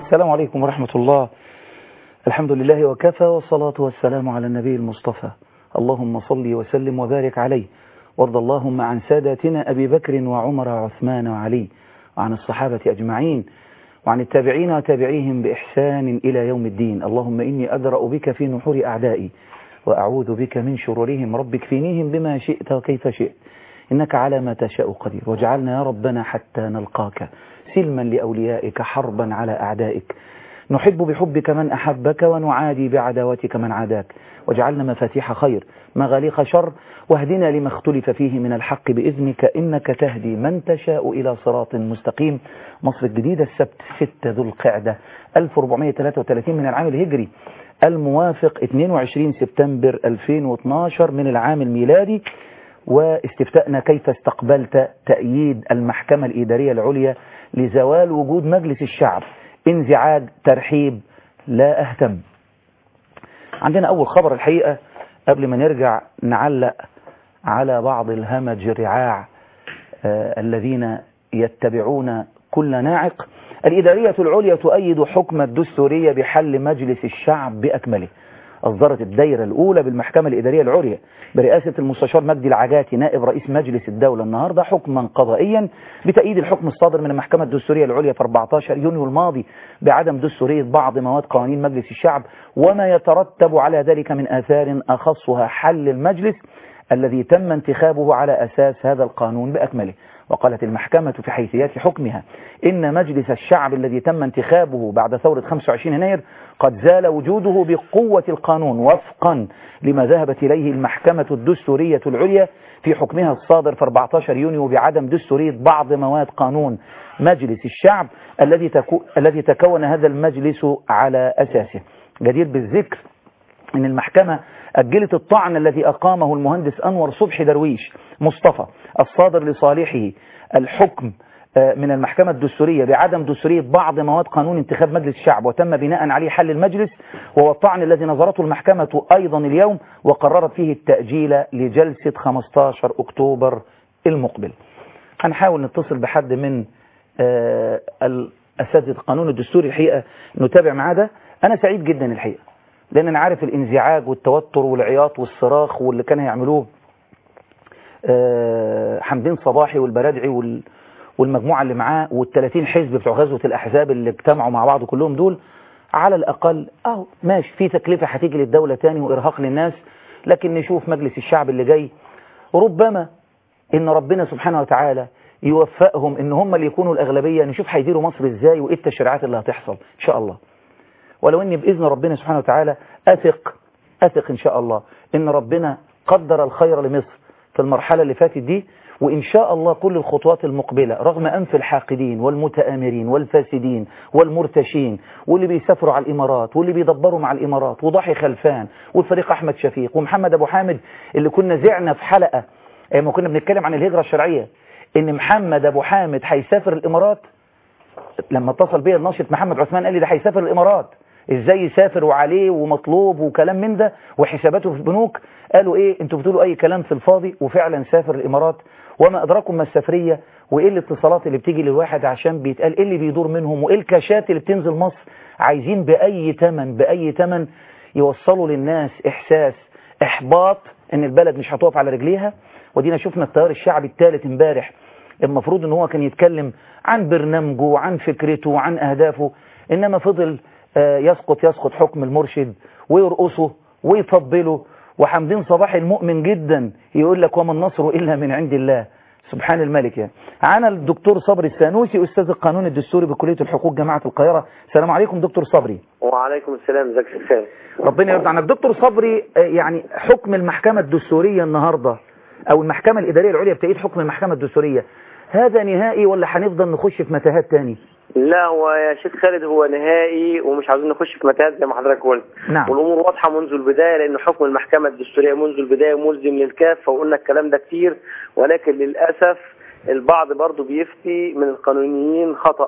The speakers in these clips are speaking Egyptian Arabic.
السلام عليكم ورحمة الله الحمد لله وكفى والصلاة والسلام على النبي المصطفى اللهم صل وسلم وبارك عليه وارض اللهم عن ساداتنا أبي بكر وعمر وعثمان وعلي وعن الصحابة أجمعين وعن التابعين وتابعيهم بإحسان إلى يوم الدين اللهم إني أدرأ بك في نحور أعدائي وأعوذ بك من شرورهم رب اكفينيهم بما شئت وكيف شئت إنك على ما تشاء قدير واجعلنا يا ربنا حتى نلقاك سلما لأوليائك حربا على أعدائك نحب بحبك من أحبك ونعادي بعداوتك من عاداك واجعلنا مفاتيح خير مغاليق شر واهدنا لما اختلف فيه من الحق بإذنك إنك تهدي من تشاء إلى صراط مستقيم مصر الجديدة السبت 6 ذو القعدة 1433 من العام الهجري الموافق 22 سبتمبر 2012 من العام الميلادي واستفتاءنا كيف استقبلت تأييد المحكمة الإدارية العليا لزوال وجود مجلس الشعب انزعاج ترحيب لا أهتم عندنا أول خبر الحقيقة قبل ما نرجع نعلق على بعض الهمج الرعاع آه الذين يتبعون كل ناعق الإدارية العليا تؤيد حكم الدستورية بحل مجلس الشعب بأكمله أصدرت الدائرة الأولى بالمحكمة الإدارية العليا برئاسة المستشار مجدي العجاتي نائب رئيس مجلس الدولة النهاردة حكما قضائيا بتأييد الحكم الصادر من المحكمة الدستورية العليا في 14 يونيو الماضي بعدم دستورية بعض مواد قوانين مجلس الشعب وما يترتب على ذلك من آثار أخصها حل المجلس الذي تم انتخابه على أساس هذا القانون بأكمله وقالت المحكمة في حيثيات حكمها إن مجلس الشعب الذي تم انتخابه بعد ثورة 25 يناير قد زال وجوده بقوة القانون وفقا لما ذهبت إليه المحكمة الدستورية العليا في حكمها الصادر في 14 يونيو بعدم دستورية بعض مواد قانون مجلس الشعب الذي تكو الذي تكون هذا المجلس على أساسه جدير بالذكر أن المحكمة أجلت الطعن الذي أقامه المهندس أنور صبحي درويش مصطفى الصادر لصالحه الحكم من المحكمة الدستورية بعدم دستورية بعض مواد قانون انتخاب مجلس الشعب وتم بناء عليه حل المجلس وهو الطعن الذي نظرته المحكمة أيضا اليوم وقررت فيه التأجيل لجلسة 15 أكتوبر المقبل هنحاول نتصل بحد من أساتذة القانون الدستوري الحقيقة نتابع معاه ده أنا سعيد جدا الحقيقة لأن أنا عارف الانزعاج والتوتر والعياط والصراخ واللي كانوا يعملوه حمدين صباحي والبرادعي وال والمجموعة اللي معاه وال30 حزب بتوع غزوة الأحزاب اللي اجتمعوا مع بعض كلهم دول على الأقل أهو ماشي في تكلفة هتيجي للدولة تاني وإرهاق للناس لكن نشوف مجلس الشعب اللي جاي ربما إن ربنا سبحانه وتعالى يوفقهم إن هم اللي يكونوا الأغلبية نشوف هيديروا مصر إزاي وإيه التشريعات اللي هتحصل إن شاء الله ولو إني بإذن ربنا سبحانه وتعالى أثق أثق إن شاء الله إن ربنا قدر الخير لمصر في المرحلة اللي فاتت دي وإن شاء الله كل الخطوات المقبلة رغم أنف الحاقدين والمتآمرين والفاسدين والمرتشين واللي بيسافروا على الإمارات واللي بيدبروا مع الإمارات وضحي خلفان والفريق أحمد شفيق ومحمد أبو حامد اللي كنا زعنا في حلقة ما كنا بنتكلم عن الهجرة الشرعية إن محمد أبو حامد هيسافر الإمارات لما اتصل بيا الناشط محمد عثمان قال لي ده هيسافر الإمارات ازاي يسافر وعليه ومطلوب وكلام من ده وحساباته في البنوك قالوا ايه انتوا بتقولوا اي كلام في الفاضي وفعلا سافر الامارات وما ادراكم ما السفريه وايه الاتصالات اللي بتيجي للواحد عشان بيتقال ايه اللي بيدور منهم وايه الكاشات اللي بتنزل مصر عايزين باي ثمن باي ثمن يوصلوا للناس احساس احباط ان البلد مش هتقف على رجليها ودينا شفنا التيار الشعبي الثالث امبارح المفروض ان هو كان يتكلم عن برنامجه وعن فكرته وعن اهدافه انما فضل يسقط يسقط حكم المرشد ويرقصه ويطبله وحمدين صباحي المؤمن جدا يقول لك وما النصر إلا من عند الله سبحان الملك يعني عنا الدكتور صبري السانوسي أستاذ القانون الدستوري بكلية الحقوق جامعة القاهرة السلام عليكم دكتور صبري وعليكم السلام ازيك يا خير ربنا يرضى عنك دكتور صبري يعني حكم المحكمة الدستورية النهاردة أو المحكمة الإدارية العليا بتأييد حكم المحكمة الدستورية هذا نهائي ولا هنفضل نخش في متاهات تاني لا هو يا شيخ خالد هو نهائي ومش عاوزين نخش في متاهات زي ما حضرتك قلت نعم. والامور واضحه منذ البدايه لان حكم المحكمه الدستوريه منذ البدايه ملزم للكافه وقلنا الكلام ده كتير ولكن للاسف البعض برضه بيفتي من القانونيين خطا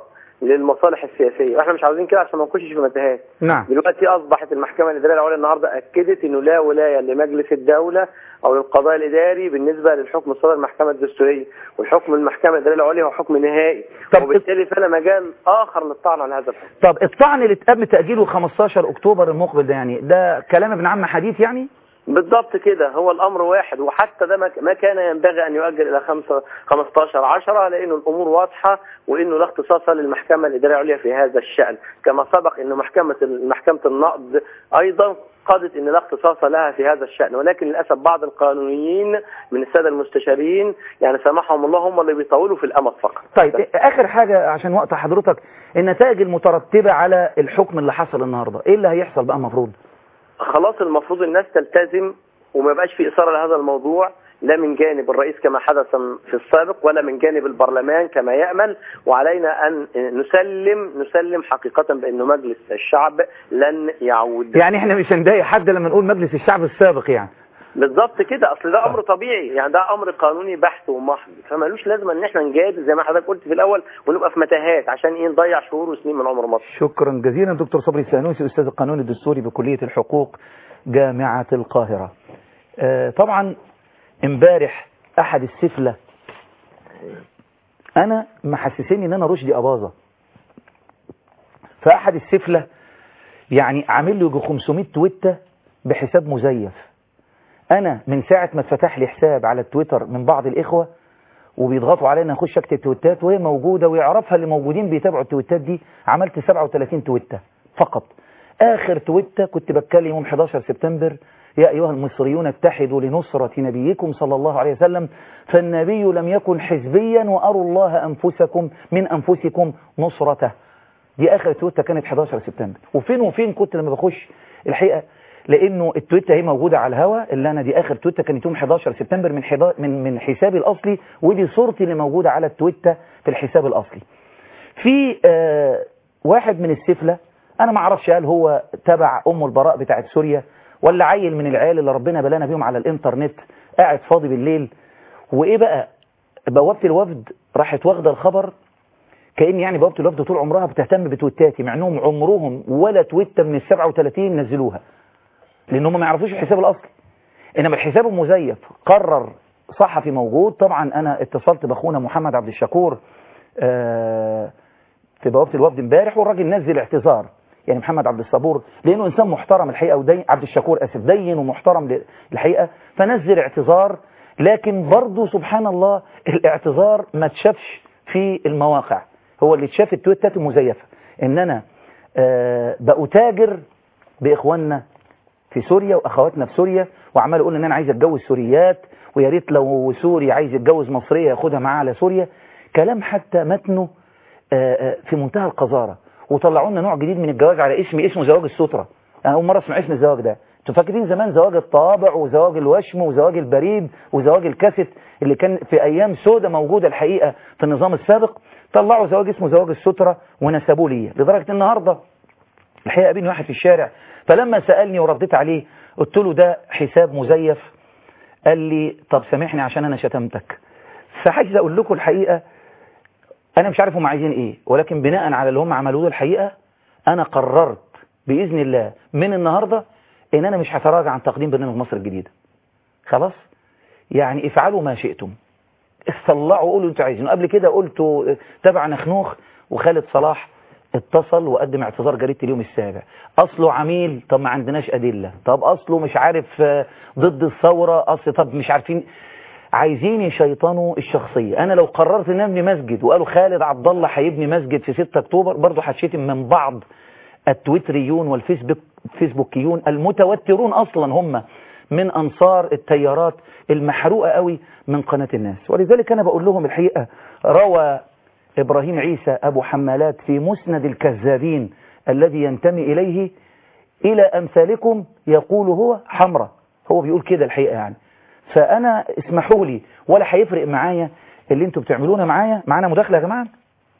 للمصالح السياسيه واحنا مش عاوزين كده عشان ما نخشش في متاهات نعم دلوقتي اصبحت المحكمه الاداريه العليا النهارده اكدت انه لا ولايه لمجلس الدوله او للقضاء الاداري بالنسبه للحكم الصادر المحكمه الدستوريه والحكم المحكمه الاداريه العليا هو حكم نهائي طب وبالتالي فلا مجال اخر للطعن على هذا الحكم طب الطعن اللي اتقام تاجيله 15 اكتوبر المقبل ده يعني ده كلام ابن عم حديث يعني بالضبط كده هو الامر واحد وحتى ده ما ما كان ينبغي ان يؤجل الى 5 15 10 لانه الامور واضحه وانه لا اختصاص للمحكمه الاداريه العليا في هذا الشان كما سبق ان محكمه محكمه النقد ايضا قضت ان لا اختصاص لها في هذا الشان ولكن للاسف بعض القانونيين من الساده المستشارين يعني سامحهم الله هم اللي بيطولوا في الامد فقط طيب اخر حاجه عشان وقت حضرتك النتائج المترتبه على الحكم اللي حصل النهارده ايه اللي هيحصل بقى المفروض خلاص المفروض الناس تلتزم وما يبقاش في اثاره لهذا الموضوع لا من جانب الرئيس كما حدث في السابق ولا من جانب البرلمان كما يأمل وعلينا أن نسلم نسلم حقيقة بأنه مجلس الشعب لن يعود يعني احنا مش هنضايق حد لما نقول مجلس الشعب السابق يعني بالظبط كده اصل ده امر طبيعي يعني ده امر قانوني بحت ومحض فمالوش لازمه ان احنا نجادل زي ما حضرتك قلت في الاول ونبقى في متاهات عشان ايه نضيع شهور وسنين من عمر مصر شكرا جزيلا دكتور صبري السانوسي استاذ القانون الدستوري بكليه الحقوق جامعه القاهره آه طبعا امبارح احد السفلة انا محسسني ان انا رشدي اباظة فاحد السفلة يعني عامل له يجي 500 تويتة بحساب مزيف انا من ساعة ما اتفتح لي حساب على التويتر من بعض الاخوة وبيضغطوا علينا اخش اكتب تويتات وهي موجودة ويعرفها اللي موجودين بيتابعوا التويتات دي عملت 37 تويتة فقط اخر تويتة كنت بتكلم يوم 11 سبتمبر يا أيها المصريون اتحدوا لنصرة نبيكم صلى الله عليه وسلم فالنبي لم يكن حزبيا وأروا الله أنفسكم من أنفسكم نصرته دي آخر تويتة كانت 11 سبتمبر وفين وفين كنت لما بخش الحقيقة لأنه التويتة هي موجودة على الهوا اللي أنا دي آخر تويتة كانت يوم 11 سبتمبر من حدا من من حسابي الأصلي ودي صورتي اللي موجودة على التويتة في الحساب الأصلي في آه واحد من السفلة أنا ما أعرفش هل هو تبع أم البراء بتاعت سوريا ولا عيل من العيال اللي ربنا بلانا بيهم على الانترنت قاعد فاضي بالليل وايه بقى بوابة الوفد راحت واخده الخبر كأن يعني بوابة الوفد طول عمرها بتهتم بتويتاتي مع انهم عمرهم ولا تويتة من ال 37 نزلوها لان هم ما يعرفوش الحساب الاصلي انما الحساب المزيف قرر صحفي موجود طبعا انا اتصلت باخونا محمد عبد الشكور في بوابة الوفد امبارح والراجل نزل اعتذار يعني محمد عبد الصبور لانه انسان محترم الحقيقه ودين عبد الشكور اسف دين ومحترم الحقيقه فنزل اعتذار لكن برضه سبحان الله الاعتذار ما اتشافش في المواقع هو اللي اتشاف التويتات المزيفه ان انا آه بأتاجر باخواننا في سوريا واخواتنا في سوريا وعمال اقول ان انا عايز اتجوز سوريات ويا ريت لو سوري عايز يتجوز مصريه ياخدها معاه على سوريا كلام حتى متنه آه آه في منتهى القذاره وطلعوا لنا نوع جديد من الجواز على اسم اسمه زواج السترة انا اول مره اسمع اسم الزواج ده انتوا فاكرين زمان زواج الطابع وزواج الوشم وزواج البريد وزواج الكاسيت اللي كان في ايام سودة موجوده الحقيقه في النظام السابق طلعوا زواج اسمه زواج السترة ونسبوه لي لدرجه النهارده الحقيقه قابلني واحد في الشارع فلما سالني ورديت عليه قلت له ده حساب مزيف قال لي طب سامحني عشان انا شتمتك فعايز اقول لكم الحقيقه انا مش عارف هم عايزين ايه ولكن بناء على اللي هم عملوه الحقيقة انا قررت باذن الله من النهاردة ان انا مش هتراجع عن تقديم برنامج مصر الجديدة خلاص يعني افعلوا ما شئتم اطلعوا قولوا انتوا عايزين قبل كده قلتوا تبع نخنوخ وخالد صلاح اتصل وقدم اعتذار جريدة اليوم السابع اصله عميل طب ما عندناش ادلة طب اصله مش عارف ضد الثورة اصل طب مش عارفين عايزين يشيطنوا الشخصية انا لو قررت ان ابني مسجد وقالوا خالد عبد الله هيبني مسجد في 6 اكتوبر برضه هتشتم من بعض التويتريون والفيسبوك فيسبوكيون المتوترون اصلا هم من انصار التيارات المحروقة قوي من قناة الناس ولذلك انا بقول لهم الحقيقة روى ابراهيم عيسى ابو حمالات في مسند الكذابين الذي ينتمي اليه الى امثالكم يقول هو حمرة هو بيقول كده الحقيقة يعني فانا اسمحوا لي ولا هيفرق معايا اللي انتوا بتعملونه معايا معانا مداخله يا جماعه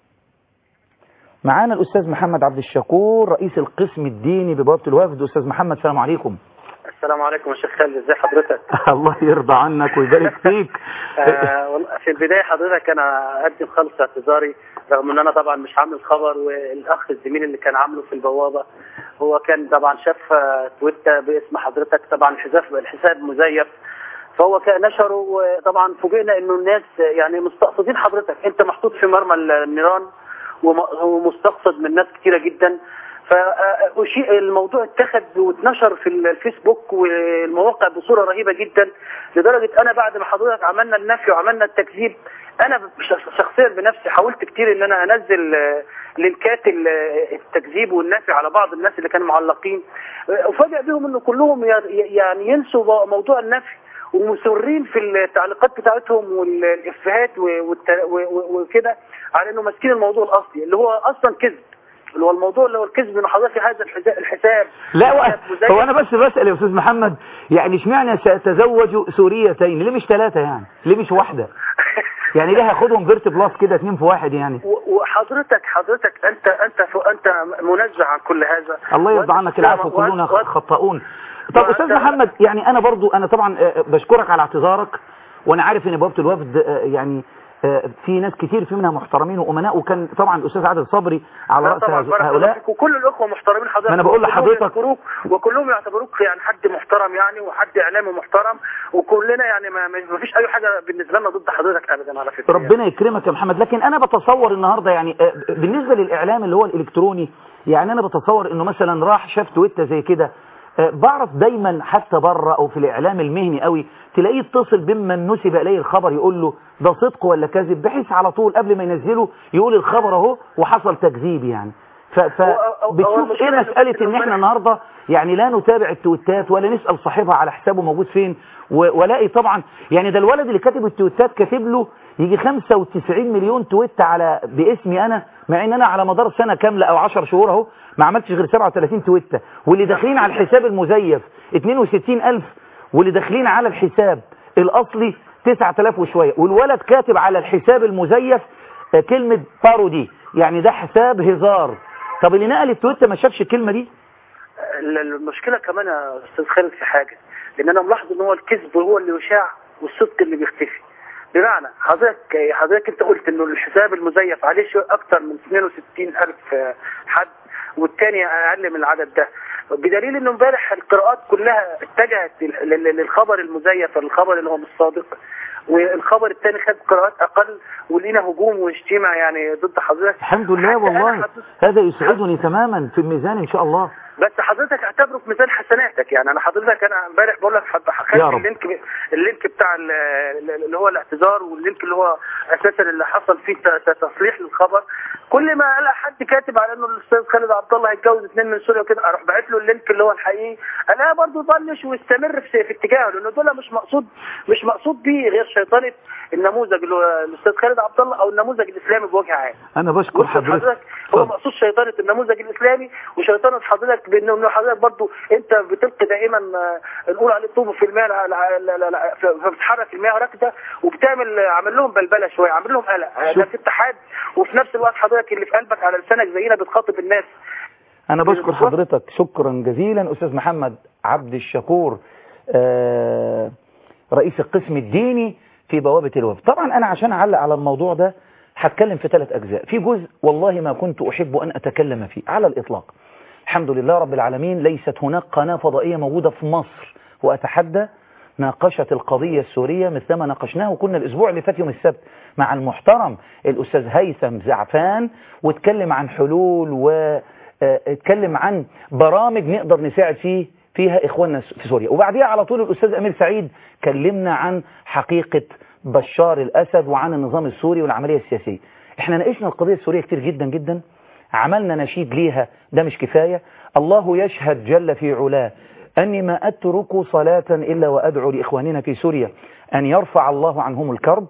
معانا الاستاذ محمد عبد الشكور رئيس القسم الديني ببوابه الوفد استاذ محمد السلام عليكم السلام عليكم يا شيخ خالد ازي حضرتك الله يرضى عنك ويبارك فيك آه والله في البدايه حضرتك انا اقدم خالص اعتذاري رغم ان انا طبعا مش عامل الخبر والاخ الزميل اللي كان عامله في البوابه هو كان طبعا شاف آه، تويتر باسم حضرتك طبعا الحساب الحساب مزيف فهو كان نشره وطبعا فوجئنا انه الناس يعني مستقصدين حضرتك انت محطوط في مرمى النيران وم- ومستقصد من ناس كتيره جدا فشيء الموضوع اتخذ واتنشر في الفيسبوك والمواقع بصوره رهيبه جدا لدرجه انا بعد ما حضرتك عملنا النفي وعملنا التكذيب انا ش- شخصيا بنفسي حاولت كتير ان انا انزل آه، لينكات ال- التكذيب والنفي على بعض الناس اللي كانوا معلقين آه، افاجئ بهم انه كلهم ي- يعني ينسوا موضوع النفي ومصرين في التعليقات بتاعتهم والافيهات و- والت- و- و- وكده على انه ماسكين الموضوع الاصلي اللي هو اصلا كذب اللي هو الموضوع اللي هو الكذب ان حضرتك هذا الحساب الحساب لا حساب و- مزيف. هو انا بس بسأل يا استاذ محمد يعني اشمعنى سأتزوج سوريتين ليه مش ثلاثة يعني ليه مش واحدة يعني ليه هاخدهم فيرت بلس كده اتنين في واحد يعني و- وحضرتك حضرتك انت انت ف- انت منزه عن كل هذا الله يرضى وأنت- عنك العفو وأنت- كلنا وأنت- خطاؤون طب وأنت- استاذ محمد يعني انا برضو انا طبعا آه، بشكرك على اعتذارك وانا عارف ان بوابه الوفد آه، يعني آه، في ناس كتير في منها محترمين وامناء وكان طبعا الاستاذ عادل صبري على لا راس طبعا بارك الله هؤلاء فيك وكل الاخوه محترمين حضرتك ما أنا بقول وكلهم لحضرتك- يذكروك وكلهم يعتبروك يعني حد محترم يعني وحد اعلامي محترم وكلنا يعني ما, ما فيش اي حاجه بالنسبه لنا ضد حضرتك ابدا على فكره يعني. ربنا يكرمك يا محمد لكن انا بتصور النهارده يعني آه، بالنسبه للاعلام اللي هو الالكتروني يعني انا بتصور انه مثلا راح شاف تويتر زي كده آه، بعرف دايما حتى بره او في الاعلام المهني قوي تلاقيه يتصل بمن نسب اليه الخبر يقول له ده صدق ولا كذب بحيث على طول قبل ما ينزله يقول الخبر اهو وحصل تكذيب يعني ف ف هو- هو- هو بتشوف ايه المشكلة إنه- مساله ان إنه احنا امبارح- النهارده يعني لا نتابع التويتات ولا نسال صاحبها على حسابه موجود فين و- والاقي طبعا يعني ده الولد اللي كاتب التويتات كاتب له يجي 95 مليون تويت على باسمي انا مع ان انا على مدار سنه كامله او 10 شهور اهو ما عملتش غير 37 تويته واللي داخلين على الحساب المزيف 62000 واللي داخلين على الحساب الاصلي 9000 وشويه والولد كاتب على الحساب المزيف آه، كلمه بارودي يعني ده حساب هزار طب اللي نقل التويته ما شافش الكلمه دي ال- المشكله كمان يا استاذ خالد في حاجه ان انا ملاحظ ان هو الكذب هو اللي يشاع والصدق اللي بيختفي بمعنى حضرتك حضرتك انت قلت انه الحساب المزيف عليه شيء اكتر من 62 الف حد والتاني اقل من العدد ده بدليل انه امبارح القراءات كلها اتجهت لل- لل- للخبر المزيف الخبر اللي هو مش صادق والخبر الثاني خد قراءات اقل ولينا هجوم وشتيمه يعني ضد حضرتك الحمد لله حتى أنا والله حضرتك- هذا يسعدني تماما في الميزان ان شاء الله بس حضرتك اعتبره في ميزان حسناتك يعني انا حضرتك انا امبارح بقول لك حد- يا خدت رب. اللينك اللينك بتاع ال- ال- اللي هو الاعتذار واللينك اللي هو اساسا اللي حصل فيه ت- ت- تصليح للخبر كل ما الاقي حد كاتب على انه الاستاذ خالد عبد الله هيتجوز اثنين من سوريا وكده اروح باعت له اللينك اللي هو الحقيقي الاقيه برضه يطنش ويستمر في, في اتجاهه لانه دول مش مقصود مش مقصود بيه غير شيطنه النموذج اللي هو الاستاذ خالد عبد الله او النموذج الاسلامي بوجه عام انا بشكر بص حضرتك حضرتك هو اتفضل. مقصود شيطنة النموذج الإسلامي وشيطنة حضرتك بأنه إنه حضرتك برضو أنت بتلقي دائما آه، نقول عليه الطوب في الماء لا- لا- لا- لا- لا- فبتحرك المياه راكده وبتعمل آه، عامل لهم بلبلة شوية عامل لهم قلق آه، ده شوف. في اتحاد وفي نفس الوقت حضرتك اللي في قلبك على لسانك زينا بتخاطب الناس انا بشكر بالظبط. حضرتك شكرا جزيلا استاذ محمد عبد الشكور آه، رئيس القسم الديني في بوابة الوفد طبعا انا عشان اعلق على الموضوع ده هتكلم في ثلاث اجزاء في جزء والله ما كنت احب ان اتكلم فيه على الاطلاق الحمد لله رب العالمين ليست هناك قناة فضائية موجودة في مصر واتحدى ناقشت القضية السورية مثلما ناقشناه وكنا الأسبوع اللي فات يوم السبت مع المحترم الأستاذ هيثم زعفان واتكلم عن حلول واتكلم عن برامج نقدر نساعد فيه فيها إخواننا في سوريا وبعديها على طول الأستاذ أمير سعيد كلمنا عن حقيقة بشار الأسد وعن النظام السوري والعملية السياسية احنا ناقشنا القضية السورية كتير جدا جدا عملنا نشيد ليها ده مش كفاية الله يشهد جل في علاه أني ما أترك صلاة إلا وأدعو لإخواننا في سوريا أن يرفع الله عنهم الكرب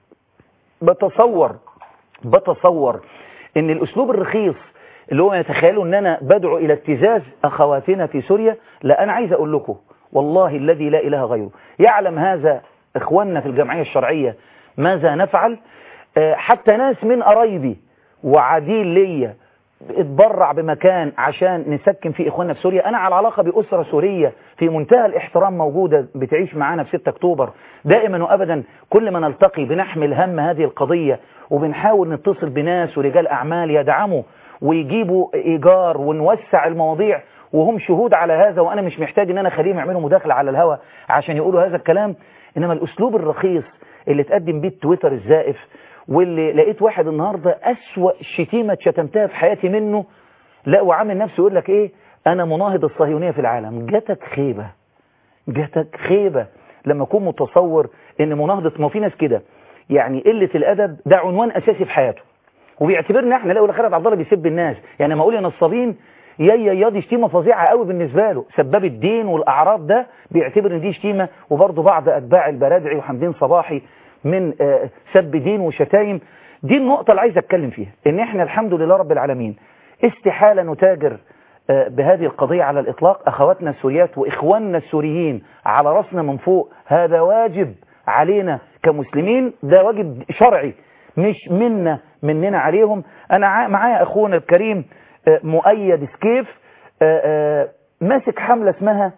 بتصور بتصور أن الأسلوب الرخيص اللي هو يتخيلوا أن أنا بدعو إلى ابتزاز أخواتنا في سوريا لا أنا عايز أقول لكم والله الذي لا إله غيره يعلم هذا إخواننا في الجمعية الشرعية ماذا نفعل آه، حتى ناس من قرايبي وعديل ليا اتبرع بمكان عشان نسكن فيه إخواننا في سوريا أنا على علاقة بأسرة سورية في منتهى الاحترام موجودة بتعيش معانا في 6 أكتوبر دائما وأبدا كل ما نلتقي بنحمل هم هذه القضية وبنحاول نتصل بناس ورجال أعمال يدعموا ويجيبوا إيجار ونوسع المواضيع وهم شهود على هذا وأنا مش محتاج إن أنا أخليهم يعملوا مداخلة على الهواء عشان يقولوا هذا الكلام إنما الأسلوب الرخيص اللي تقدم بيه التويتر الزائف واللي لقيت واحد النهاردة أسوأ شتيمة شتمتها في حياتي منه لا وعامل نفسه يقول لك إيه أنا مناهض الصهيونية في العالم جاتك خيبة جاتك خيبة لما أكون متصور إن مناهضة ما في ناس كده يعني قلة الأدب ده عنوان أساسي في حياته وبيعتبرنا احنا لا ولا خالد عبد الله بيسب الناس يعني ما اقول يا نصابين يا يا يا دي شتيمه فظيعه قوي بالنسبه له سباب الدين والاعراض ده بيعتبر ان دي شتيمه وبرضه بعض اتباع البرادعي وحمدين صباحي من آه، سب دين وشتايم دي النقطه اللي عايز اتكلم فيها ان احنا الحمد لله رب العالمين استحاله نتاجر آه، بهذه القضيه على الاطلاق اخواتنا السوريات واخواننا السوريين على راسنا من فوق هذا واجب علينا كمسلمين ده واجب شرعي مش منا مننا عليهم انا ع- معايا اخونا الكريم آه، مؤيد سكيف آه، آه، ماسك حملة اسمها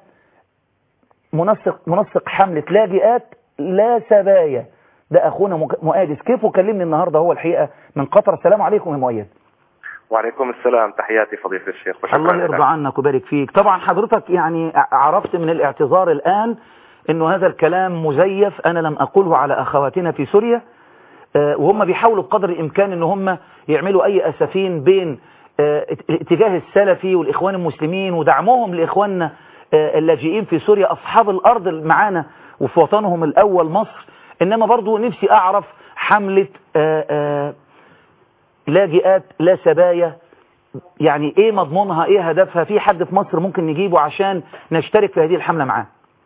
منسق منسق حملة لاجئات لا سبايا ده اخونا مك- مؤيد سكيف وكلمني النهارده هو الحقيقة من قطر السلام عليكم يا مؤيد وعليكم السلام تحياتي فضيلة الشيخ وشكرا الله لك. يرضى عنك ويبارك فيك طبعا حضرتك يعني ع- عرفت من الاعتذار الآن انه هذا الكلام مزيف انا لم اقوله على اخواتنا في سوريا آه، وهم بيحاولوا بقدر الامكان ان هم يعملوا اي اسفين بين آه، الاتجاه السلفي والاخوان المسلمين ودعمهم لاخواننا آه، اللاجئين في سوريا اصحاب الارض اللي معانا وفي وطنهم الاول مصر انما برضو نفسي اعرف حملة آه، آه، لاجئات لا سبايا يعني ايه مضمونها ايه هدفها في حد في مصر ممكن نجيبه عشان نشترك في هذه الحملة معاه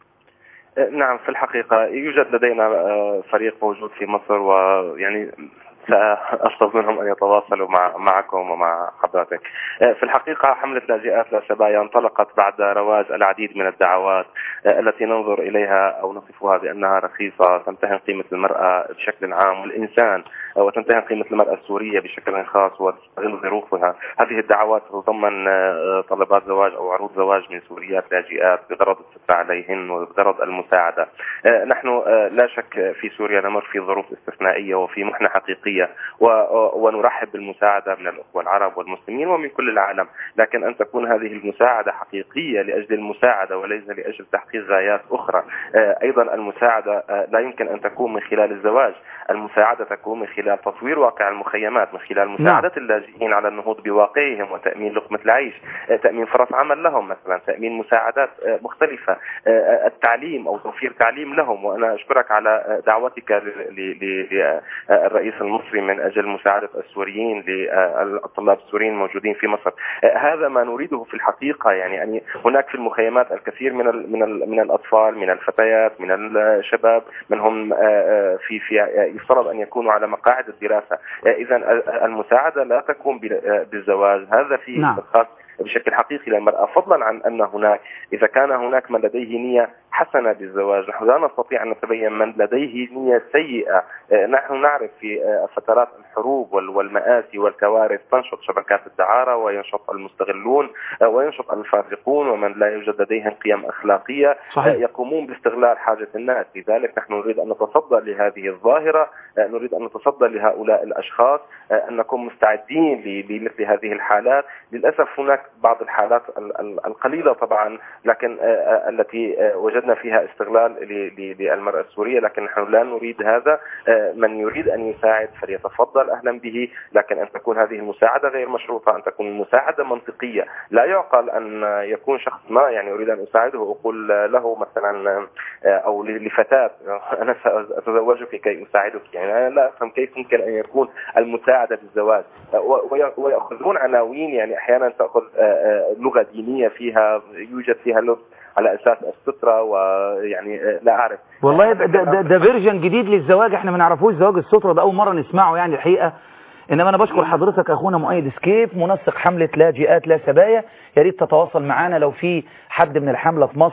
نعم في الحقيقة يوجد لدينا آه، فريق موجود في مصر ويعني سأطلب منهم أن يتواصلوا مع معكم ومع حضرتك آه، في الحقيقة حملة لاجئات لا سبايا انطلقت بعد رواج العديد من الدعوات آه، التي ننظر إليها أو نصفها بأنها رخيصة تمتهن قيمة المرأة بشكل عام والإنسان آه، وتمتهن قيمة المرأة السورية بشكل خاص وتستغل ظروفها هذه الدعوات تتضمن آه، طلبات زواج أو عروض زواج من سوريات لاجئات بغرض الستر عليهن وبغرض المساعدة آه، نحن آه، لا شك في سوريا نمر في ظروف استثنائية وفي محنة حقيقية و- ونرحب بالمساعدة من الأخوة العرب والمسلمين ومن كل العالم لكن أن تكون هذه المساعدة حقيقية لأجل المساعدة وليس لأجل تحقيق غايات أخرى آه، أيضا المساعدة آه، لا يمكن أن تكون من خلال الزواج المساعدة تكون من خلال تطوير واقع المخيمات من خلال مساعدة اللاجئين على النهوض بواقعهم وتأمين لقمة العيش آه، تأمين فرص عمل لهم مثلا تأمين مساعدات آه، مختلفة آه، التعليم أو توفير تعليم لهم وأنا أشكرك على آه، دعوتك للرئيس المصري من أجل مساعدة السوريين للطلاب السوريين الموجودين في مصر آه، هذا ما نريده في الحقيقة يعني يعني هناك في المخيمات الكثير من ال من ال من الأطفال من الفتيات من الشباب من هم آه، آه، في في آه، يفترض أن يكونوا على مقاعد الدراسة إذا المساعدة لا تكون بال- آه، بالزواج هذا في نعم. خاص بشكل حقيقي للمرأة فضلا عن أن هناك إذا كان هناك من لديه نية حسنة بالزواج نحن لا نستطيع أن نتبين من لديه نية سيئة آه، نحن نعرف في آه، فترات الحروب وال- والمآسي والكوارث تنشط شبكات الدعارة وينشط المستغلون آه، وينشط الفاسقون ومن لا يوجد لديهم قيم أخلاقية صحيح. آه، يقومون باستغلال حاجة الناس لذلك نحن نريد أن نتصدى لهذه الظاهرة آه، نريد أن نتصدى لهؤلاء الأشخاص آه، أن نكون مستعدين ل- لمثل هذه الحالات للأسف هناك بعض الحالات ال- ال- القليلة طبعا لكن آه، آه، التي آه، وجدنا فيها استغلال ل- ل- للمرأة السورية لكن نحن لا نريد هذا آه، من يريد أن يساعد فليتفضل أهلا به لكن أن تكون هذه المساعدة غير مشروطة أن تكون المساعدة منطقية لا يعقل أن يكون شخص ما يعني أريد أن أساعده وأقول له مثلا آه، أو لفتاة أنا سأتزوجك كي أساعدك يعني أنا لا أفهم كيف يمكن أن يكون المساعدة بالزواج آه، و- وي- ويأخذون عناوين يعني أحيانا تأخذ آه، آه، لغة دينية فيها يوجد فيها لبس على أساس السترة ويعني آه، لا أعرف والله ده, ده, ده, ده فيرجن جديد للزواج احنا ما نعرفوش زواج السترة ده اول مرة نسمعه يعني الحقيقة انما انا بشكر حضرتك اخونا مؤيد سكيف منسق حملة لاجئات لا سبايا يا ريت تتواصل معانا لو في حد من الحملة في مصر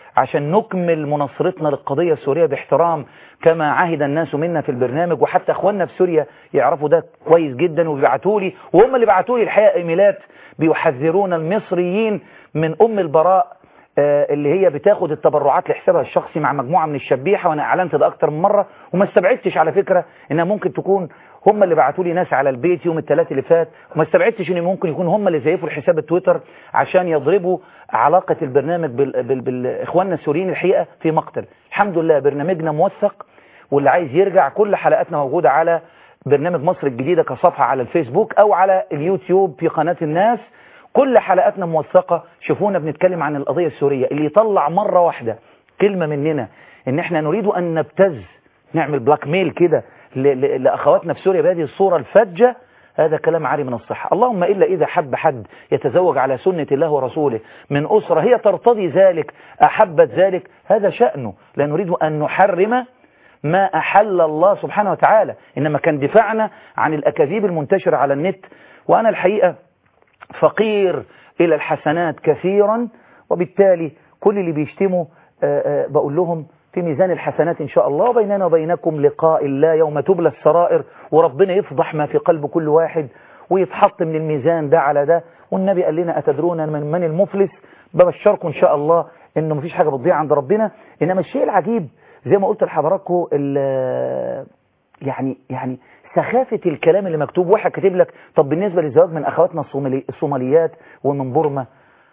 عشان نكمل مناصرتنا للقضية السورية باحترام كما عهد الناس منا في البرنامج وحتى اخواننا في سوريا يعرفوا ده كويس جدا وبيبعتوا لي وهم اللي بعتوا لي الحقيقة ايميلات بيحذرون المصريين من ام البراء آه، اللي هي بتاخد التبرعات لحسابها الشخصي مع مجموعة من الشبيحة وانا اعلنت ده اكتر من مرة وما استبعدتش على فكرة انها ممكن تكون هم اللي بعتوا لي ناس على البيت يوم الثلاث اللي فات وما استبعدتش ان ممكن يكون هم اللي زيفوا الحساب التويتر عشان يضربوا علاقة البرنامج بال... بال... بالاخواننا السوريين الحقيقة في مقتل الحمد لله برنامجنا موثق واللي عايز يرجع كل حلقاتنا موجودة على برنامج مصر الجديدة كصفحة على الفيسبوك او على اليوتيوب في قناة الناس كل حلقاتنا موثقة شوفونا بنتكلم عن القضية السورية اللي يطلع مرة واحدة كلمة مننا ان احنا نريد ان نبتز نعمل بلاك ميل كده ل- ل- لاخواتنا في سوريا بهذه الصورة الفجة هذا كلام عاري من الصحة اللهم إلا إذا حب حد يتزوج على سنة الله ورسوله من أسرة هي ترتضي ذلك أحبت ذلك هذا شأنه لا نريد أن نحرم ما أحل الله سبحانه وتعالى إنما كان دفاعنا عن الأكاذيب المنتشرة على النت وأنا الحقيقة فقير إلى الحسنات كثيرا وبالتالي كل اللي بيشتموا آه، آه، بقول لهم في ميزان الحسنات إن شاء الله وبيننا وبينكم لقاء الله يوم تبلى السرائر وربنا يفضح ما في قلب كل واحد ويتحط من الميزان ده على ده والنبي قال لنا أتدرون من من المفلس ببشركم إن شاء الله إنه مفيش حاجة بتضيع عند ربنا إنما الشيء العجيب زي ما قلت لحضراتكم ال- يعني يعني سخافة الكلام اللي مكتوب واحد كاتب لك طب بالنسبة للزواج من أخواتنا الصومالي الصوماليات ومن بورما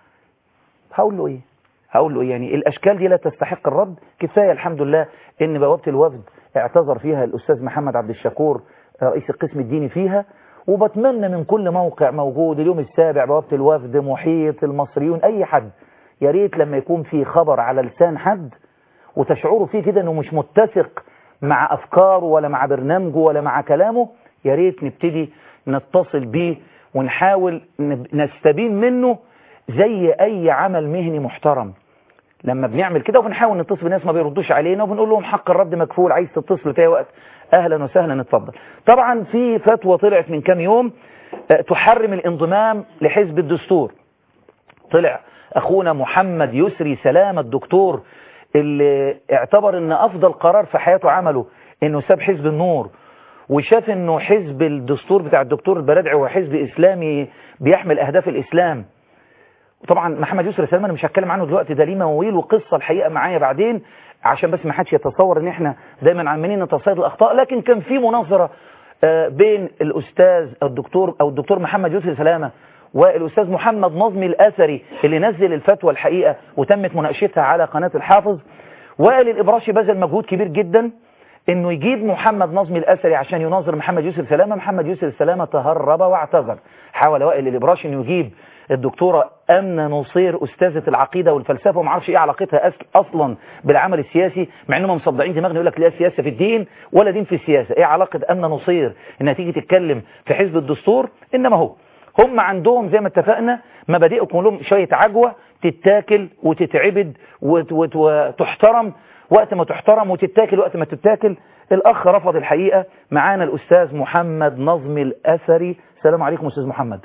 هقول له إيه هقول له إيه يعني الأشكال دي لا تستحق الرد كفاية الحمد لله إن بوابة الوفد اعتذر فيها الأستاذ محمد عبد الشكور رئيس القسم الديني فيها وبتمنى من كل موقع موجود اليوم السابع بوابة الوفد محيط المصريون أي حد يا ريت لما يكون في خبر على لسان حد وتشعروا فيه كده انه مش متسق مع افكاره ولا مع برنامجه ولا مع كلامه يا ريت نبتدي نتصل بيه ونحاول نب- نستبين منه زي اي عمل مهني محترم لما بنعمل كده وبنحاول نتصل بالناس ما بيردوش علينا وبنقول لهم حق الرد مكفول عايز تتصل في اي وقت اهلا وسهلا اتفضل طبعا في فتوى طلعت من كام يوم آه، تحرم الانضمام لحزب الدستور طلع اخونا محمد يسري سلامة الدكتور اللي اعتبر ان افضل قرار في حياته عمله انه ساب حزب النور وشاف انه حزب الدستور بتاع الدكتور البرادعي هو حزب اسلامي بيحمل اهداف الاسلام طبعا محمد يسري سلامة انا مش هتكلم عنه دلوقتي ده ليه مواويل وقصه الحقيقه معايا بعدين عشان بس ما حدش يتصور ان احنا دايما عمالين نتصيد الاخطاء لكن كان في مناظره آه، بين الاستاذ الدكتور او الدكتور محمد يسري سلامه والاستاذ محمد نظمي الاثري اللي نزل الفتوى الحقيقه وتمت مناقشتها على قناه الحافظ وائل الابراشي بذل مجهود كبير جدا انه يجيب محمد نظمي الاثري عشان يناظر محمد يوسف سلامه محمد يوسف سلامه تهرب واعتذر حاول وائل الابراشي انه يجيب الدكتوره امنه نصير استاذه العقيده والفلسفه وما اعرفش ايه علاقتها أس- اصلا بالعمل السياسي مع انهم مصدعين دماغنا يقول لك لا سياسه في الدين ولا دين في السياسه ايه علاقه امنه نصير انها تيجي تتكلم في حزب الدستور انما هو هم عندهم زي ما اتفقنا مبادئكم لهم شويه عجوه تتاكل وتتعبد وت- وت- وتحترم وقت ما تحترم وتتاكل وقت ما تتاكل الأخ رفض الحقيقة معانا الأستاذ محمد نظمي الأثري السلام عليكم أستاذ محمد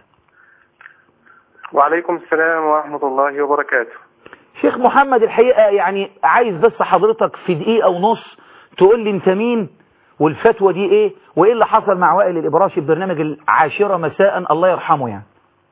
وعليكم السلام ورحمة الله وبركاته شيخ محمد الحقيقة يعني عايز بس حضرتك في دقيقة ونص تقول لي انت مين والفتوى دي ايه وايه اللي حصل مع وائل الإبراشي في برنامج العاشرة مساء الله يرحمه يعني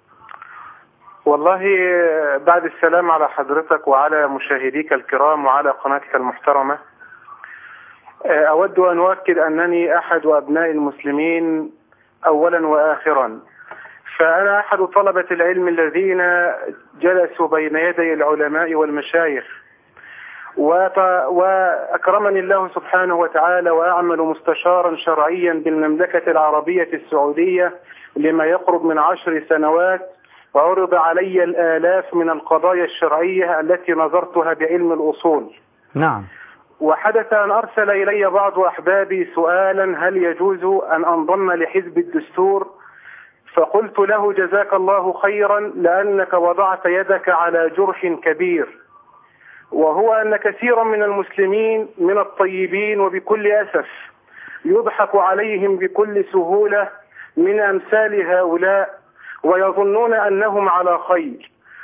والله بعد السلام على حضرتك وعلى مشاهديك الكرام وعلى قناتك المحترمة أود أن أؤكد أنني أحد أبناء المسلمين أولا وآخرا فأنا أحد طلبة العلم الذين جلسوا بين يدي العلماء والمشايخ وط- وأكرمني الله سبحانه وتعالى وأعمل مستشارا شرعيا بالمملكة العربية السعودية لما يقرب من عشر سنوات وعرض علي الآلاف من القضايا الشرعية التي نظرتها بعلم الأصول نعم وحدث أن أرسل إلي بعض أحبابي سؤالا هل يجوز أن أنضم لحزب الدستور فقلت له جزاك الله خيرا لأنك وضعت يدك على جرح كبير وهو أن كثيرا من المسلمين من الطيبين وبكل أسف يضحك عليهم بكل سهولة من أمثال هؤلاء ويظنون أنهم على خير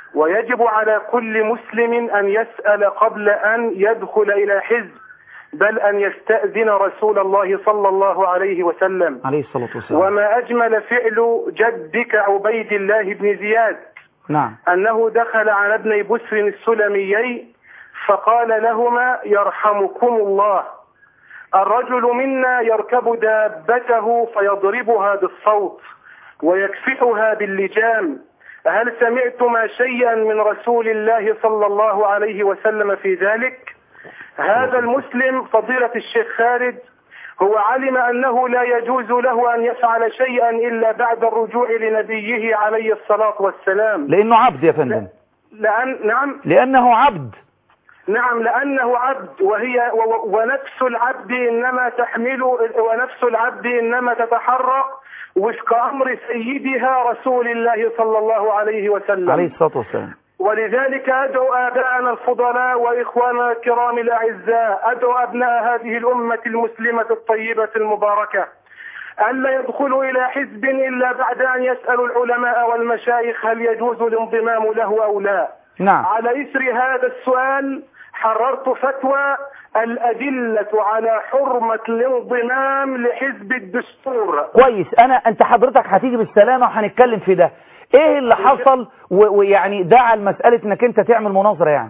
ويجب على كل مسلم أن يسأل قبل أن يدخل إلى حزب بل أن يستأذن رسول الله صلى الله عليه وسلم عليه الصلاة والسلام وما أجمل فعل جدك عبيد الله بن زياد نعم أنه دخل على ابني بسر السلميين فقال لهما يرحمكم الله الرجل منا يركب دابته فيضربها بالصوت ويكفحها باللجام هل سمعتما شيئا من رسول الله صلى الله عليه وسلم في ذلك هذا المسلم فضيلة الشيخ خالد هو علم أنه لا يجوز له أن يفعل شيئا إلا بعد الرجوع لنبيه عليه الصلاة والسلام لأنه عبد يا فندم لأن نعم لأنه عبد نعم لأنه عبد وهي و- و- ونفس العبد إنما تحمل ونفس العبد إنما تتحرك وفق أمر سيدها رسول الله صلى الله عليه وسلم عليه الصلاة والسلام ولذلك أدعو آباءنا الفضلاء وإخواننا الكرام الأعزاء أدعو أبناء هذه الأمة المسلمة الطيبة المباركة ألا يدخلوا إلى حزب إلا بعد أن يسألوا العلماء والمشايخ هل يجوز الانضمام له أو لا نعم على إثر هذا السؤال حررت فتوى الأدلة على حرمة الانضمام لحزب الدستور كويس أنا أنت حضرتك هتيجي بالسلامة وهنتكلم في ده إيه اللي حصل و- ويعني دعا المسألة إنك أنت تعمل مناظرة يعني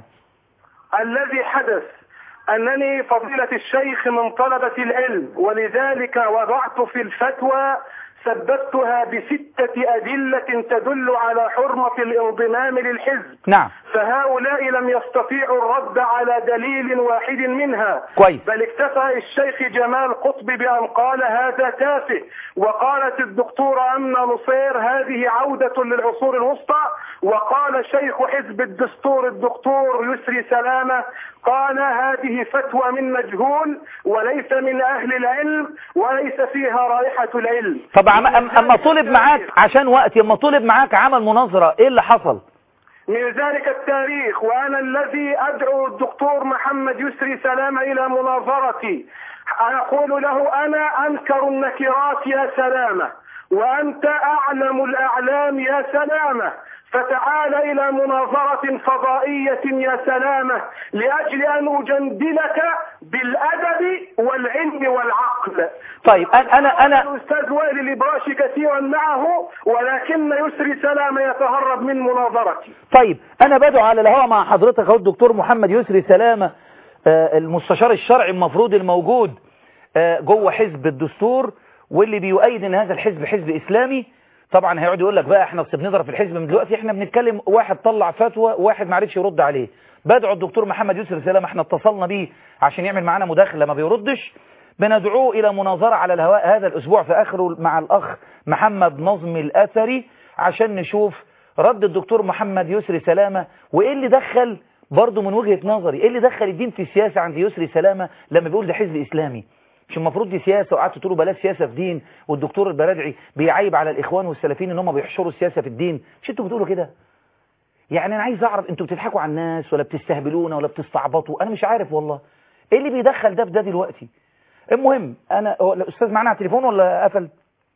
الذي حدث أنني فضيلة الشيخ من طلبة العلم ولذلك وضعت في الفتوى ثبتها بستة أدلة تدل على حرمة الانضمام للحزب نعم فهؤلاء لم يستطيعوا الرد على دليل واحد منها كويس بل اكتفى الشيخ جمال قطب بأن قال هذا تافه وقالت الدكتورة أمنة نصير هذه عودة للعصور الوسطى وقال شيخ حزب الدستور الدكتور يسري سلامة قال هذه فتوى من مجهول وليس من أهل العلم وليس فيها رائحة العلم طب عم- أم- أما طلب معاك عشان وقت أما طلب معاك عمل مناظرة إيه اللي حصل من ذلك التاريخ وأنا الذي أدعو الدكتور محمد يسري سلامة إلى مناظرتي أقول له أنا أنكر النكرات يا سلامة وأنت أعلم الأعلام يا سلامة فتعال إلى مناظرة فضائية يا سلامة لأجل أن أجندلك بالأدب والعلم والعقل طيب أنا أنا, أنا الأستاذ وائل الإبراشي كثيرا معه ولكن يسري سلامة يتهرب من مناظرتي طيب أنا بدعو على الهواء مع حضرتك أهو الدكتور محمد يسري سلامة آه، المستشار الشرعي المفروض الموجود آه، جوه حزب الدستور واللي بيؤيد ان هذا الحزب حزب اسلامي طبعا هيقعد يقول لك بقى احنا اصل بنضرب في الحزب من دلوقتي احنا بنتكلم واحد طلع فتوى وواحد ما عرفش يرد عليه بدعو الدكتور محمد يسر سلامة احنا اتصلنا بيه عشان يعمل معانا مداخله ما بيردش بندعوه الى مناظره على الهواء هذا الاسبوع في اخره مع الاخ محمد نظمي الاثري عشان نشوف رد الدكتور محمد يسري سلامة وايه اللي دخل برضه من وجهة نظري ايه اللي دخل الدين في السياسة عند يسري سلامة لما بيقول ده حزب اسلامي مش المفروض دي سياسة وقعدت تقولوا بلاش سياسة في دين والدكتور البرادعي بيعيب على الاخوان والسلفيين ان هم بيحشروا السياسة في الدين مش انتوا بتقولوا كده يعني انا عايز اعرف انتوا بتضحكوا على الناس ولا بتستهبلونا ولا بتستعبطوا انا مش عارف والله ايه اللي بيدخل ده في ده دلوقتي المهم انا هو الاستاذ معانا على التليفون ولا قفل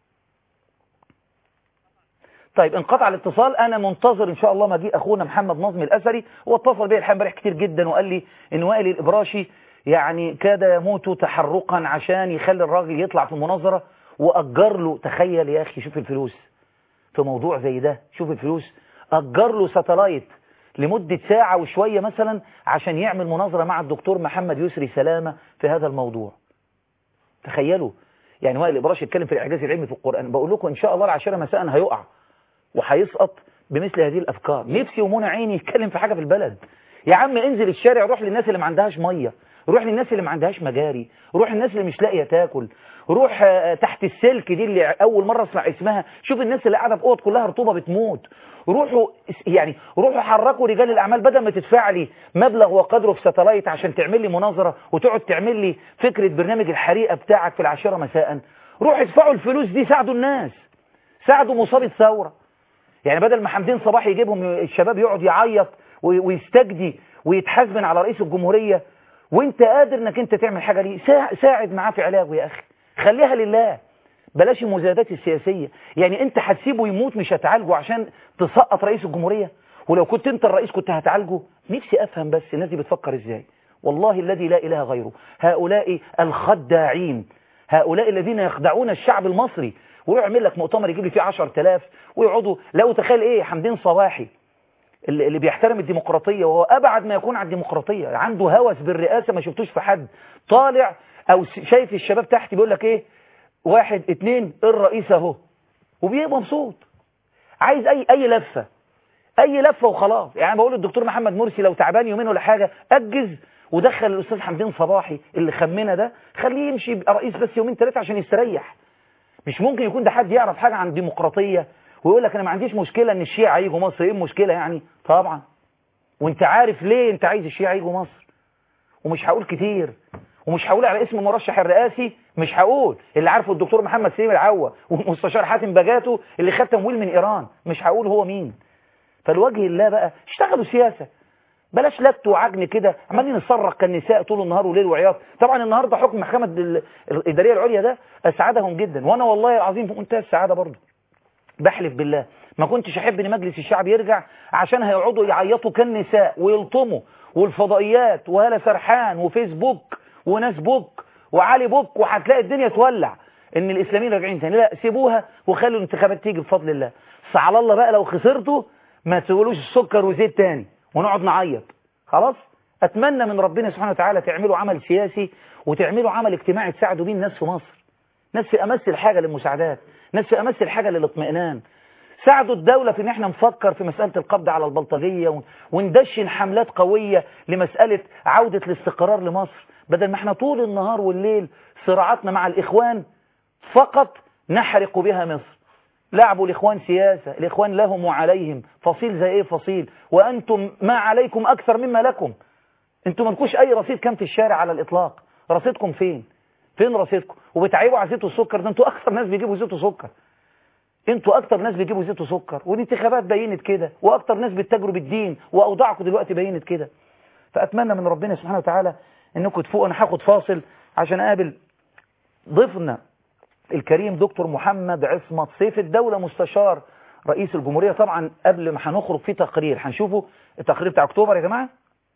طيب انقطع الاتصال انا منتظر ان شاء الله ما جه اخونا محمد نظمي الاثري هو اتصل بيا الحقيقه امبارح كتير جدا وقال لي ان وائل الابراشي يعني كاد يموت تحرقا عشان يخلي الراجل يطلع في المناظره واجر له تخيل يا اخي شوف الفلوس في موضوع زي ده شوف الفلوس اجر له ساتلايت لمده ساعه وشويه مثلا عشان يعمل مناظره مع الدكتور محمد يسري سلامه في هذا الموضوع تخيلوا يعني وائل الابراشي يتكلم في الاعجاز العلمي في القران بقول لكم ان شاء الله العاشره مساء هيقع وهيسقط بمثل هذه الافكار نفسي ومنى عيني يتكلم في حاجه في البلد يا عم انزل الشارع روح للناس اللي ما عندهاش ميه روح للناس اللي ما عندهاش مجاري روح للناس اللي مش لاقيه تاكل روح آه، تحت السلك دي اللي اول مره اسمع اسمها شوف الناس اللي قاعده في اوض كلها رطوبه بتموت روحوا يعني روحوا حركوا رجال الاعمال بدل ما تدفع لي مبلغ وقدره في ساتلايت عشان تعمل لي مناظره وتقعد تعمل لي فكره برنامج الحريقه بتاعك في العاشره مساء روح ادفعوا الفلوس دي ساعدوا الناس ساعدوا مصاب الثوره يعني بدل ما حمدين صباح يجيبهم الشباب يقعد يعيط وي- ويستجدي ويتحاسبن على رئيس الجمهورية وانت قادر انك انت تعمل حاجة ليه ساع- ساعد معاه في علاجه يا اخي خليها لله بلاش المزايدات السياسية يعني انت هتسيبه يموت مش هتعالجه عشان تسقط رئيس الجمهورية ولو كنت انت الرئيس كنت هتعالجه نفسي افهم بس الناس دي بتفكر ازاي والله الذي لا اله غيره هؤلاء الخداعين هؤلاء الذين يخدعون الشعب المصري ويعمل لك مؤتمر يجيب لي فيه 10000 ويقعدوا لو تخيل ايه حمدين صباحي اللي اللي بيحترم الديمقراطية وهو أبعد ما يكون عن الديمقراطية عنده هوس بالرئاسة ما شفتوش في حد طالع أو س- شايف الشباب تحت بيقول لك إيه واحد اتنين الرئيس أهو وبيبقى مبسوط عايز أي أي لفة أي لفة وخلاص يعني بقول للدكتور محمد مرسي لو تعبان يومين ولا حاجة أجز ودخل الأستاذ حمدين صباحي اللي خمنا ده خليه يمشي يبقى رئيس بس يومين ثلاثة عشان يستريح مش ممكن يكون ده حد يعرف حاجة عن الديمقراطية ويقول لك انا ما عنديش مشكلة ان الشيعة يجوا مصر ايه المشكلة يعني طبعا وانت عارف ليه انت عايز الشيعة يجوا مصر ومش هقول كتير ومش هقول على اسم المرشح الرئاسي مش هقول اللي عارفه الدكتور محمد سليم العوة والمستشار حاتم بجاتو اللي خد تمويل من ايران مش هقول هو مين فالوجه الله بقى اشتغلوا سياسة بلاش لت وعجن كده عمالين نصرخ كالنساء طول النهار وليل وعياط طبعا النهارده حكم محكمة ال- الإدارية العليا ده أسعدهم جدا وأنا والله العظيم في منتهى السعادة برضه بحلف بالله ما كنتش احب ان مجلس الشعب يرجع عشان هيقعدوا يعيطوا كالنساء ويلطموا والفضائيات وهلا سرحان وفيسبوك وناس بوك وعلي بوك وهتلاقي الدنيا تولع ان الاسلاميين راجعين تاني لا سيبوها وخلوا الانتخابات تيجي بفضل الله بس على الله بقى لو خسرتوا ما تقولوش سكر وزيت تاني ونقعد نعيط خلاص اتمنى من ربنا سبحانه وتعالى تعملوا عمل سياسي وتعملوا عمل اجتماعي تساعدوا بيه الناس في مصر ناس في امس الحاجه للمساعدات ناس في امس الحاجه للاطمئنان ساعدوا الدولة في ان احنا نفكر في مسألة القبض على البلطجية ون- وندشن حملات قوية لمسألة عودة الاستقرار لمصر بدل ما احنا طول النهار والليل صراعاتنا مع الإخوان فقط نحرق بها مصر لعبوا الإخوان سياسة الإخوان لهم وعليهم فصيل زي ايه فصيل وأنتم ما عليكم أكثر مما لكم انتم مالكوش أي رصيد كام في الشارع على الإطلاق رصيدكم فين فين رصيدكم وبتعيبوا على زيت والسكر ده انتوا أكثر ناس بيجيبوا زيت وسكر انتوا اكتر ناس بيجيبوا زيت وسكر والانتخابات بينت كده واكتر ناس بتتاجروا بالدين واوضاعكم دلوقتي بينت كده فاتمنى من ربنا سبحانه وتعالى انكم تفوقوا انا هاخد فاصل عشان اقابل ضيفنا الكريم دكتور محمد عصمت سيف الدولة مستشار رئيس الجمهورية طبعا قبل ما هنخرج في تقرير هنشوفه التقرير بتاع اكتوبر يا جماعة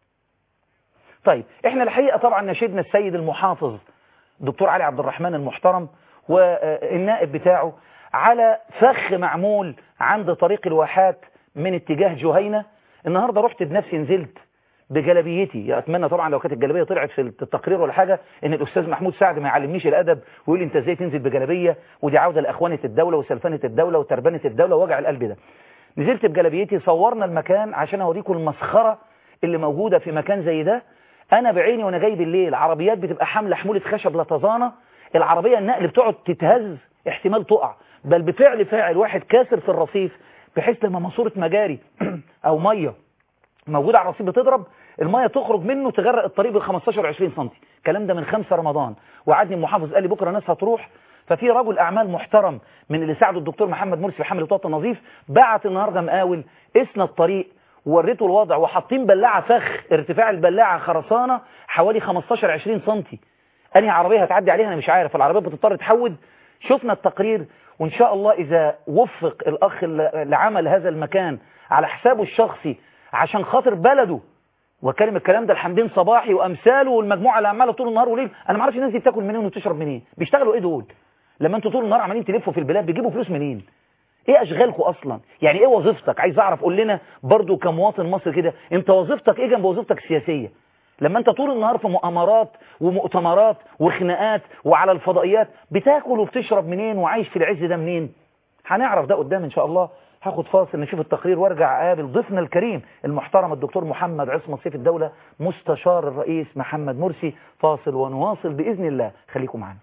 طيب احنا الحقيقة طبعا نشدنا السيد المحافظ دكتور علي عبد الرحمن المحترم والنائب بتاعه على فخ معمول عند طريق الواحات من اتجاه جهينة النهاردة رحت بنفسي نزلت بجلبيتي اتمنى طبعا لو كانت الجلبيه طلعت في التقرير ولا حاجه ان الاستاذ محمود سعد ما يعلمنيش الادب ويقول لي انت ازاي تنزل بجلبيه ودي عوده لاخوانه الدوله وسلفنه الدوله وتربنه الدوله ووجع القلب ده نزلت بجلبيتي صورنا المكان عشان اوريكم المسخره اللي موجوده في مكان زي ده انا بعيني وانا جاي بالليل عربيات بتبقى حامله حموله خشب لطزانه العربيه النقل بتقعد تتهز احتمال تقع بل بفعل فاعل واحد كاسر في الرصيف بحيث لما ماسوره مجاري او ميه موجوده على الرصيف بتضرب الميه تخرج منه تغرق الطريق ب 15 20 سم الكلام ده من 5 رمضان وعدني المحافظ قال لي بكره ناس هتروح ففي رجل اعمال محترم من اللي ساعده الدكتور محمد مرسي في حمل الوطن النظيف بعت النهارده مقاول اسنا الطريق ووريته الوضع وحاطين بلاعه فخ ارتفاع البلاعه خرسانه حوالي 15 20 سم انهي عربيه هتعدي عليها انا مش عارف العربيه بتضطر تحود شفنا التقرير وان شاء الله اذا وفق الاخ اللي عمل هذا المكان على حسابه الشخصي عشان خاطر بلده وكلم الكلام ده الحمدين صباحي وامثاله والمجموعه اللي عماله طول النهار وليل انا ما اعرفش الناس دي بتاكل منين وتشرب منين بيشتغلوا ايه دول لما انتوا طول النهار عمالين تلفوا في البلاد بيجيبوا فلوس منين ايه اشغالكم اصلا يعني ايه وظيفتك عايز اعرف قول لنا برضو كمواطن مصري كده انت وظيفتك ايه جنب وظيفتك السياسيه لما انت طول النهار في مؤامرات ومؤتمرات وخناقات وعلى الفضائيات بتاكل وبتشرب منين وعايش في العز ده منين هنعرف ده قدام ان شاء الله هاخد فاصل نشوف التقرير وارجع اقابل ضيفنا الكريم المحترم الدكتور محمد عصمت سيف الدولة مستشار الرئيس محمد مرسي فاصل ونواصل بإذن الله خليكم معنا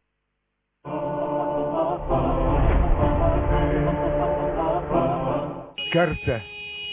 كارثة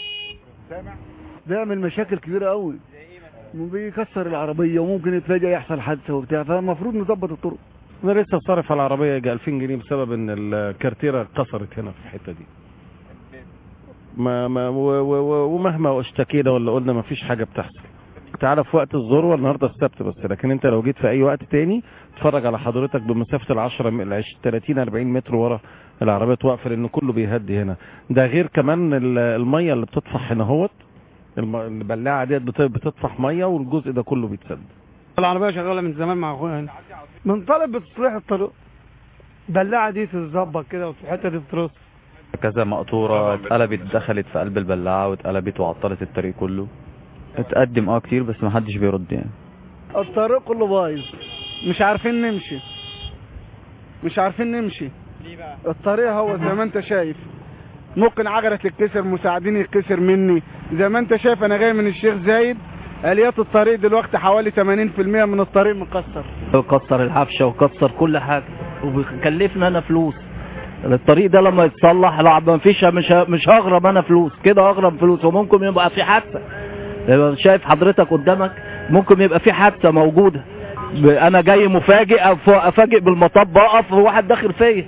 بيعمل مشاكل كبيرة قوي بيكسر العربية وممكن يتفاجئ يحصل حادثة وبتاع فالمفروض نظبط الطرق انا لسه صارف على العربيه يجي 2000 جنيه بسبب ان الكارتيره اتكسرت هنا في الحته دي ما ما و و و ومهما اشتكينا ولا قلنا ما فيش حاجه بتحصل تعالى في وقت الذروه النهارده السبت بس لكن انت لو جيت في اي وقت تاني اتفرج على حضرتك بمسافه ال 10 م- ال 20 30 40 متر ورا العربيات واقفه لان كله بيهدي هنا ده غير كمان ال- الميه اللي بتطفح هنا اهوت الم- البلاعه ديت بت- بتطفح ميه والجزء ده كله بيتسد العربية شغالة من زمان مع اخويا هنا بنطالب بتصليح الطريق بلاعة دي تتظبط كده وفي الحتة دي تترص كذا مقطورة اتقلبت دخلت في قلب البلاعة واتقلبت وعطلت الطريق كله اتقدم اه كتير بس محدش بيرد يعني الطريق كله بايظ مش عارفين نمشي مش عارفين نمشي الطريق هو زي ما انت شايف ممكن عجلة تتكسر مساعدين يتكسر مني زي ما انت شايف انا جاي من الشيخ زايد اليات الطريق دلوقتي حوالي 80% من الطريق مكسر وكسر الحفشه وكسر كل حاجه وبيكلفنا انا فلوس الطريق ده لما يتصلح لا ما فيش مش ه- مش هغرم انا فلوس كده هغرم فلوس وممكن يبقى في حادثه يبقى شايف حضرتك قدامك ممكن يبقى في حادثه موجوده ب- انا جاي مفاجئ أف- افاجئ بالمطب اقف وواحد داخل فيا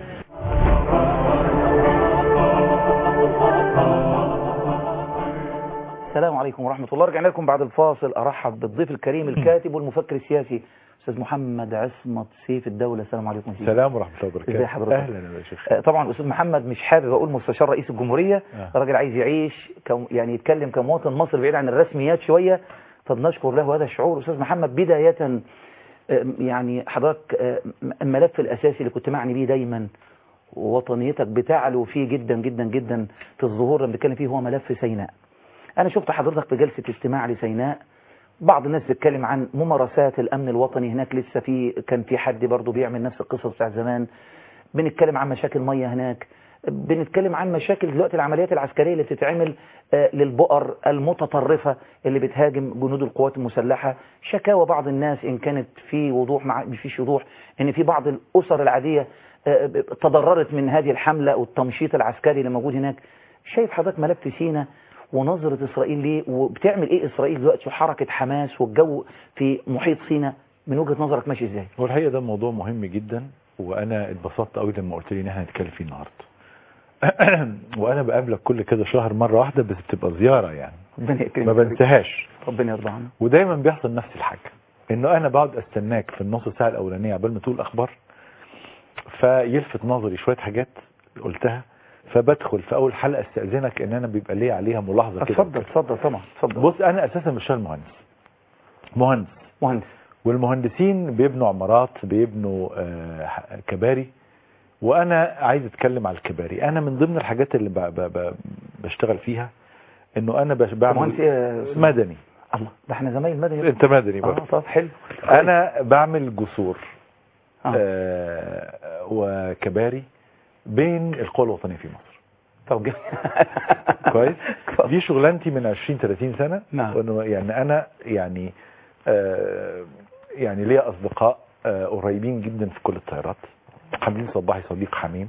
السلام عليكم ورحمة الله رجعنا لكم بعد الفاصل أرحب بالضيف الكريم الكاتب والمفكر السياسي أستاذ محمد عصمت سيف الدولة السلام عليكم سيف السلام ورحمة الله وبركاته ازي حضرتك أهلا يا شيخ آه، طبعا أستاذ محمد مش حابب أقول مستشار رئيس الجمهورية آه. راجل عايز يعيش كم يعني يتكلم كمواطن مصري بعيد عن الرسميات شوية فبنشكر له هذا الشعور أستاذ محمد بداية آه، يعني حضرتك آه، الملف الأساسي اللي كنت معني بيه دايما ووطنيتك بتعلو فيه جدا جدا جدا في الظهور اللي بنتكلم فيه هو ملف سيناء أنا شفت حضرتك في جلسة استماع لسيناء بعض الناس بتتكلم عن ممارسات الأمن الوطني هناك لسه في كان في حد برضه بيعمل نفس القصص بتاع زمان بنتكلم عن مشاكل مية هناك بنتكلم عن مشاكل دلوقتي العمليات العسكرية اللي بتتعمل آه، للبؤر المتطرفة اللي بتهاجم جنود القوات المسلحة شكاوى بعض الناس إن كانت في وضوح مع مش فيش وضوح إن في بعض الأسر العادية آه، تضررت من هذه الحملة والتمشيط العسكري اللي موجود هناك شايف حضرتك ملف سينا ونظرة إسرائيل ليه وبتعمل إيه إسرائيل دلوقتي وحركة حماس والجو في محيط سينا من وجهة نظرك ماشي إزاي؟ هو الحقيقة ده موضوع مهم جدا وأنا اتبسطت قوي لما قلت لي إن احنا هنتكلم فيه النهاردة وأنا بقابلك كل كده شهر مرة واحدة بس بتبقى زيارة يعني ربنا يكرمك ما بنساهاش ربنا يرضى عنك ودايما بيحصل نفس الحاجة إنه أنا بقعد أستناك في النص ساعة الأولانية قبل ما تقول أخبار فيلفت نظري شوية حاجات قلتها فبدخل في أول حلقة استأذنك إن أنا بيبقى ليا عليها ملاحظة كده اتفضل اتفضل طبعا اتفضل بص انا اساسا بشتغل مهندس مهندس مهندس والمهندسين بيبنوا عمارات بيبنوا آه، ح- كباري وانا عايز اتكلم على الكباري انا من ضمن الحاجات اللي ب ب ب بشتغل فيها انه انا بش- مهندس إيه يا بعمل أستاذ؟ مدني الله ده احنا زمايل مدني انت مدني اه برضه طب حلو انا بعمل جسور آه. آه وكباري بين القوى الوطنيه في مصر طب جميل. كويس دي شغلانتي من 20 30 سنه نعم. وإنه يعني انا يعني آه يعني ليا اصدقاء آه قريبين جدا في كل الطيارات حمدين صباحي صديق حميم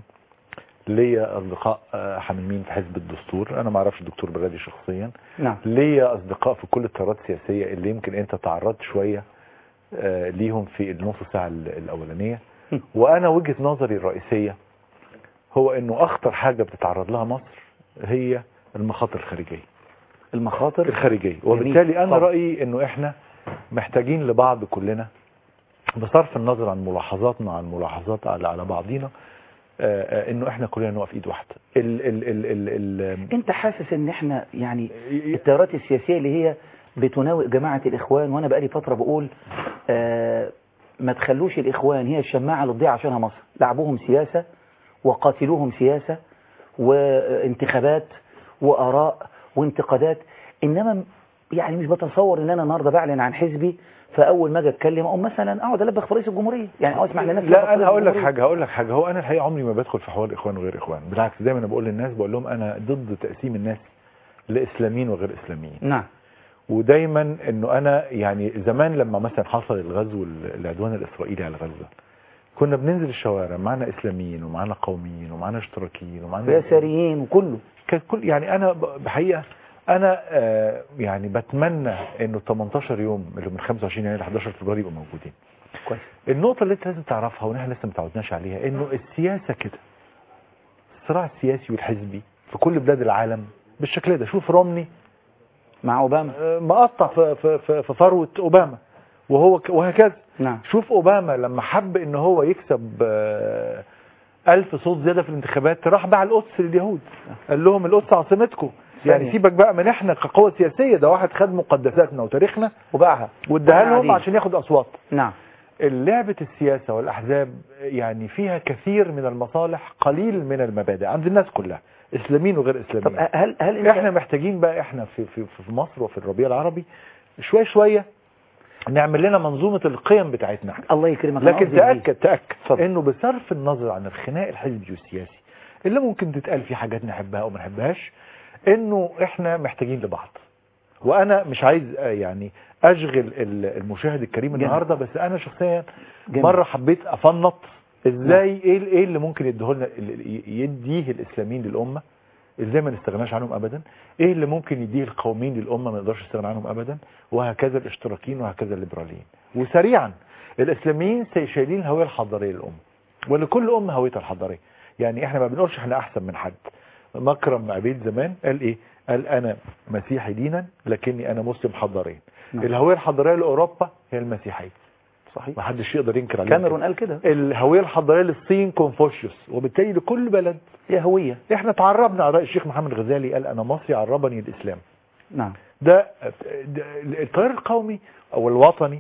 ليا اصدقاء آه حميمين في حزب الدستور انا ما اعرفش الدكتور برادي شخصيا نعم ليا اصدقاء في كل التيارات السياسيه اللي يمكن انت تعرضت شويه آه ليهم في النص ساعه ال- الاولانيه وانا وجهه نظري الرئيسيه هو انه اخطر حاجه بتتعرض لها مصر هي المخاطر الخارجيه المخاطر الخارجيه وبالتالي انا طبعا. رايي انه احنا محتاجين لبعض كلنا بصرف النظر عن ملاحظاتنا عن ملاحظات على على بعضينا آه، آه، انه احنا كلنا نقف ايد واحده ال ال ال ال ال انت حاسس ان احنا يعني التيارات السياسية اللي هي بتناوئ جماعة الاخوان وانا بقالي فترة بقول آه ما تخلوش الاخوان هي الشماعة اللي تضيع عشانها مصر لعبوهم سياسة وقاتلوهم سياسة وانتخابات واراء وانتقادات انما يعني مش بتصور ان انا النهارده بعلن عن حزبي فاول ما اجي اتكلم اقوم مثلا اقعد البخ في رئيس الجمهوريه يعني أو اسمح لنفسي ألبخ في لا انا رئيس هقول لك الجمهورية. حاجه هقول لك حاجه هو انا الحقيقه عمري ما بدخل في حوار اخوان وغير اخوان بالعكس دايما انا بقول للناس بقول لهم انا ضد تقسيم الناس لاسلاميين وغير اسلاميين نعم ودايما انه انا يعني زمان لما مثلا حصل الغزو ال- العدوان الاسرائيلي على غزه كنا بننزل الشوارع معنا اسلاميين ومعنا قوميين ومعنا اشتراكيين ومعنا ويساريين وكله كان كل يعني انا ب- بحقيقه انا آه يعني بتمنى انه 18 يوم اللي من 25 يناير ل 11 فبراير يبقوا موجودين كويس النقطة اللي انت لازم تعرفها وان احنا لسه ما تعودناش عليها انه السياسة كده الصراع السياسي والحزبي في كل بلاد العالم بالشكل ده شوف رومني مع اوباما آه، مقطع في في في, في فروه اوباما وهو ك- وهكذا نعم شوف اوباما لما حب ان هو يكسب آه، ألف صوت زيادة في الانتخابات راح باع القدس لليهود قال لهم القدس عاصمتكم يعني ثانية. سيبك بقى من احنا كقوة سياسية ده واحد خد مقدساتنا وتاريخنا وباعها واداها وإحنا لهم قاعدين. عشان ياخد اصوات نعم لعبة السياسة والأحزاب يعني فيها كثير من المصالح قليل من المبادئ عند الناس كلها إسلاميين وغير طب إسلاميين هل هل انت احنا محتاجين بقى احنا في, في, في مصر وفي الربيع العربي شوية شوية نعمل لنا منظومة القيم بتاعتنا احنا الله يكرمك أنا لكن قصدي بإيه؟ تأكد تأكد اتفضل. انه بصرف النظر عن الخناق الحزبي والسياسي اللي ممكن تتقال فيه حاجات نحبها او ما نحبهاش انه احنا محتاجين لبعض وانا مش عايز آه، يعني اشغل ال- المشاهد الكريم جميل. النهارده بس انا شخصيا جميل. مره حبيت افنط ازاي ايه ال- ايه اللي ممكن يديه لنا يديه الاسلاميين للامه ازاي ما نستغناش عنهم ابدا ايه اللي ممكن يديه القوميين للامه ما نقدرش نستغنى عنهم ابدا وهكذا الاشتراكيين وهكذا الليبراليين وسريعا الاسلاميين شايلين الهويه الحضاريه للامه ولكل امه هويتها الحضاريه يعني احنا ما بنقولش احنا احسن من حد مكرم عبيد زمان قال ايه قال انا مسيحي دينا لكني انا مسلم حضاريا نعم. الهويه الحضاريه لاوروبا هي المسيحيه صحيح ما حدش يقدر ينكر عليها كاميرون قال كده الهويه الحضاريه للصين كونفوشيوس وبالتالي لكل بلد هي هوية احنا تعربنا على رأي الشيخ محمد غزالي قال انا مصري عربني الاسلام نعم ده ده التيار القومي او الوطني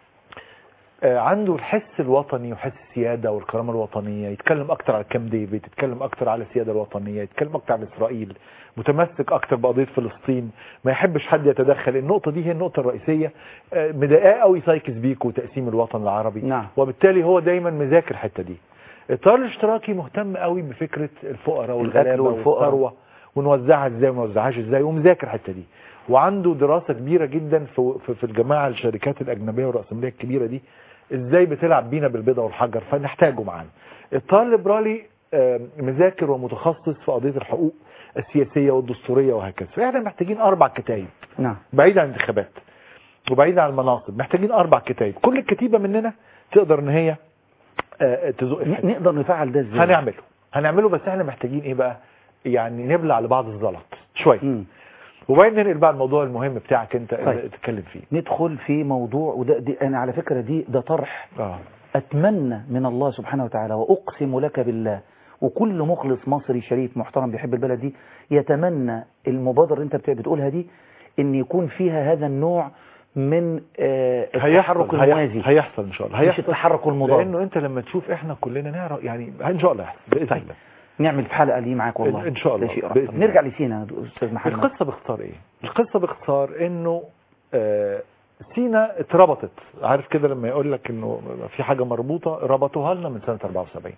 آه، عنده الحس الوطني وحس السيادة والكرامة الوطنية يتكلم اكتر على كام ديفيد يتكلم اكتر على السيادة الوطنية يتكلم اكتر على اسرائيل متمسك اكتر بقضية فلسطين ما يحبش حد يتدخل النقطة دي هي النقطة الرئيسية آه، مضايقاه قوي سايكس بيكو وتقسيم الوطن العربي نعم وبالتالي هو دايما مذاكر الحته دي التيار الاشتراكي مهتم قوي بفكره الفقراء والغلابه الأكل والفقراء. والثروه ونوزعها ازاي وما نوزعهاش ازاي ومذاكر الحته دي وعنده دراسه كبيره جدا في في, في الجماعه الشركات الاجنبيه والراسماليه الكبيره دي ازاي بتلعب بينا بالبيضه والحجر فنحتاجه معانا التيار الليبرالي آه، مذاكر ومتخصص في قضيه الحقوق السياسيه والدستوريه وهكذا فاحنا محتاجين اربع كتايب نعم بعيد عن الانتخابات وبعيد عن المناصب محتاجين اربع كتايب كل كتيبه مننا تقدر ان هي آه، تزق الحته. ن- نقدر نفعل ده ازاي هنعمله هنعمله بس احنا محتاجين ايه بقى يعني نبلع لبعض الزلط شويه مم. وبعدين ننقل بقى الموضوع المهم بتاعك انت اللي طيب. تتكلم فيه ندخل في موضوع وده دي انا على فكرة دي ده طرح اه اتمنى من الله سبحانه وتعالى واقسم لك بالله وكل مخلص مصري شريف محترم بيحب البلد دي يتمنى المبادرة اللي انت بت- بتقولها دي ان يكون فيها هذا النوع من آه، التحرك هيحصل الموازي هيحصل ان شاء الله مش هيحصل التحرك المضاد لانه انت لما تشوف احنا كلنا نعرف يعني ان شاء الله يحصل باذن طيب. الله نعمل في حلقة دي معاك والله إن شاء الله. ده شيء رائع. بإذن طب الله. نرجع لسينا يا استاذ محمد القصه باختصار ايه القصه باختصار انه آه، سينا اتربطت عارف كده لما يقول لك انه في حاجه مربوطه ربطوها لنا من سنه 74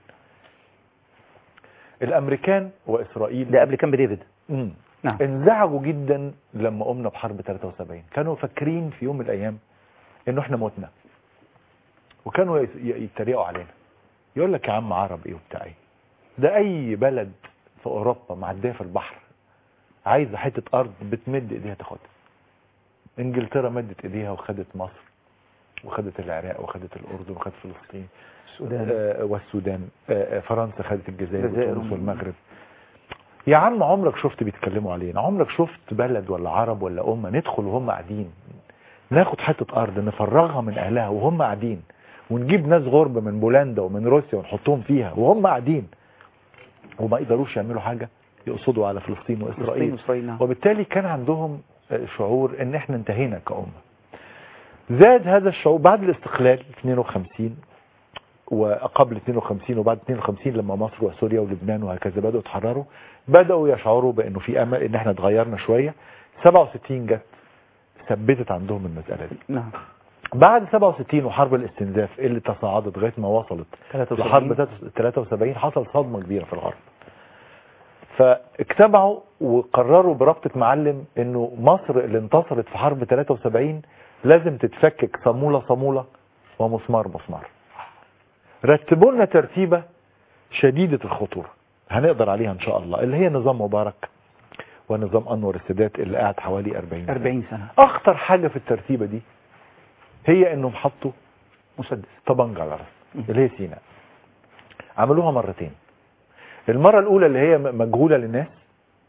الامريكان واسرائيل ده قبل كامب ديفيد مم. نعم انزعجوا جدا لما قمنا بحرب 73 كانوا فاكرين في يوم من الايام انه احنا متنا وكانوا يس- ي- يتريقوا علينا يقول لك يا عم عرب ايه وبتاع ايه ده اي بلد في اوروبا معديه في البحر عايزه حته ارض بتمد ايديها تاخدها انجلترا مدت ايديها وخدت مصر وخدت العراق وخدت الاردن وخدت فلسطين السودان آه والسودان آه آه، فرنسا خدت الجزائر الجزائر وتونس والمغرب يا عم عمرك شفت بيتكلموا علينا عمرك شفت بلد ولا عرب ولا أمة ندخل وهم قاعدين ناخد حتة أرض نفرغها من أهلها وهم قاعدين ونجيب ناس غرب من بولندا ومن روسيا ونحطهم فيها وهم قاعدين وما يقدروش يعملوا حاجة يقصدوا على فلسطين فلسطين وإسرائيل وإسرائيل نعم وبالتالي كان عندهم آه، شعور ان احنا انتهينا كأمة زاد هذا الشعور بعد الاستقلال 52 وقبل 52 وبعد 52 لما مصر وسوريا ولبنان وهكذا بدأوا يتحرروا بدأوا يشعروا بأنه في أمل إن احنا اتغيرنا شوية 67 جت ثبتت عندهم المسألة دي نعم بعد 67 وحرب الاستنزاف اللي تصاعدت لغايه ما وصلت 73. لحرب 73 حصل صدمه كبيره في الغرب فاجتمعوا وقرروا بربطة معلم انه مصر اللي انتصرت في حرب 73 لازم تتفكك صامولة صامولة ومسمار مسمار رتبوا لنا ترتيبة شديدة الخطورة هنقدر عليها ان شاء الله اللي هي نظام مبارك ونظام انور السادات اللي قاعد حوالي 40 سنة 40 سنة اخطر حاجة في الترتيبة دي هي انهم حطوا مسدس طبنجة على راس اللي هي سيناء عملوها مرتين المرة الأولى اللي هي م- مجهولة للناس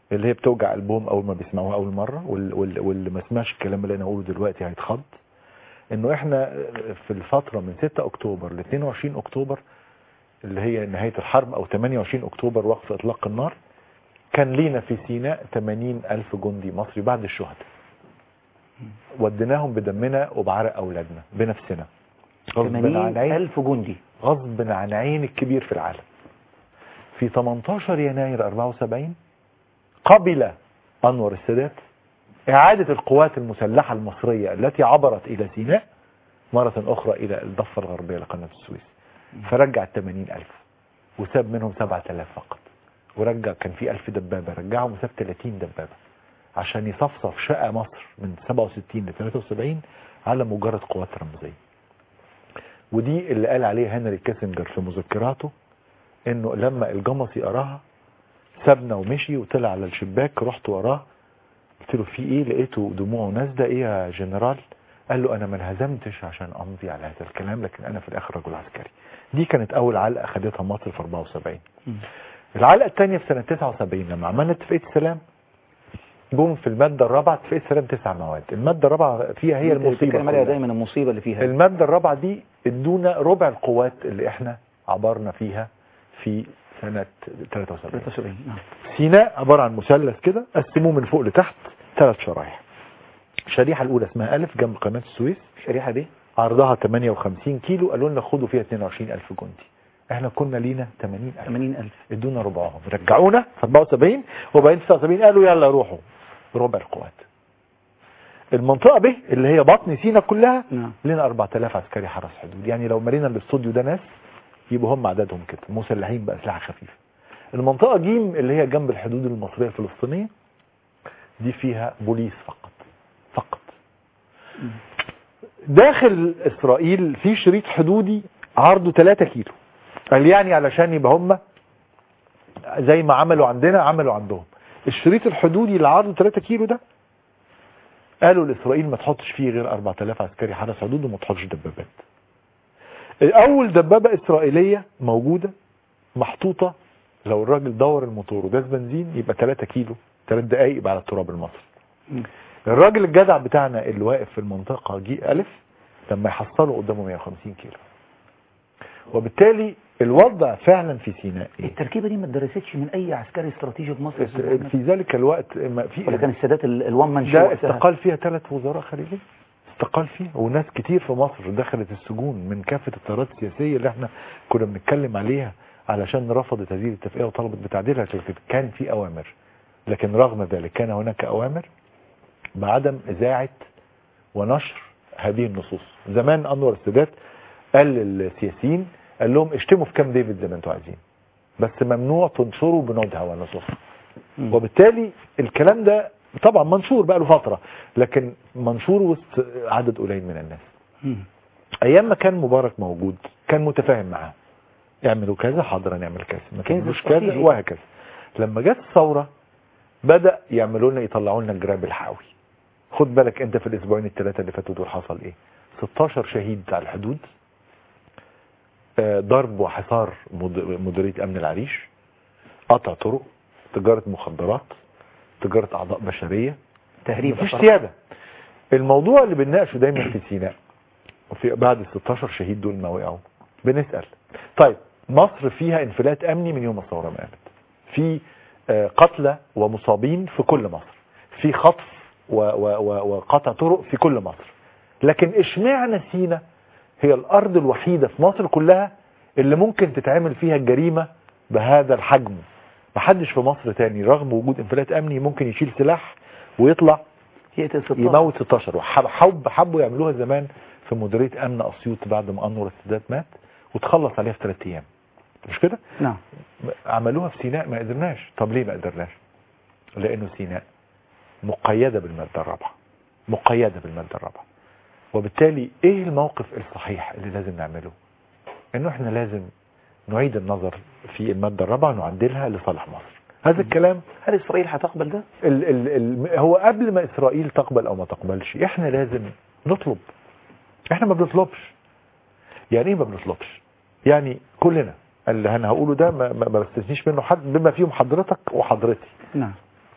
اللي هي بتوجع قلبهم اول ما بيسمعوها اول مره وال- وال- واللي ما سمعش الكلام اللي انا اقوله دلوقتي هيتخض انه احنا في الفتره من 6 اكتوبر ل 22 اكتوبر اللي هي نهايه الحرب او 28 اكتوبر وقف اطلاق النار كان لينا في سيناء 80 الف جندي مصري بعد الشهداء وديناهم بدمنا وبعرق اولادنا بنفسنا غصب عن 80 عين ألف جندي غصب عن عين الكبير في العالم في 18 يناير 74 قبل أنور السادات إعادة القوات المسلحة المصرية التي عبرت إلى سيناء مرة أخرى إلى الضفة الغربية لقناة السويس فرجع 80 ألف وساب منهم 7000 فقط ورجع كان في 1000 دبابة رجعهم وساب 30 دبابة عشان يصفصف شقة مصر من 67 ل 73 على مجرد قوات رمزية ودي اللي قال عليها هنري كيسنجر في مذكراته انه لما الجمصي قراها سابنا ومشي وطلع على الشباك رحت وراه قلت له في ايه لقيته دموعه نازله ايه يا جنرال قال له انا ما انهزمتش عشان امضي على هذا الكلام لكن انا في الاخر رجل عسكري دي كانت اول علقه خدتها مصر في 74 العلقه الثانيه في سنه 79 لما عملنا اتفاقيه السلام جم في الماده الرابعه اتفاقيه السلام تسع مواد الماده الرابعه فيها هي المصيبه بتتكلم عليها كلها. دايما المصيبة اللي فيها المادة الرابعة دي ادونا ربع القوات اللي احنا عبرنا فيها في سنة 73 73 نعم. سيناء عبارة عن مثلث كده قسموه من فوق لتحت ثلاث شرايح الشريحة الأولى اسمها ألف جنب قناة السويس الشريحة دي عرضها 58 كيلو قالوا لنا خدوا فيها 22 ألف جندي احنا كنا لينا 80 ألف 80 ألف ادونا ربعهم رجعونا في 74 وبعدين 79 قالوا يلا روحوا ربع القوات المنطقة ب اللي هي بطن سينا كلها نعم لنا 4000 عسكري حرس حدود يعني لو مرينا الاستوديو ده ناس يبقوا هم عددهم كده مسلحين بأسلحة خفيفة المنطقة ج اللي هي جنب الحدود المصرية الفلسطينية دي فيها بوليس فقط فقط داخل إسرائيل في شريط حدودي عرضه 3 كيلو قال يعني علشان يبقى هم زي ما عملوا عندنا عملوا عندهم الشريط الحدودي اللي عرضه 3 كيلو ده قالوا لإسرائيل ما تحطش فيه غير 4000 عسكري حرس حدود وما تحطش دبابات أول دبابة إسرائيلية موجودة محطوطة لو الراجل دور الموتور وداس بنزين يبقى 3 كيلو 3 دقايق يبقى على التراب المصري الراجل الجدع بتاعنا اللي واقف في المنطقة جي ألف لما يحصله قدامه 150 كيلو وبالتالي الوضع فعلا في سيناء إيه؟ التركيبة دي ما اتدرستش من أي عسكري استراتيجي في مصر في ذلك الوقت ما في ولا كان السادات ال- الوان مان شو ده وقتها؟ استقال فيها ثلاث وزراء خارجيه استقال فيها وناس كتير في مصر دخلت السجون من كافة التيارات السياسية اللي احنا كنا بنتكلم عليها علشان رفضت هذه الاتفاقية وطلبت بتعديلها لكن كان في أوامر لكن رغم ذلك كان هناك أوامر بعدم إذاعة ونشر هذه النصوص زمان أنور السادات قال للسياسيين قال لهم اشتموا في كام ديفيد زي ما انتوا عايزين بس ممنوع تنشروا بنودها ونصوص وبالتالي الكلام ده طبعا منشور بقى له فترة لكن منشور وسط عدد قليل من الناس ايام ما كان مبارك موجود كان متفاهم معاه اعملوا كذا حاضر نعمل كذا ما كان تعملوش كذا استراتيجي. وهكذا لما جت الثوره بدا يعملوا لنا يطلعوا لنا الجراب الحاوي خد بالك انت في الاسبوعين الثلاثه اللي فاتوا دول حصل ايه 16 شهيد على الحدود آه، ضرب وحصار مد- مديريه امن العريش قطع طرق تجاره مخدرات تجاره اعضاء بشريه تهريب مفيش أسرى. سياده الموضوع اللي بنناقشه دايما في سيناء وفي بعد ال 16 شهيد دول ما وقعوا بنسال طيب مصر فيها انفلات امني من يوم الثوره ما قامت في آه، قتلى ومصابين في كل مصر في خطف و- و- و- وقطع طرق في كل مصر لكن اشمعنى سينا هي الارض الوحيده في مصر كلها اللي ممكن تتعمل فيها الجريمه بهذا الحجم محدش في مصر تاني رغم وجود انفلات امني ممكن يشيل سلاح ويطلع يقتل 16 يموت 16 وحب حب حبوا يعملوها زمان في مديريه امن اسيوط بعد ما انور السادات مات وتخلص عليها في ثلاث ايام مش كده؟ نعم عملوها في سيناء ما قدرناش طب ليه ما قدرناش؟ لانه سيناء مقيده بالماده الرابعه مقيده بالماده الرابعه وبالتالي ايه الموقف الصحيح اللي لازم نعمله؟ انه احنا لازم نعيد النظر في الماده الرابعه ونعدلها لصالح مصر هذا الكلام هل إسرائيل هتقبل ده؟ ال ال ال هو قبل ما اسرائيل تقبل او ما تقبلش احنا لازم نطلب احنا ما بنطلبش يعني ايه ما بنطلبش يعني كلنا اللي انا هقوله ده ما, ما ما بستثنيش منه حد بما فيهم حضرتك وحضرتي نعم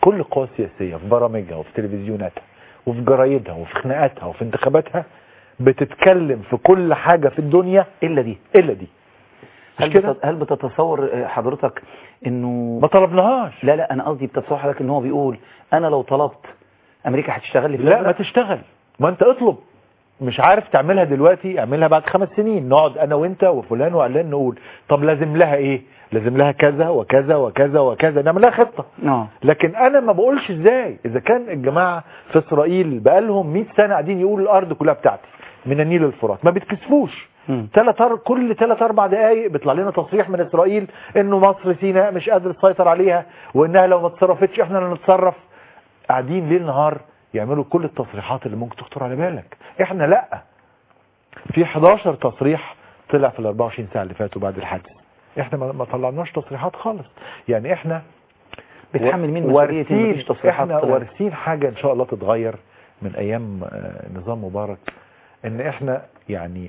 كل القوى السياسيه في برامجها وفي تلفزيوناتها وفي جرايدها وفي خناقاتها وفي انتخاباتها بتتكلم في كل حاجه في الدنيا الا دي الا دي مش هل, كده؟ بتت... هل بتتصور آه، حضرتك انه ما طلبناهاش لا لا انا قصدي بتتصور حضرتك ان هو بيقول انا لو طلبت امريكا هتشتغل لي في لا الأزرق؟ ما تشتغل ما انت اطلب مش عارف تعملها دلوقتي اعملها بعد خمس سنين نقعد انا وانت وفلان وعلان نقول طب لازم لها ايه لازم لها كذا وكذا وكذا وكذا نعمل لها خطه اه لكن انا ما بقولش ازاي اذا كان الجماعه في اسرائيل بقالهم 100 سنه قاعدين يقولوا الارض كلها بتاعتي من النيل للفرات ما بتكسفوش مم. ثلاث أر... كل ثلاث اربع دقائق بيطلع لنا تصريح من اسرائيل انه مصر سيناء مش قادر تسيطر عليها وانها لو ما اتصرفتش احنا اللي نتصرف قاعدين ليل نهار يعملوا كل التصريحات اللي ممكن تخطر على بالك احنا لا في 11 تصريح طلع في ال 24 ساعه اللي فاتوا بعد الحادث احنا ما ما طلعناش تصريحات خالص يعني احنا بتحمل مين مسؤوليه ان مفيش تصريحات احنا طلعت؟ وارثين حاجه ان شاء الله تتغير من ايام آه، نظام مبارك ان احنا يعني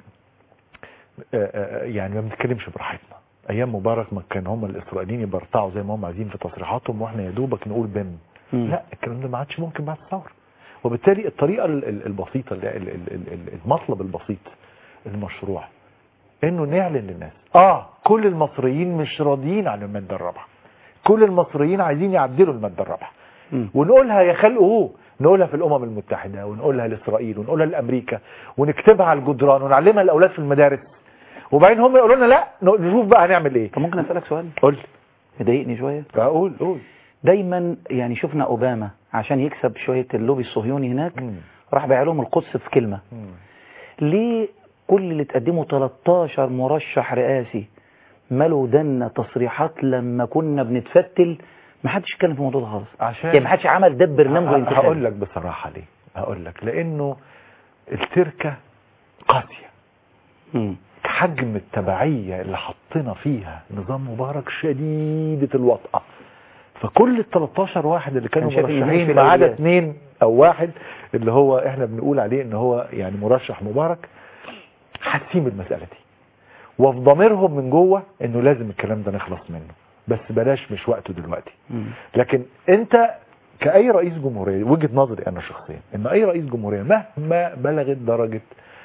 آه، آه، يعني ما بنتكلمش براحتنا ايام مبارك ما كان هم الاسرائيليين يبرطعوا زي ما هم عايزين في تصريحاتهم واحنا يا دوبك نقول بم مم. لا الكلام ده ما عادش ممكن بعد الثوره وبالتالي الطريقه ال- ال- البسيطه ال- ال- ال- ال- المطلب البسيط المشروع انه نعلن للناس اه كل المصريين مش راضيين عن الماده الرابعه كل المصريين عايزين يعدلوا الماده الرابعه مم. ونقولها يا خلقه نقولها في الامم المتحده ونقولها لاسرائيل ونقولها لامريكا ونكتبها على الجدران ونعلمها الاولاد في المدارس وبعدين هم يقولوا لنا لا نشوف بقى هنعمل ايه طب ممكن اسالك سؤال قول مضايقني شويه اقول قول دايما يعني شفنا اوباما عشان يكسب شويه اللوبي الصهيوني هناك مم. راح بايع لهم القدس في كلمه مم. ليه كل اللي تقدموا 13 مرشح رئاسي مالوا دنا تصريحات لما كنا بنتفتل ما حدش اتكلم في الموضوع ده خالص عشان يعني ما حدش عمل ده برنامجه ه- الانتخابي هقول لك بصراحه ليه هقول لك لانه التركه قاسيه مم. حجم التبعية اللي حطينا فيها نظام مبارك شديدة الوطأة فكل ال 13 واحد اللي كانوا كان شايف إن دي مش مرشحين في ما عدا الأولويات. اثنين او واحد اللي هو احنا بنقول عليه ان هو يعني مرشح مبارك حاسين بالمسألة دي وفي ضميرهم من جوه انه لازم الكلام ده نخلص منه بس بلاش مش وقته دلوقتي مم. لكن انت كأي رئيس جمهورية وجهة نظري انا شخصيا ان اي رئيس جمهورية مهما بلغت درجة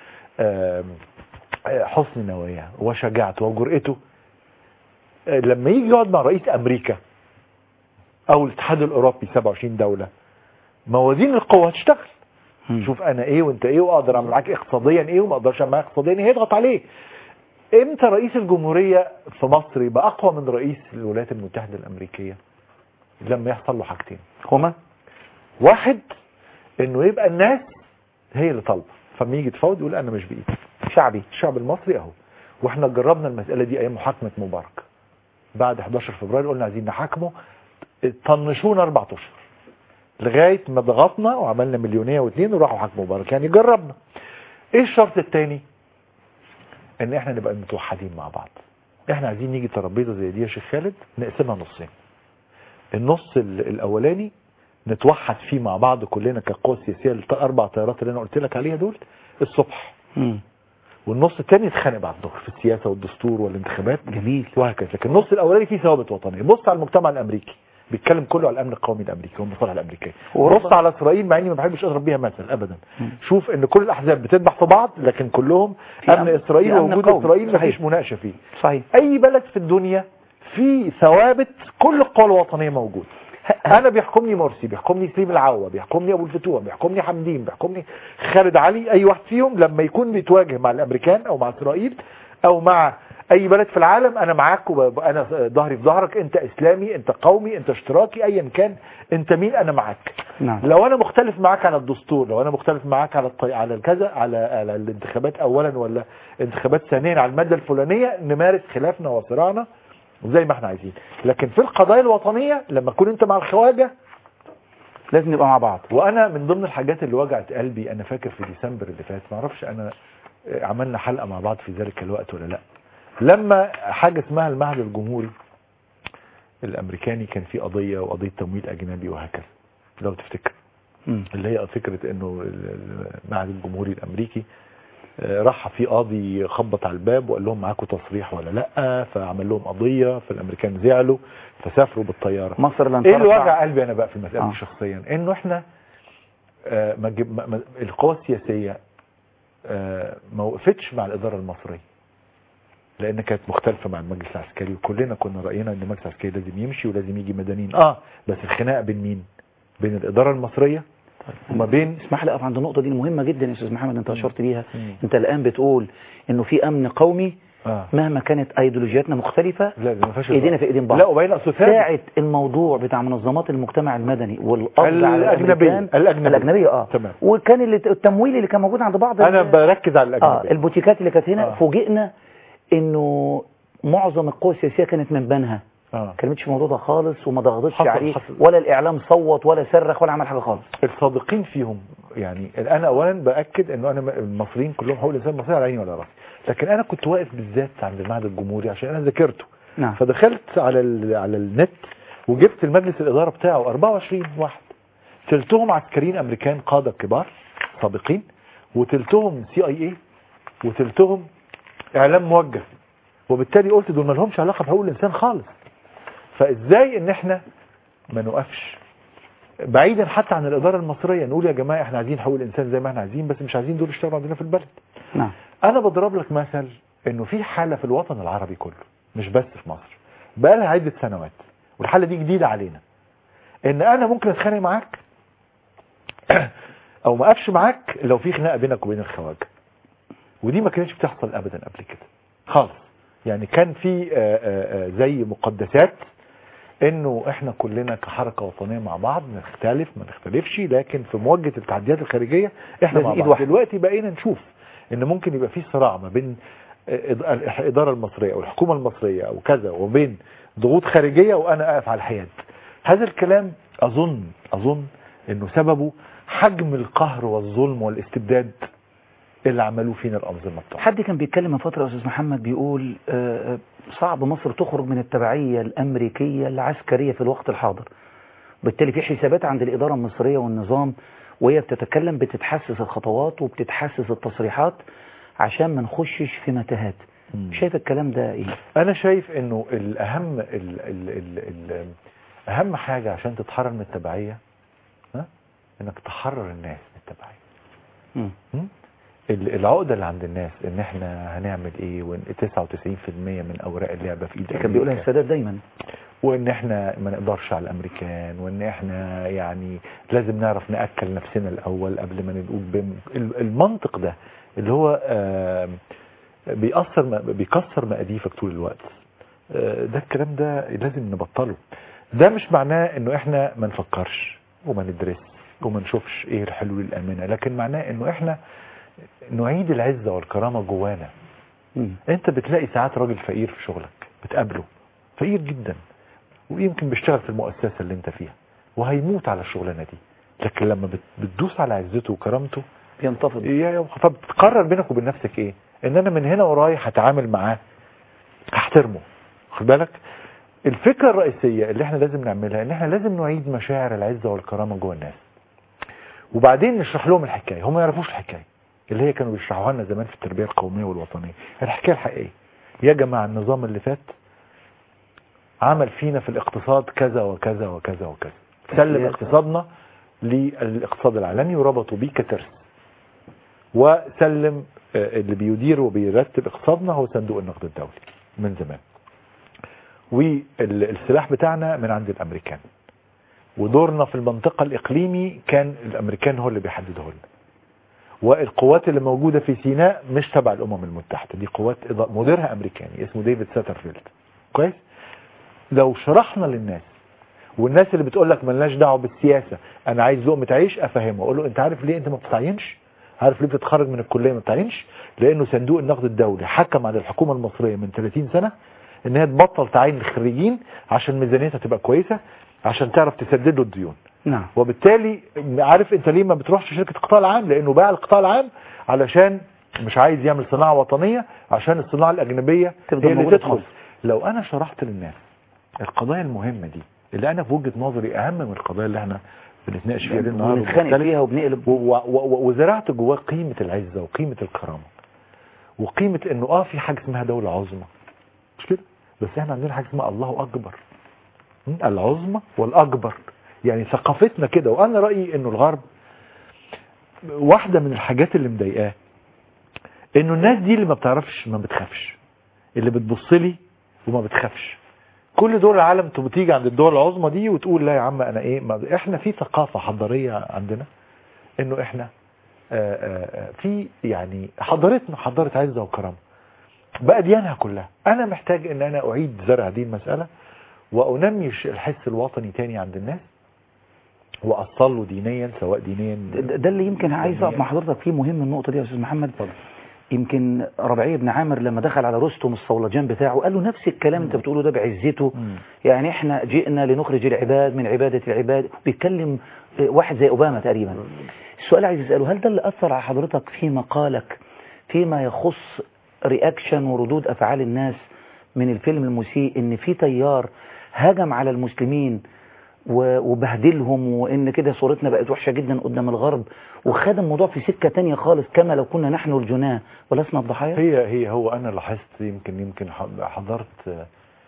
آم، آه، حسن نواياه وشجاعته وجرأته آه، لما يجي يقعد مع رئيس امريكا او الاتحاد الاوروبي 27 دولة موازين القوى هتشتغل مم. شوف انا ايه وانت ايه واقدر اعمل معاك اقتصاديا ايه وما اقدرش اعمل معاك اقتصاديا ايه هيضغط عليه امتى رئيس الجمهورية في مصر يبقى اقوى من رئيس الولايات المتحدة الامريكية لما يحصل له حاجتين هما واحد انه يبقى الناس هي اللي طالبه فلما يجي يتفاوض يقول انا مش بايدي شعبي الشعب المصري اهو واحنا جربنا المساله دي ايام محاكمه مبارك بعد 11 فبراير قلنا عايزين نحاكمه طنشونا اربع اشهر لغايه ما ضغطنا وعملنا مليونيه واثنين وراحوا حاكموا مبارك يعني جربنا ايه الشرط الثاني ان احنا نبقى متوحدين مع بعض احنا عايزين نيجي ترابيزه زي دي يا شيخ خالد نقسمها نصين النص ال- الاولاني نتوحد فيه مع بعض كلنا كقوى سياسيه الاربع تيارات اللي انا قلت لك عليها دول الصبح مم. والنص الثاني يتخانق بعد الظهر في السياسه والدستور والانتخابات جميل وهكذا لكن النص الاولاني فيه ثوابت وطنيه بص على المجتمع الامريكي بيتكلم كله على الامن القومي الامريكي والمصالح الامريكيه وأوروبا. بص على اسرائيل مع اني ما بحبش اضرب بيها مثل ابدا مم. شوف ان كل الاحزاب بتذبح في بعض لكن كلهم في امن أمن- اسرائيل في أمن ووجود قومي. اسرائيل ما صحيح. فيش مناقشه فيه صحيح اي بلد في الدنيا في ثوابت كل القوى الوطنيه موجوده انا بيحكمني مرسي بيحكمني سليم العوة بيحكمني ابو الفتوح بيحكمني حمدين بيحكمني خالد علي اي واحد فيهم لما يكون بيتواجه مع الامريكان او مع اسرائيل او مع اي بلد في العالم انا معاك وانا ظهري في ظهرك انت اسلامي انت قومي انت اشتراكي ايا كان انت مين انا معاك نعم لو انا مختلف معاك على الدستور لو انا مختلف معاك على الطي... على الكذا على على الانتخابات اولا ولا انتخابات ثانيا على الماده الفلانيه نمارس خلافنا وصراعنا زي ما احنا عايزين لكن في القضايا الوطنيه لما تكون انت مع الخواجه لازم نبقى مع بعض وانا من ضمن الحاجات اللي وجعت قلبي انا فاكر في ديسمبر اللي فات ما اعرفش انا آه، عملنا حلقه مع بعض في ذلك الوقت ولا لا لما حاجه اسمها المعهد الجمهوري الامريكاني كان في قضيه وقضيه تمويل اجنبي وهكذا لو تفتكر مم. اللي هي فكره انه ال- ال- المعهد الجمهوري الامريكي آه، راح في قاضي خبط على الباب وقال لهم معاكم تصريح ولا لا فعمل لهم قضيه فالامريكان زعلوا فسافروا بالطياره مصر لن ايه اللي ترفع- وجع قلبي انا بقى في المساله آه. دي شخصيا انه احنا آه، ما جب ما ما- القوى السياسيه آه، ما وقفتش مع الاداره المصريه لان كانت مختلفه مع المجلس العسكري وكلنا كنا راينا ان المجلس العسكري لازم يمشي ولازم يجي مدنيين اه بس الخناقه بين مين بين الاداره المصريه وما بين اسمح لي اقف عند النقطه دي المهمه جدا يا استاذ محمد انت اشرت بيها مم. انت الان بتقول انه في امن قومي اه مهما كانت ايديولوجياتنا مختلفه لا ما فيهاش ايدينا في ايدين بعض لا وبين اصل ثابت ساعة الموضوع بتاع منظمات المجتمع المدني والقبض على الأجنبية. الأمريكان الأجنبية. الأجنبية اه تمام. وكان اللي- التمويل اللي كان موجود عند بعض انا ال- بركز على اه الاجنبيه البوتيكات اللي كانت هنا آه. فوجئنا انه معظم القوى السياسية كانت من بنها اه كلمتش في الموضوع ده خالص وما ضغطتش حصل- عليه حصل. ولا الاعلام صوت ولا صرخ ولا عمل حاجه خالص الصادقين فيهم يعني انا اولا باكد انه انا المصريين كلهم حقوق الانسان المصري على عيني ولا راسي لكن انا كنت واقف بالذات عند المعهد الجمهوري عشان انا ذاكرته نعم فدخلت على ال- على النت وجبت المجلس الاداره بتاعه 24 واحد تلتهم عسكريين امريكان قاده كبار سابقين وتلتهم سي اي اي وتلتهم اعلام موجه وبالتالي قلت دول ما لهمش علاقه بحقوق الانسان خالص فازاي ان احنا ما نقفش بعيدا حتى عن الاداره المصريه نقول يا جماعه احنا عايزين حقوق الانسان زي ما احنا عايزين بس مش عايزين دول يشتغلوا عندنا في البلد نعم انا بضرب لك مثل انه في حاله في الوطن العربي كله مش بس في مصر بقى لها عده سنوات والحاله دي جديده علينا ان انا ممكن اتخانق معاك او ما اقفش معاك لو في خناقه بينك وبين الخواجه ودي ما كانتش بتحصل ابدا قبل كده خالص يعني كان في آه، آه، آه، زي مقدسات انه احنا كلنا كحركه وطنيه مع بعض نختلف ما نختلفش لكن في مواجهه التحديات الخارجيه احنا لازم مع إيد بعض واحدة. دلوقتي بقينا نشوف ان ممكن يبقى في صراع ما بين آه، الاداره المصريه او الحكومه المصريه او كذا وبين ضغوط خارجيه وانا اقف على الحياد هذا الكلام اظن اظن انه سببه حجم القهر والظلم والاستبداد اللي عملوه فينا الانظمه بتوعنا حد كان بيتكلم من فترة يا أستاذ محمد بيقول آه، آه، صعب مصر تخرج من التبعية الأمريكية العسكرية في الوقت الحاضر بالتالي في حسابات عند الإدارة المصرية والنظام وهي بتتكلم بتتحسس الخطوات وبتتحسس التصريحات عشان ما نخشش في متاهات مم. شايف الكلام ده ايه انا شايف انه الاهم ال ال ال ال اهم حاجه عشان تتحرر من التبعيه ها انك تحرر الناس من التبعيه مم. م? ال- العقده اللي عند الناس ان احنا هنعمل ايه وان 99% من اوراق اللعبه في ايد كان بيقولها أمريكا. السادات دايما وان احنا ما نقدرش على الامريكان وان احنا يعني لازم نعرف ناكل نفسنا الاول قبل ما نقول بم... ال- المنطق ده اللي هو آم، بيأثر م- بيكسر مقاديفك طول الوقت آه، ده الكلام ده لازم نبطله ده مش معناه انه احنا ما نفكرش وما ندرس وما نشوفش ايه الحلول الامنه لكن معناه انه احنا نعيد العزه والكرامه جوانا مم. انت بتلاقي ساعات راجل فقير في شغلك بتقابله فقير جدا ويمكن بيشتغل في المؤسسة اللي انت فيها وهيموت على الشغلانة دي لكن لما بت- بتدوس على عزته وكرامته بينتفض يا- فبتقرر بينك وبين نفسك ايه ان انا من هنا ورايح هتعامل معاه هحترمه خد بالك الفكرة الرئيسية اللي احنا لازم نعملها ان احنا لازم نعيد مشاعر العزة والكرامة جوه الناس وبعدين نشرح لهم الحكاية هم ما يعرفوش الحكاية اللي هي كانوا بيشرحوها لنا زمان في التربية القومية والوطنية الحكاية الحقيقية يا جماعة النظام اللي فات عمل فينا في الاقتصاد كذا وكذا وكذا وكذا سلم السياسة. اقتصادنا للاقتصاد العالمي وربطوا بيه كترس وسلم آه، اللي بيدير وبيرتب اقتصادنا هو صندوق النقد الدولي من زمان والسلاح بتاعنا من عند الامريكان ودورنا في المنطقة الإقليمي كان الأمريكان هو اللي بيحدده لنا والقوات اللي موجودة في سيناء مش تبع الأمم المتحدة دي قوات إضاءة مديرها أمريكاني اسمه ديفيد ساترفيلد كويس لو شرحنا للناس والناس اللي بتقول لك ملناش دعوه بالسياسه انا عايز لقمه عيش افهمه اقول له انت عارف ليه انت ما بتتعينش عارف ليه بتتخرج من الكليه ما بتتعينش لانه صندوق النقد الدولي حكم على الحكومه المصريه من 30 سنه ان هي تبطل تعين الخريجين عشان ميزانيتها تبقى كويسه عشان تعرف تسدد له الديون نعم وبالتالي عارف انت ليه ما بتروحش شركه القطاع العام لانه باع القطاع العام علشان مش عايز يعمل صناعه وطنيه عشان الصناعه الاجنبيه تفضل هي اللي موجودة في تدخل مصر. لو انا شرحت للناس القضايا المهمه دي اللي انا في وجهه نظري اهم من القضايا اللي احنا بنتناقش فيها دي النهارده ونتخانق وبنختلف، فيها وبنقلب و- و- و- وزرعت جواه قيمه العزه وقيمه الكرامه وقيمة انه اه في حاجة اسمها دولة عظمى مش كده بس احنا عندنا حاجة اسمها الله اكبر م? العظمى والاكبر يعني ثقافتنا كده وانا رأيي انه الغرب واحدة من الحاجات اللي مضايقاه انه الناس دي اللي ما بتعرفش ما بتخافش اللي بتبص لي وما بتخافش كل دول العالم تبقى تيجي عند الدول العظمى دي وتقول لا يا عم انا ايه ما احنا في ثقافة حضارية عندنا انه احنا آآ آآ في يعني حضارتنا حضارة عزة وكرامة بأديانها كلها انا محتاج ان انا اعيد زرع هذه المسألة وانمي الحس الوطني تاني عند الناس واصله دينيا سواء دينيا ده ده اللي يمكن عايز اقف مع حضرتك فيه مهم النقطه دي يا استاذ محمد يمكن ربيعي بن عامر لما دخل على رستم الصولجان بتاعه قال له نفس الكلام انت بتقوله ده بعزته يعني احنا جئنا لنخرج العباد من عباده العباد بيتكلم واحد زي اوباما تقريبا السؤال عايز اساله هل ده اللي اثر على حضرتك في مقالك فيما يخص رياكشن وردود افعال الناس من الفيلم المسيء ان في تيار هجم على المسلمين وبهدلهم وان كده صورتنا بقت وحشة جدا قدام الغرب وخد الموضوع في سكة تانية خالص كما لو كنا نحن الجناه ولسنا الضحايا هي هي هو انا لاحظت يمكن يمكن حضرت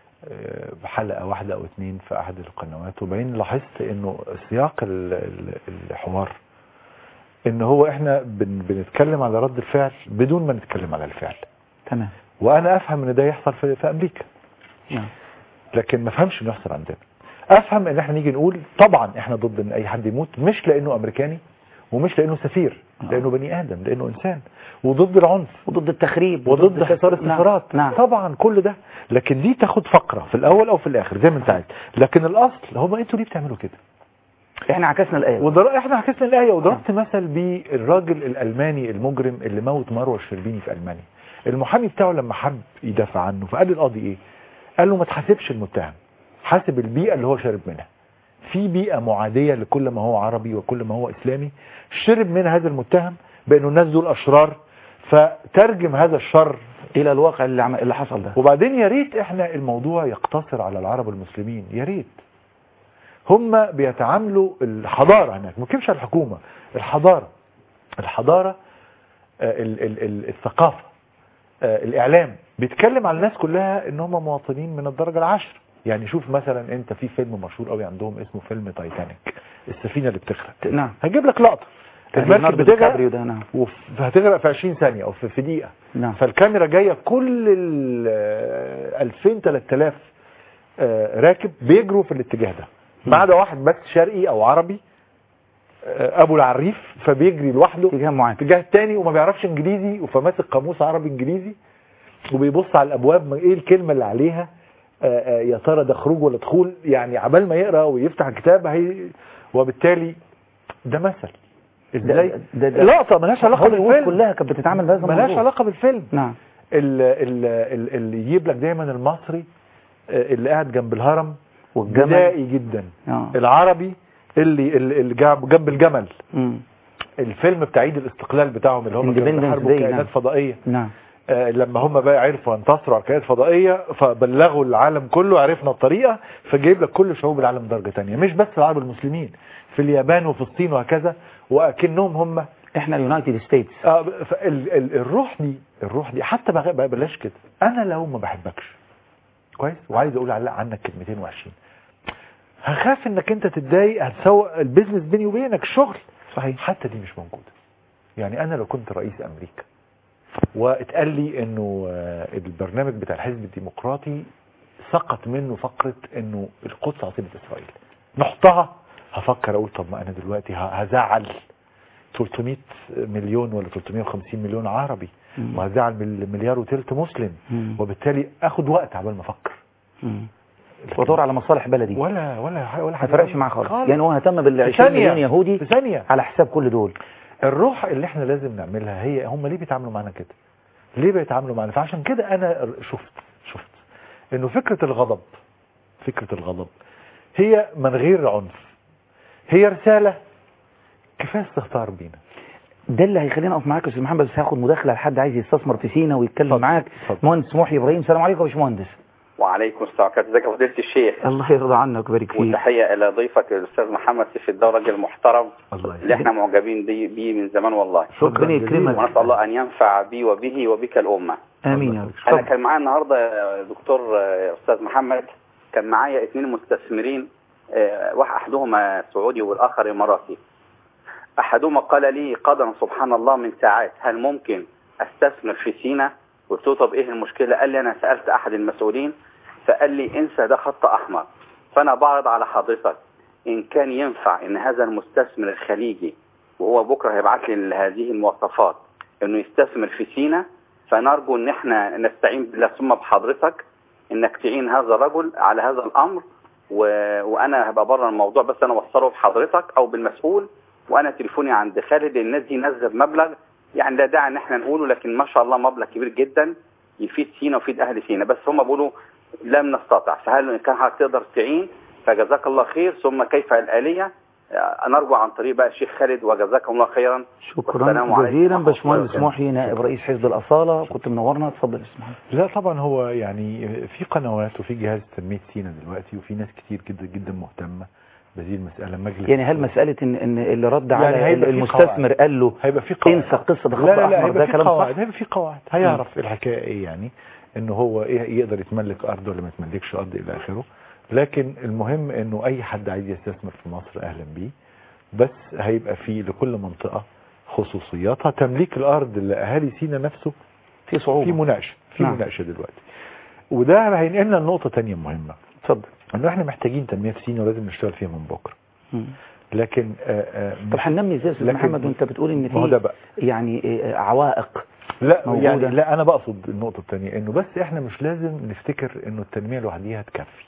حلقة واحدة او اتنين في احد القنوات وبعدين لاحظت انه سياق الحوار ان هو احنا بن بنتكلم على رد الفعل بدون ما نتكلم على الفعل تمام وانا افهم ان ده يحصل في, في امريكا نعم لكن ما افهمش انه يحصل عندنا افهم ان احنا نيجي نقول طبعا احنا ضد ان اي حد يموت مش لانه امريكاني ومش لانه سفير لانه بني ادم لانه انسان وضد العنف وضد التخريب وضد حصار السفارات نعم. طبعا كل ده لكن دي تاخد فقره في الاول او في الاخر زي ما انت عايز لكن الاصل هم انتوا ليه بتعملوا كده احنا عكسنا الايه ودر... احنا عكسنا الايه وضربت مثل بالراجل الالماني المجرم اللي موت مروه الشربيني في المانيا المحامي بتاعه لما حب يدافع عنه فقال للقاضي ايه قال له ما تحاسبش المتهم حاسب البيئة اللي هو شرب منها في بيئة معادية لكل ما هو عربي وكل ما هو إسلامي شرب منها هذا المتهم بأنه الناس دول أشرار فترجم هذا الشر إلى الواقع اللي, عم... اللي حصل ده وبعدين يا ريت احنا الموضوع يقتصر على العرب المسلمين يا ريت هم بيتعاملوا الحضارة هناك ما على الحكومة الحضارة الحضارة ال ال ال الثقافة الإعلام بيتكلم على الناس كلها ان هم مواطنين من الدرجة العاشرة يعني شوف مثلا انت في فيلم مشهور قوي عندهم اسمه فيلم تايتانيك السفينة اللي بتغرق نعم هجيب لك لقطة المركب بتغرق ده نعم وهتغرق في 20 ثانية او في, في دقيقة نعم فالكاميرا جاية كل ال 2000 3000 راكب بيجروا في الاتجاه ده ما عدا واحد بس شرقي او عربي ابو العريف فبيجري لوحده اتجاه معين الاتجاه الثاني وما بيعرفش انجليزي فماسك قاموس عربي انجليزي وبيبص على الابواب ايه الكلمة اللي عليها يا ترى ده خروج ولا دخول يعني عبال ما يقرا ويفتح الكتاب هي وبالتالي ده مثل ازاي ده ده لقطه ملهاش علاقه بالفيلم كلها كانت بتتعامل بهذا الموضوع ملهاش علاقه بالفيلم نعم اللي يجيب لك دايما المصري اللي قاعد جنب الهرم والجمل بدائي جدا آه. العربي اللي اللي جنب الجمل مم. الفيلم بتاع عيد الاستقلال بتاعهم اللي هم كانوا Independence بيحاربوا Day، كائنات نعم. فضائيه نعم آه، لما هم بقى عرفوا ينتصروا على الكائنات الفضائيه فبلغوا العالم كله عرفنا الطريقه فجايب لك كل شعوب العالم درجه تانية مش بس العرب المسلمين في اليابان وفي الصين وهكذا واكنهم هم احنا اليونايتد ستيتس آه فال- ال- الروح دي الروح دي حتى بغ- بقى بلاش كده انا لو ما بحبكش كويس وعايز اقول على- عنك كلمتين وحشين هخاف انك انت تتضايق هتسوق البيزنس بيني وبينك شغل صحيح حتى دي مش موجوده يعني انا لو كنت رئيس امريكا واتقال لي انه آه، البرنامج بتاع الحزب الديمقراطي سقط منه فقره انه القدس عاصمه اسرائيل نحطها هفكر اقول طب ما انا دلوقتي ه- هزعل 300 مليون ولا 350 مليون عربي مم. وهزعل مل- مليار وثلث مسلم مم. وبالتالي اخد وقت عبال ما افكر مم. وادور على مصالح بلدي ولا ولا ولا ما فرقش معاه خالص خالص. يعني هو اهتم بال في 20 ثانية. مليون يهودي في ثانيه على حساب كل دول الروح اللي احنا لازم نعملها هي هم ليه بيتعاملوا معانا كده ليه بيتعاملوا معانا فعشان كده انا شفت شفت انه فكرة الغضب فكرة الغضب هي من غير عنف هي رسالة كفاية استهتار بينا ده اللي هيخلينا اقف معاك يا استاذ محمد بس هاخد مداخله لحد عايز يستثمر في سينا ويتكلم معاك اتفضل. مهندس محي ابراهيم السلام عليكم يا باشمهندس وعليكم السلام ورحمة الله ازيك يا فضيلة الشيخ الله يرضى عنك ويبارك فيك وتحية إلى ضيفك الأستاذ محمد سيف الدولة راجل محترم الله اللي احنا معجبين بيه بيه من زمان والله ربنا يكرمك ونسأل الله أن ينفع بي وبه وبك الأمة امين يا رب أنا اتفضل. كان معايا النهاردة يا دكتور آه، أستاذ محمد كان معايا اثنين مستثمرين آه، واحد أحدهما سعودي والآخر إماراتي أحدهما قال لي قدرا سبحان الله من ساعات هل ممكن أستثمر في سينا قلت له طب إيه المشكلة قال لي أنا سألت أحد المسؤولين فقال لي انسى ده خط أحمر فأنا بعرض على حضرتك إن كان ينفع إن هذا المستثمر الخليجي وهو بكرة هيبعت لي هذه المواصفات إنه يستثمر في سينا فنرجو إن إحنا نستعين بالله ثم بحضرتك إنك تعين هذا الرجل على هذا الأمر و... وأنا هبقى بره الموضوع بس أنا أوصله بحضرتك أو بالمسؤول وأنا تليفوني عند خالد الناس دي نزل مبلغ يعني لا داعي إن إحنا نقوله لكن ما شاء الله مبلغ كبير جدا يفيد سينا ويفيد أهل سينا بس هم بيقولوا لم نستطع فهل إن كان حضرتك تقدر تعين فجزاك الله خير ثم كيف الآلية آه، نرجو عن طريق بقى الشيخ خالد وجزاكم الله خيرا شكرا والسلام عليكم جزيلا ورحمة الله باشمهندس وبركاته. محي نائب رئيس حزب الأصالة كنت منورنا اتفضل يا اسمح لا طبعا هو يعني في قنوات وفي جهاز تنمية سينا دلوقتي وفي ناس كتير جدا جدا مهتمة بهذه المسألة مجلس يعني هل مسألة إن, إن اللي رد يعني على هيبقى في المستثمر قواعد. قال له هيبقى في قواعد انسى قصة ده خط لا لا لا أحمر هيبقى ده في كلام قواعد صح هيبقى في قواعد هيعرف الحكاية ايه يعني انه هو ايه يقدر يتملك ارض ولا ما يتملكش ارض الى اخره لكن المهم انه اي حد عايز يستثمر في مصر اهلا بيه بس هيبقى في لكل منطقة خصوصياتها تمليك الارض لاهالي سينا نفسه في صعوبة في مناقشة في نعم. مناقشة دلوقتي وده هينقلنا لنقطة تانية مهمة اتفضل انه احنا محتاجين تنمية في سينا ولازم نشتغل فيها من بكرة مم. لكن آه آه طب هننمي ازاي يا استاذ لكن- محمد وانت بتقول ان ما هو ده في بقى يعني آه، عوائق لا موجودة. يعني لا انا بقصد النقطة التانية انه بس احنا مش لازم نفتكر انه التنمية لوحديها تكفي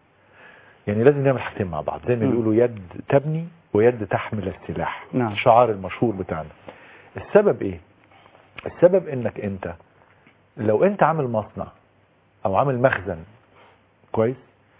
يعني لازم نعمل حاجتين مع بعض زي ما مم. بيقولوا يد تبني ويد تحمل السلاح نعم. الشعار المشهور بتاعنا السبب ايه السبب انك انت لو انت عامل مصنع او عامل مخزن كويس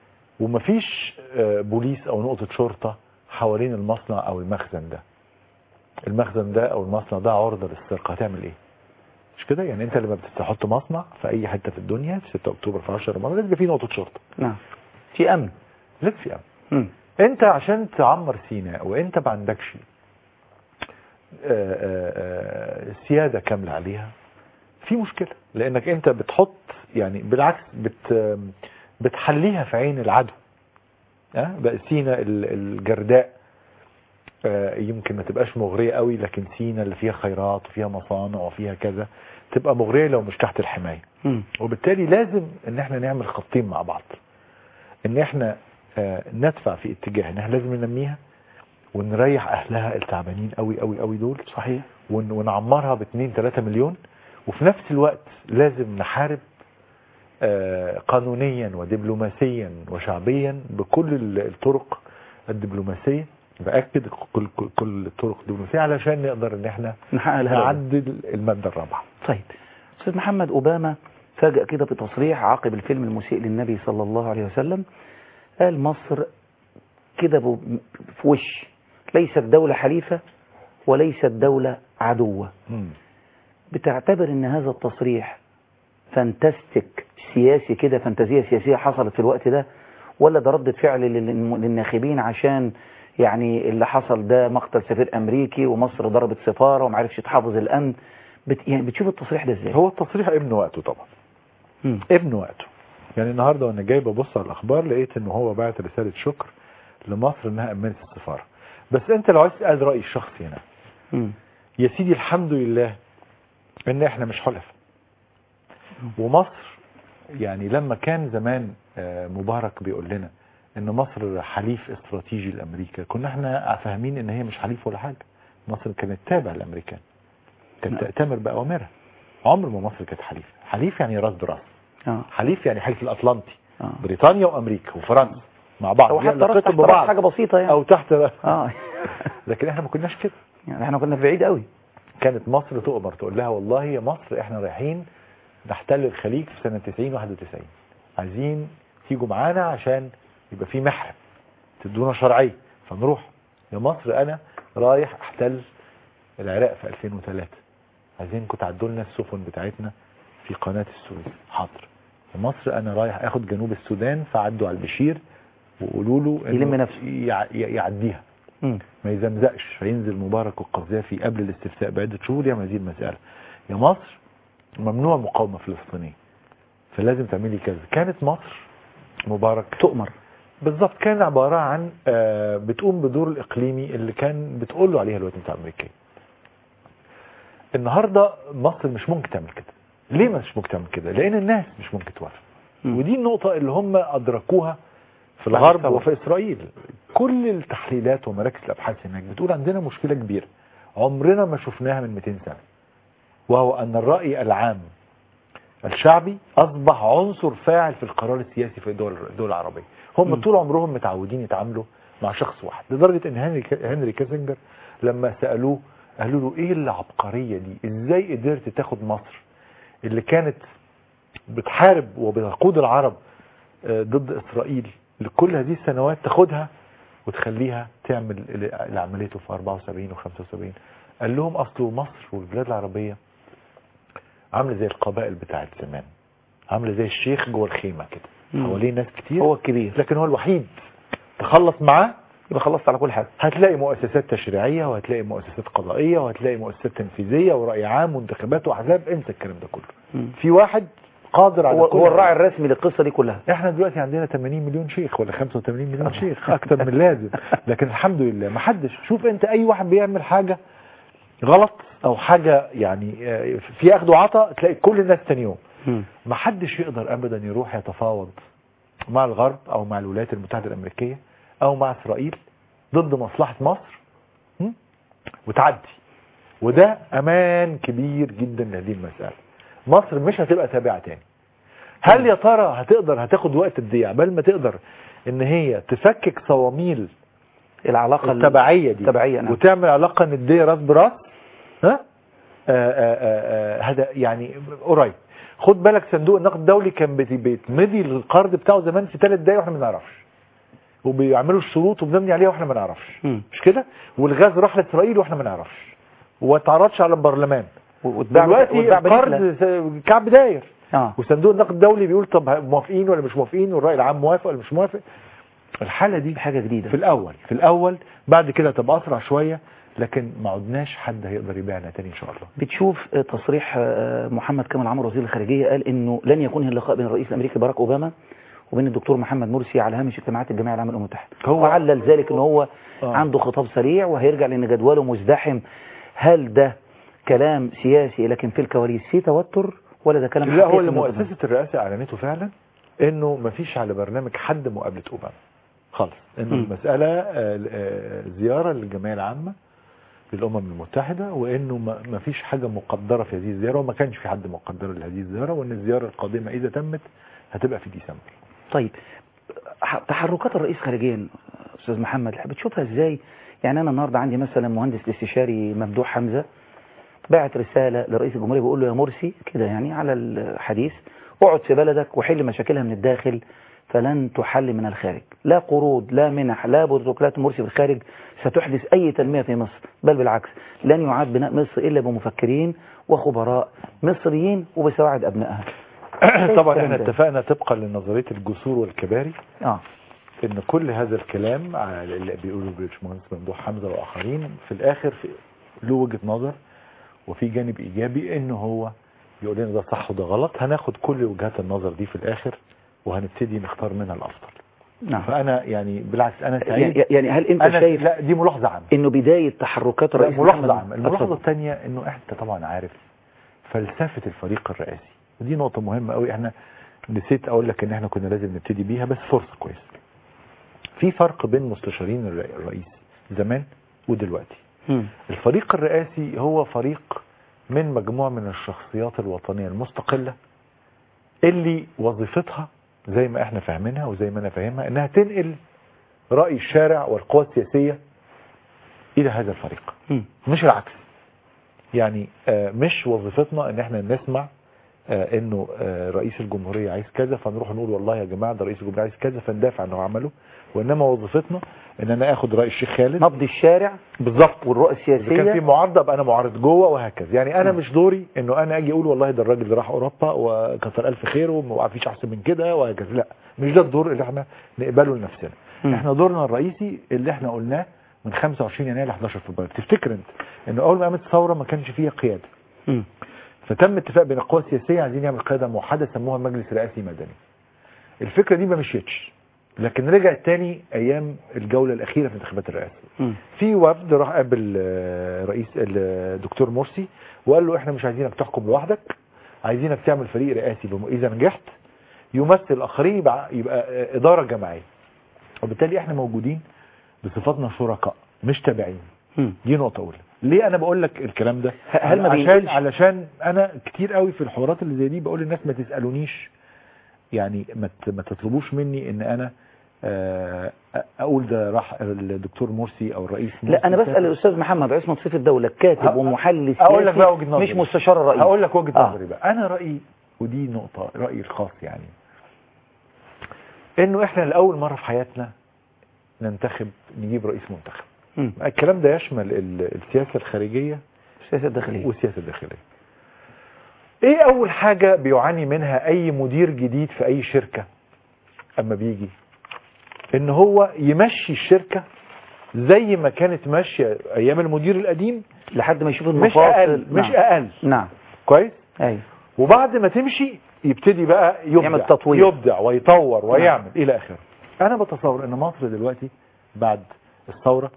ومفيش آه، بوليس او نقطة شرطة حوالين المصنع او المخزن ده المخزن ده او المصنع ده عرضة للسرقة هتعمل ايه مش كده يعني انت لما بتحط مصنع في اي حتة في الدنيا في 6 اكتوبر في 10 رمضان لازم يبقى في نقطة شرطة نعم في امن لازم في امن مم. انت عشان تعمر سيناء وانت ما عندكش آه، آه، آه، سيادة كاملة عليها في مشكلة لانك انت بتحط يعني بالعكس بت بتحليها في عين العدو ها بقى سينا ال- الجرداء آه، يمكن ما تبقاش مغرية قوي لكن سينا اللي فيها خيرات وفيها مصانع وفيها كذا تبقى مغرية لو مش تحت الحماية مم. وبالتالي لازم ان احنا نعمل خطين مع بعض ان احنا آه، ندفع في اتجاه ان احنا لازم ننميها ونريح اهلها التعبانين قوي قوي قوي دول صحيح ون- ونعمرها ب 2 3 مليون وفي نفس الوقت لازم نحارب آه، قانونيا ودبلوماسيا وشعبيا بكل ال- الطرق الدبلوماسيه باكد كل كل, كل الطرق الدبلوماسيه علشان نقدر ان احنا نحقق الهدف نعدل الماده الرابعه طيب استاذ محمد اوباما فاجأ كده بتصريح عقب الفيلم المسيء للنبي صلى الله عليه وسلم قال مصر كده ب- في وش ليست دولة حليفة وليست دولة عدوة مم. بتعتبر ان هذا التصريح فانتستك سياسي كده فانتازية سياسية حصلت في الوقت ده ولا ده ردة فعل لل- للناخبين عشان يعني اللي حصل ده مقتل سفير امريكي ومصر ضربت سفارة ومعرفش تحافظ الامن بت يعني بتشوف التصريح ده ازاي هو التصريح ابن وقته طبعا مم. ابن وقته يعني النهارده وانا جاي ببص على الاخبار لقيت ان هو بعت رساله شكر لمصر انها امنت السفاره بس انت لو عايز تسال رايي الشخصي هنا مم. يا سيدي الحمد لله ان احنا مش حلف ومصر يعني لما كان زمان آه، مبارك بيقول لنا ان مصر حليف استراتيجي لامريكا كنا احنا فاهمين ان هي مش حليف ولا حاجه مصر كانت تابع للامريكان كانت تأتمر باوامرها عمر ما مصر كانت حليف حليف يعني راس براس اه حليف يعني حلف الاطلنطي اه بريطانيا وامريكا وفرنسا مع بعض او حتى راس علاقتهم تحت راس ببعض حاجة بسيطة يعني او تحت اه لكن احنا ما كناش كده يعني احنا كنا في بعيد قوي كانت مصر تؤمر تقول لها والله يا مصر احنا رايحين نحتل الخليج في سنة 90 91 عايزين تيجوا معانا عشان يبقى في محرم تدونا شرعية فنروح يا مصر انا رايح احتل العراق في 2003 عايزينكم تعدوا لنا السفن بتاعتنا في قناة السويس حاضر في مصر انا رايح اخد جنوب السودان فعدوا على البشير وقولوا له إنه يلم نفسه. يع- ي- يعديها مم. ما يزمزقش فينزل مبارك والقذافي قبل الاستفتاء بعدة شهور يعمل هذه المسألة يا مصر ممنوع مقاومة فلسطينية فلازم تعملي كذا كانت مصر مبارك تؤمر بالظبط كان عبارة عن آه، بتقوم بدور الإقليمي اللي كان بتقول له عليها الولايات المتحدة الأمريكية النهاردة مصر مش ممكن تعمل كده ليه مش ممكن تعمل كده لأن الناس مش ممكن توافق ودي النقطة اللي هم أدركوها في بعد الغرب الثورة. وفي إسرائيل كل التحليلات ومراكز الأبحاث هناك بتقول عندنا مشكلة كبيرة عمرنا ما شفناها من 200 سنة وهو أن الرأي العام الشعبي أصبح عنصر فاعل في القرار السياسي في الدول الدول العربية هم طول عمرهم متعودين يتعاملوا مع شخص واحد لدرجة ان هنري هنري كيسنجر لما سألوه قالوا له ايه العبقرية دي ازاي قدرت تاخد مصر اللي كانت بتحارب وبتقود العرب آه، ضد اسرائيل لكل هذه السنوات تاخدها وتخليها تعمل اللي اللي عملته في 74 و75 قال لهم اصله مصر والبلاد العربية عامله زي القبائل بتاعت زمان عامله زي الشيخ جوه الخيمه كده مم. حواليه ناس كتير هو الكبير لكن هو الوحيد تخلص معاه يبقى خلصت على كل حاجة هتلاقي مؤسسات تشريعيه وهتلاقي مؤسسات قضائيه وهتلاقي مؤسسات تنفيذيه ورأي عام وانتخابات واحزاب انسى الكلام ده كله مم. في واحد قادر على هو, كل هو هذا. الراعي الرسمي للقصة دي كلها احنا دلوقتي عندنا 80 مليون شيخ ولا 85 مليون شيخ اكتر من لازم لكن الحمد لله ما حدش شوف انت اي واحد بيعمل حاجه غلط او حاجه يعني آه، في اخذ وعطاء تلاقي كل الناس تاني يوم مم. ما حدش يقدر ابدا يروح يتفاوض مع الغرب او مع الولايات المتحده الامريكيه او مع اسرائيل ضد مصلحه مصر م? وتعدي وده امان كبير جدا لهذه المساله مصر مش هتبقى تابعه تاني هل يا ترى هتقدر هتاخد وقت قد ايه عبال ما تقدر ان هي تفكك صواميل العلاقة التبعيه دي التبعية نعم وتعمل علاقه نديه راس براس ها آه، آه، آه، هذا يعني قريب خد بالك صندوق النقد الدولي كان بت- بيتمضي القرض بتاعه زمان في ثلاث دقايق واحنا ما نعرفش وبيعملوا الشروط وبنبني عليها واحنا ما نعرفش مم. مش كده والغاز راح لاسرائيل واحنا ما نعرفش وما اتعرضش على البرلمان واتباع دلوقتي واتباع القرض برجلة. س- كعب داير اه وصندوق النقد الدولي بيقول طب موافقين ولا مش موافقين والراي العام موافق ولا مش موافق الحاله دي حاجة جديدة في الاول في الاول بعد كده تبقى اسرع شويه لكن ما عدناش حد هيقدر يبيعنا تاني ان شاء الله بتشوف آه، تصريح آه، محمد كامل عمرو وزير الخارجية قال انه لن يكون اللقاء بين الرئيس الامريكي باراك اوباما وبين الدكتور محمد مرسي على هامش اجتماعات الجمعيه العامه للامم المتحده هو- وعلل ذلك ان هو آه. عنده خطاب سريع وهيرجع لان جدوله مزدحم هل ده كلام سياسي لكن في الكواليس في توتر ولا ده كلام لا هو حقيقي اللي مبهم؟ مؤسسه الرئاسه اعلنته فعلا انه ما فيش على برنامج حد مقابله اوباما خالص انه مم. المساله آه، آه، زياره للجمعيه العامه للامم المتحده وانه ما ما فيش حاجه مقدره في هذه الزياره وما كانش في حد مقدر لهذه الزياره وان الزياره القادمه اذا تمت هتبقى في ديسمبر طيب ح- تحركات الرئيس خارجيا استاذ محمد بتشوفها ازاي يعني انا النهارده عندي مثلا مهندس الاستشاري ممدوح حمزه بعت رساله لرئيس الجمهوريه بيقول له يا مرسي كده يعني على الحديث اقعد في بلدك وحل مشاكلها من الداخل فلن تحل من الخارج لا قروض لا منح لا بروتوكولات مرسي في الخارج ستحدث اي تنميه في مصر بل بالعكس لن يعاد بناء مصر الا بمفكرين وخبراء مصريين وبسواعد ابنائها طبعا الكلام احنا ده؟ اتفقنا طبقا لنظريه الجسور والكباري اه ان كل هذا الكلام على اللي بيقوله الباشمهندس ممدوح حمزه واخرين في الاخر في له وجهه نظر وفي جانب ايجابي ان هو يقول لنا ده صح وده غلط هناخد كل وجهات النظر دي في الاخر وهنبتدي نختار منها الافضل نعم فانا يعني بالعكس انا سعيد يعني يعني هل انت أنا شايف لا دي ملاحظه عامه انه بداية تحركات لا، الرئيس ملاحظه محمد- عامه الملاحظه اتفضل. الثانيه انه انت طبعا عارف فلسفه الفريق الرئاسي ودي نقطه مهمه قوي احنا نسيت اقول لك ان احنا كنا لازم نبتدي بيها بس فرصه كويسه في فرق بين مستشارين الر- الرئيس زمان ودلوقتي مم. الفريق الرئاسي هو فريق من مجموعة من الشخصيات الوطنية المستقلة اللي وظيفتها زي ما احنا فاهمينها وزي ما انا فاهمها انها تنقل رأي الشارع والقوى السياسية الى هذا الفريق مم. مش العكس يعني آه، مش وظيفتنا ان احنا نسمع آه انه آه رئيس الجمهوريه عايز كذا فنروح نقول والله يا جماعه ده رئيس الجمهوريه عايز كذا فندافع عن اللي هو عمله وانما وظيفتنا ان انا اخد راي الشيخ خالد نبض الشارع بالظبط والرؤى اذا كان في السياسيه معارضه ابقى انا معارض جوه وهكذا يعني انا مش دوري انه انا اجي اقول والله ده الراجل اللي راح اوروبا وكثر الف خيره وما فيش احسن من كده وهكذا لا مش ده الدور اللي احنا نقبله لنفسنا مم. احنا دورنا الرئيسي اللي احنا قلناه من 25 يناير ل 11 فبراير تفتكر انت انه اول ما قامت الثوره ما كانش فيها قياده مم. فتم اتفاق بين القوى السياسيه عايزين يعمل قياده موحده سموها مجلس رئاسي مدني الفكره دي ما مشيتش لكن رجعت تاني ايام الجوله الاخيره في انتخابات الرئاسه مم. في وفد راح قابل آه، رئيس الدكتور مرسي وقال له احنا مش عايزينك تحكم لوحدك عايزينك تعمل فريق رئاسي بم- اذا نجحت يمثل الاخرين يبقى, يبقى آه، اداره جماعيه وبالتالي احنا موجودين بصفتنا شركاء مش تابعين مم. دي نقطه اولى ليه انا بقول لك الكلام ده ه- هل ما عشان بينقلش- علشان انا كتير قوي في الحوارات اللي زي دي بقول للناس ما تسالونيش يعني ما ت- ما تطلبوش مني ان انا آه، اقول ده راح الدكتور مرسي او الرئيس مرسي لا انا بسال سافر. الاستاذ محمد عصمت سيف الدوله كاتب ه- ومحلل هقول لك بقى وجهه سياسي نظري مش مستشار الرئيس هقول لك وجهه آه. نظري بقى انا رايي ودي نقطه رايي الخاص يعني انه احنا لاول مره في حياتنا ننتخب نجيب رئيس منتخب مم. الكلام ده يشمل ال- السياسه الخارجيه السياسه الداخليه والسياسه الداخليه ايه اول حاجه بيعاني منها اي مدير جديد في اي شركه اما بيجي ان هو يمشي الشركه زي ما كانت ماشيه ايام المدير القديم لحد ما يشوف مش المفاصل اقل مش نعم. اقل نعم كويس ايوه وبعد ما تمشي يبتدي بقى يبدع يعمل تطوير. يبدع ويطور ويعمل الى اخره انا بتصور ان مصر دلوقتي بعد الثوره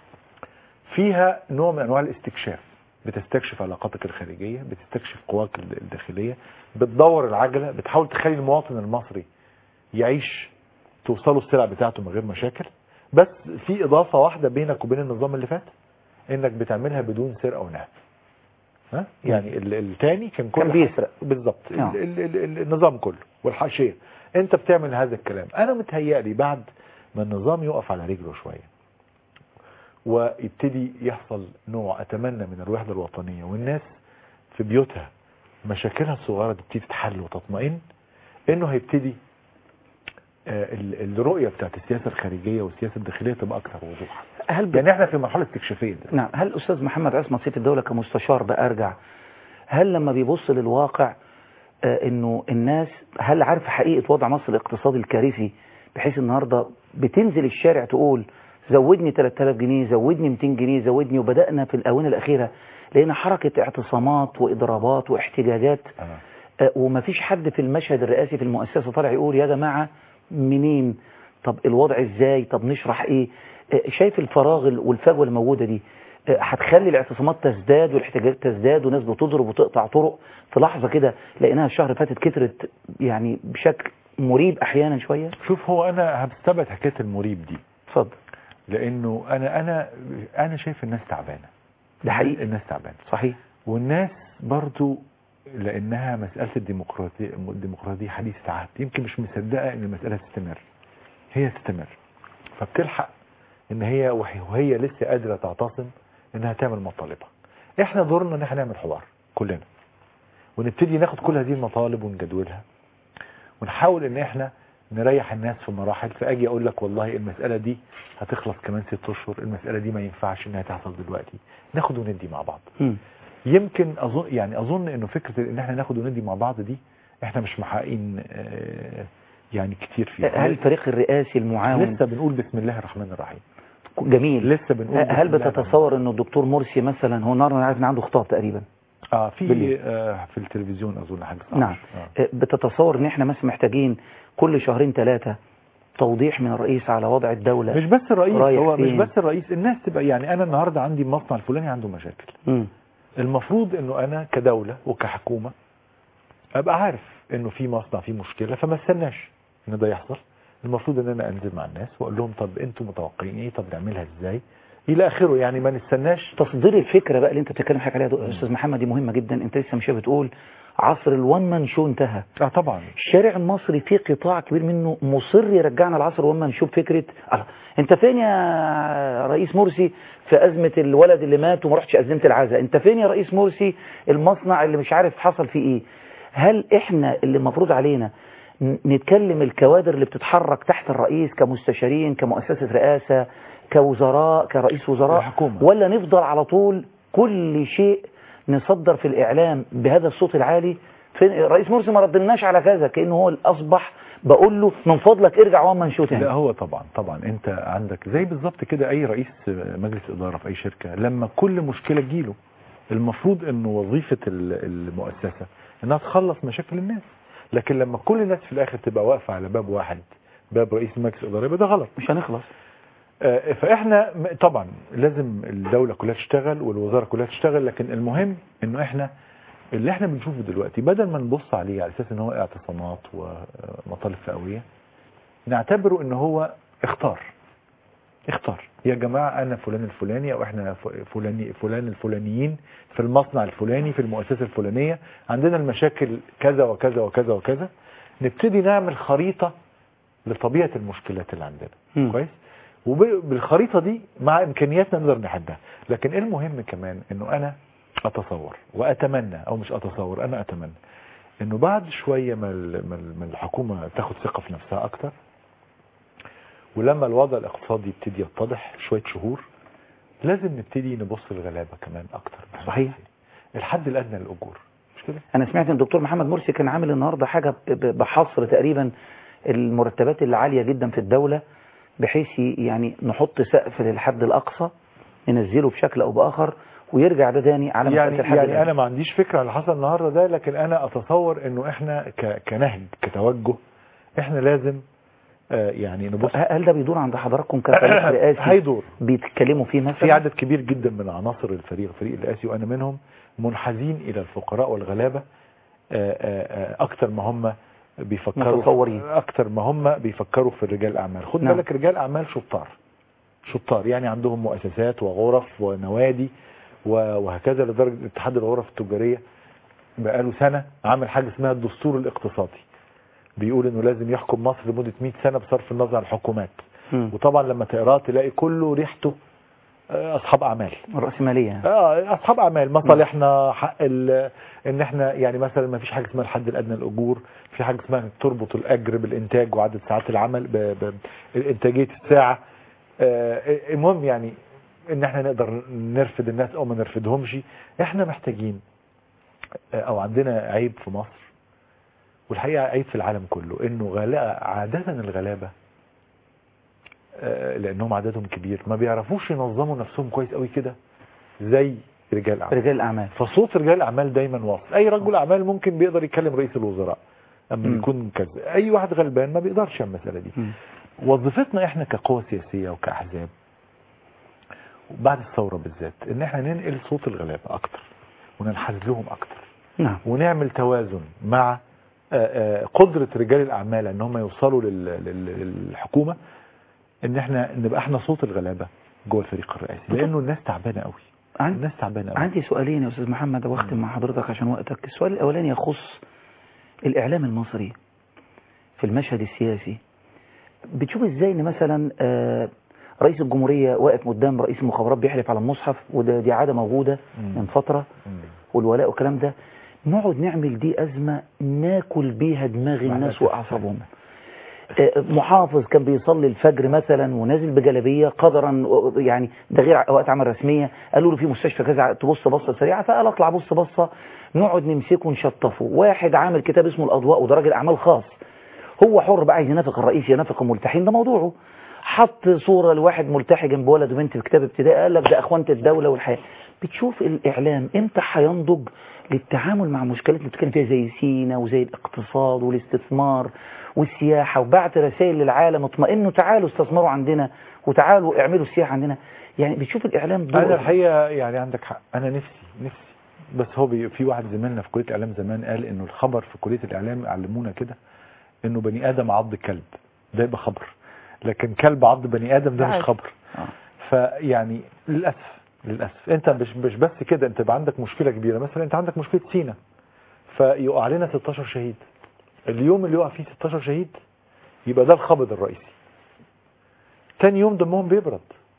فيها نوع من انواع الاستكشاف بتستكشف علاقاتك الخارجيه بتستكشف قواك الداخليه بتدور العجله بتحاول تخلي المواطن المصري يعيش توصله السلع بتاعته من غير مشاكل بس في اضافه واحده بينك وبين النظام اللي فات انك بتعملها بدون سرقه ونهب ها يعني ال- التاني كان كل كان بيسرق. بالظبط نعم. ال- ال- ال- النظام كله والحاشيه انت بتعمل هذا الكلام انا متهيألي بعد ما النظام يقف على رجله شويه ويبتدي يحصل نوع اتمنى من الوحده الوطنيه والناس في بيوتها مشاكلها الصغيره تبتدي تتحل وتطمئن انه هيبتدي آه، ال- الرؤيه بتاعت السياسه الخارجيه والسياسه الداخليه تبقى اكثر وضوحا هل ب... يعني احنا في مرحله استكشافيه دلوقتي. نعم هل استاذ محمد عصمت سيف الدوله كمستشار بقى ارجع هل لما بيبص للواقع آه انه الناس هل عارف حقيقه وضع مصر الاقتصادي الكارثي بحيث النهارده بتنزل الشارع تقول زودني 3000 جنيه زودني 200 جنيه زودني وبدانا في الاونه الاخيره لقينا حركه اعتصامات واضرابات واحتجاجات آه. آه، ومفيش حد في المشهد الرئاسي في المؤسسة طالع يقول يا جماعة منين طب الوضع ازاي طب نشرح ايه آه، شايف الفراغ ال- والفجوة اللي موجودة دي آه، هتخلي الاعتصامات تزداد والاحتجاجات تزداد وناس بتضرب وتقطع طرق في لحظة كده لقيناها الشهر اللي فاتت كترت يعني بشكل مريب احيانا شوية شوف هو انا هستبعد حكايه المريب دي اتفضل لانه انا انا انا شايف الناس تعبانه ده حقيقي الناس تعبانه صحيح والناس برضو لانها مساله الديمقراطيه الديمقراطيه حديثه عهد يمكن مش مصدقه ان المساله تستمر هي تستمر فبتلحق ان هي وهي وهي لسه قادره تعتصم انها تعمل مطالبها احنا دورنا ان احنا نعمل حوار كلنا ونبتدي ناخد كل هذه المطالب ونجدولها ونحاول ان احنا نريح الناس في مراحل فاجي اقول لك والله المساله دي هتخلص كمان ست اشهر المساله دي ما ينفعش انها تحصل دلوقتي ناخد وندي مع بعض مم. يمكن اظن يعني اظن انه فكره ان احنا ناخد وندي مع بعض دي احنا مش محققين آه، يعني كتير فيها هل الفريق الرئاسي المعاون لسه بنقول بسم الله الرحمن الرحيم جميل لسه بنقول هل بسم الله الرحمن بتتصور انه الدكتور مرسي مثلا هو النهارده انا عارف ان عنده خطاب تقريبا اه في بالليل. آه في التلفزيون اظن حاجه نعم آه. آه، بتتصور ان احنا مثلا محتاجين كل شهرين ثلاثة توضيح من الرئيس على وضع الدولة مش بس الرئيس رايح هو مش فين؟ بس الرئيس الناس تبقى يعني انا النهارده عندي المصنع الفلاني عنده مشاكل مم. المفروض انه انا كدوله وكحكومه ابقى عارف انه في مصنع فيه مشكله فما استناش ان ده يحصل المفروض ان انا انزل مع الناس واقول لهم طب انتوا متوقعين ايه طب نعملها ازاي الى اخره يعني ما نستناش تصدير الفكرة بقى اللي انت بتتكلم حضرتك عليها يا استاذ محمد دي مهمة جدا انت لسه مش بتقول عصر الوان مان شو انتهى اه طبعا الشارع المصري فيه قطاع كبير منه مصر يرجعنا لعصر الوان مان شو فكرة الله انت فين يا رئيس مرسي في ازمة الولد اللي مات وما رحتش قدمت العزاء انت فين يا رئيس مرسي المصنع اللي مش عارف حصل فيه ايه هل احنا اللي مفروض علينا ن- نتكلم الكوادر اللي بتتحرك تحت الرئيس كمستشارين كمؤسسة رئاسة كوزراء كرئيس وزراء الحكومة. ولا نفضل على طول كل شيء نصدر في الإعلام بهذا الصوت العالي فين الرئيس مرسي ما ردناش على كذا كأنه هو الأصبح بقول له من فضلك ارجع وما نشوف تاني لا هو طبعا طبعا انت عندك زي بالظبط كده اي رئيس مجلس اداره في اي شركه لما كل مشكله تجيله المفروض انه وظيفه ال- المؤسسه انها تخلص مشاكل الناس لكن لما كل الناس في الاخر تبقى واقفه على باب واحد باب رئيس مجلس اداره يبقى ده غلط مش هنخلص آه، فاحنا م- طبعا لازم الدوله كلها تشتغل والوزاره كلها تشتغل لكن المهم انه احنا اللي احنا بنشوفه دلوقتي بدل ما نبص عليه على اساس ان هو اعتصامات ومطالب فئويه نعتبره ان هو اختار اختار يا جماعه انا فلان الفلاني او احنا ف- فلاني فلان الفلانيين في المصنع الفلاني في المؤسسه الفلانيه عندنا المشاكل كذا وكذا وكذا وكذا نبتدي نعمل خريطه لطبيعه المشكلات اللي عندنا مم. كويس وبالخريطه دي مع امكانياتنا نقدر نحلها لكن المهم كمان انه انا اتصور واتمنى او مش اتصور انا اتمنى انه بعد شويه ما ال- ما ال- ما الحكومه تاخد ثقه في نفسها اكتر ولما الوضع الاقتصادي يبتدي يتضح شويه شهور لازم نبتدي نبص للغلابه كمان اكتر صحيح الحد الادنى للاجور مش كده انا سمعت ان الدكتور محمد مرسي كان عامل النهارده حاجه ب- ب- بحصر تقريبا المرتبات اللي عاليه جدا في الدوله بحيث ي- يعني نحط سقف للحد الاقصى ننزله بشكل او باخر ويرجع ده تاني على يعني مسألة الحد يعني الأدنى. انا ما عنديش فكره على اللي حصل النهارده ده لكن انا اتصور انه احنا ك- كنهج كتوجه احنا لازم آه، يعني نبص هل ده بيدور عند حضراتكم كفريق رئاسي هيدور بيتكلموا فيه مثلا في عدد كبير جدا من عناصر الفريق الفريق الرئاسي وانا منهم منحازين الى الفقراء والغلابه آه، آه، آه، اكتر ما هم بيفكروا متصورين. اكتر ما هم بيفكروا في الرجال الاعمال خد نعم. بالك رجال اعمال شطار شطار يعني عندهم مؤسسات وغرف ونوادي و- وهكذا لدرجه اتحاد الغرف التجاريه بقاله سنه عامل حاجه اسمها الدستور الاقتصادي بيقول انه لازم يحكم مصر لمده 100 سنه بصرف النظر عن الحكومات مم. وطبعا لما تقراه تلاقي كله ريحته آه، اصحاب اعمال الرأسمالية اه اصحاب اعمال مصالحنا حق ال- ان احنا يعني مثلا ما فيش حاجه اسمها الحد الادنى للاجور في حاجه اسمها إنك تربط الاجر بالانتاج وعدد ساعات العمل ب- بانتاجيه الساعه آه، المهم يعني ان احنا نقدر نرفد الناس او ما نرفدهمش احنا محتاجين آه، او عندنا عيب في مصر والحقيقه عيب في العالم كله انه غلا عاده الغلابه آه، لانهم عددهم كبير ما بيعرفوش ينظموا نفسهم كويس قوي كده زي رجال الاعمال رجال الأعمال فصوت رجال الاعمال دايما واصل اي رجل اعمال ممكن بيقدر يكلم رئيس الوزراء اما مم. يكون كذا اي واحد غلبان ما بيقدرش على المساله دي مم. وظيفتنا احنا كقوى سياسيه وكاحزاب بعد الثوره بالذات ان احنا ننقل صوت الغلابه اكتر وننحاز لهم اكتر نعم ونعمل توازن مع آه، آه، قدرة رجال الأعمال أن هم يوصلوا لل- لل- للحكومة أن احنا نبقى احنا صوت الغلابة جوه الفريق الرئاسي لأنه الناس تعبانة قوي عن- الناس تعبانة قوي عندي سؤالين يا أستاذ محمد واختم مع حضرتك عشان وقتك السؤال الأولاني يخص الإعلام المصري في المشهد السياسي بتشوف إزاي إن مثلا آه، رئيس الجمهورية واقف قدام رئيس المخابرات بيحلف على المصحف وده دي عادة موجودة مم. من فترة مم. والولاء والكلام ده نقعد نعمل دي أزمة ناكل بيها دماغ مع الناس الأسف. وأعصابهم آه، محافظ كان بيصلي الفجر مثلا ونازل بجلبيه قدرا يعني ده غير وقت عمل رسميه قالوا له في مستشفى كذا تبص بصه سريعه فقال اطلع بص بصه نقعد نمسكه نشطفه واحد عامل كتاب اسمه الاضواء وده راجل اعمال خاص هو حر بقى عايز ينافق الرئيس ينافق الملتحين ده موضوعه حط صوره لواحد ملتحي جنب ولد وبنت في كتاب ابتدائي قال لك ده اخوانه الدوله والحياه بتشوف الاعلام امتى هينضج للتعامل مع مشكلات اللي بتتكلم فيها زي سينا وزي الاقتصاد والاستثمار والسياحه وبعت رسائل للعالم اطمئنوا تعالوا استثمروا عندنا وتعالوا اعملوا السياحه عندنا يعني بتشوف الاعلام دور أنا الحقيقة يعني عندك حق أنا نفسي نفسي بس هو بي في واحد زميلنا في كلية الإعلام زمان قال إنه الخبر في كلية الإعلام علمونا كده إنه بني آدم عض كلب ده يبقى خبر لكن كلب عض بني آدم ده مش عادي. خبر آه. فيعني للأسف للأسف أنت مش مش بس كده أنت يبقى عندك مشكلة كبيرة مثلا أنت عندك مشكلة سينا فيقع علينا 16 شهيد اليوم اللي يقع فيه 16 شهيد يبقى ده الخبر الرئيسي تاني يوم دمهم بيبرد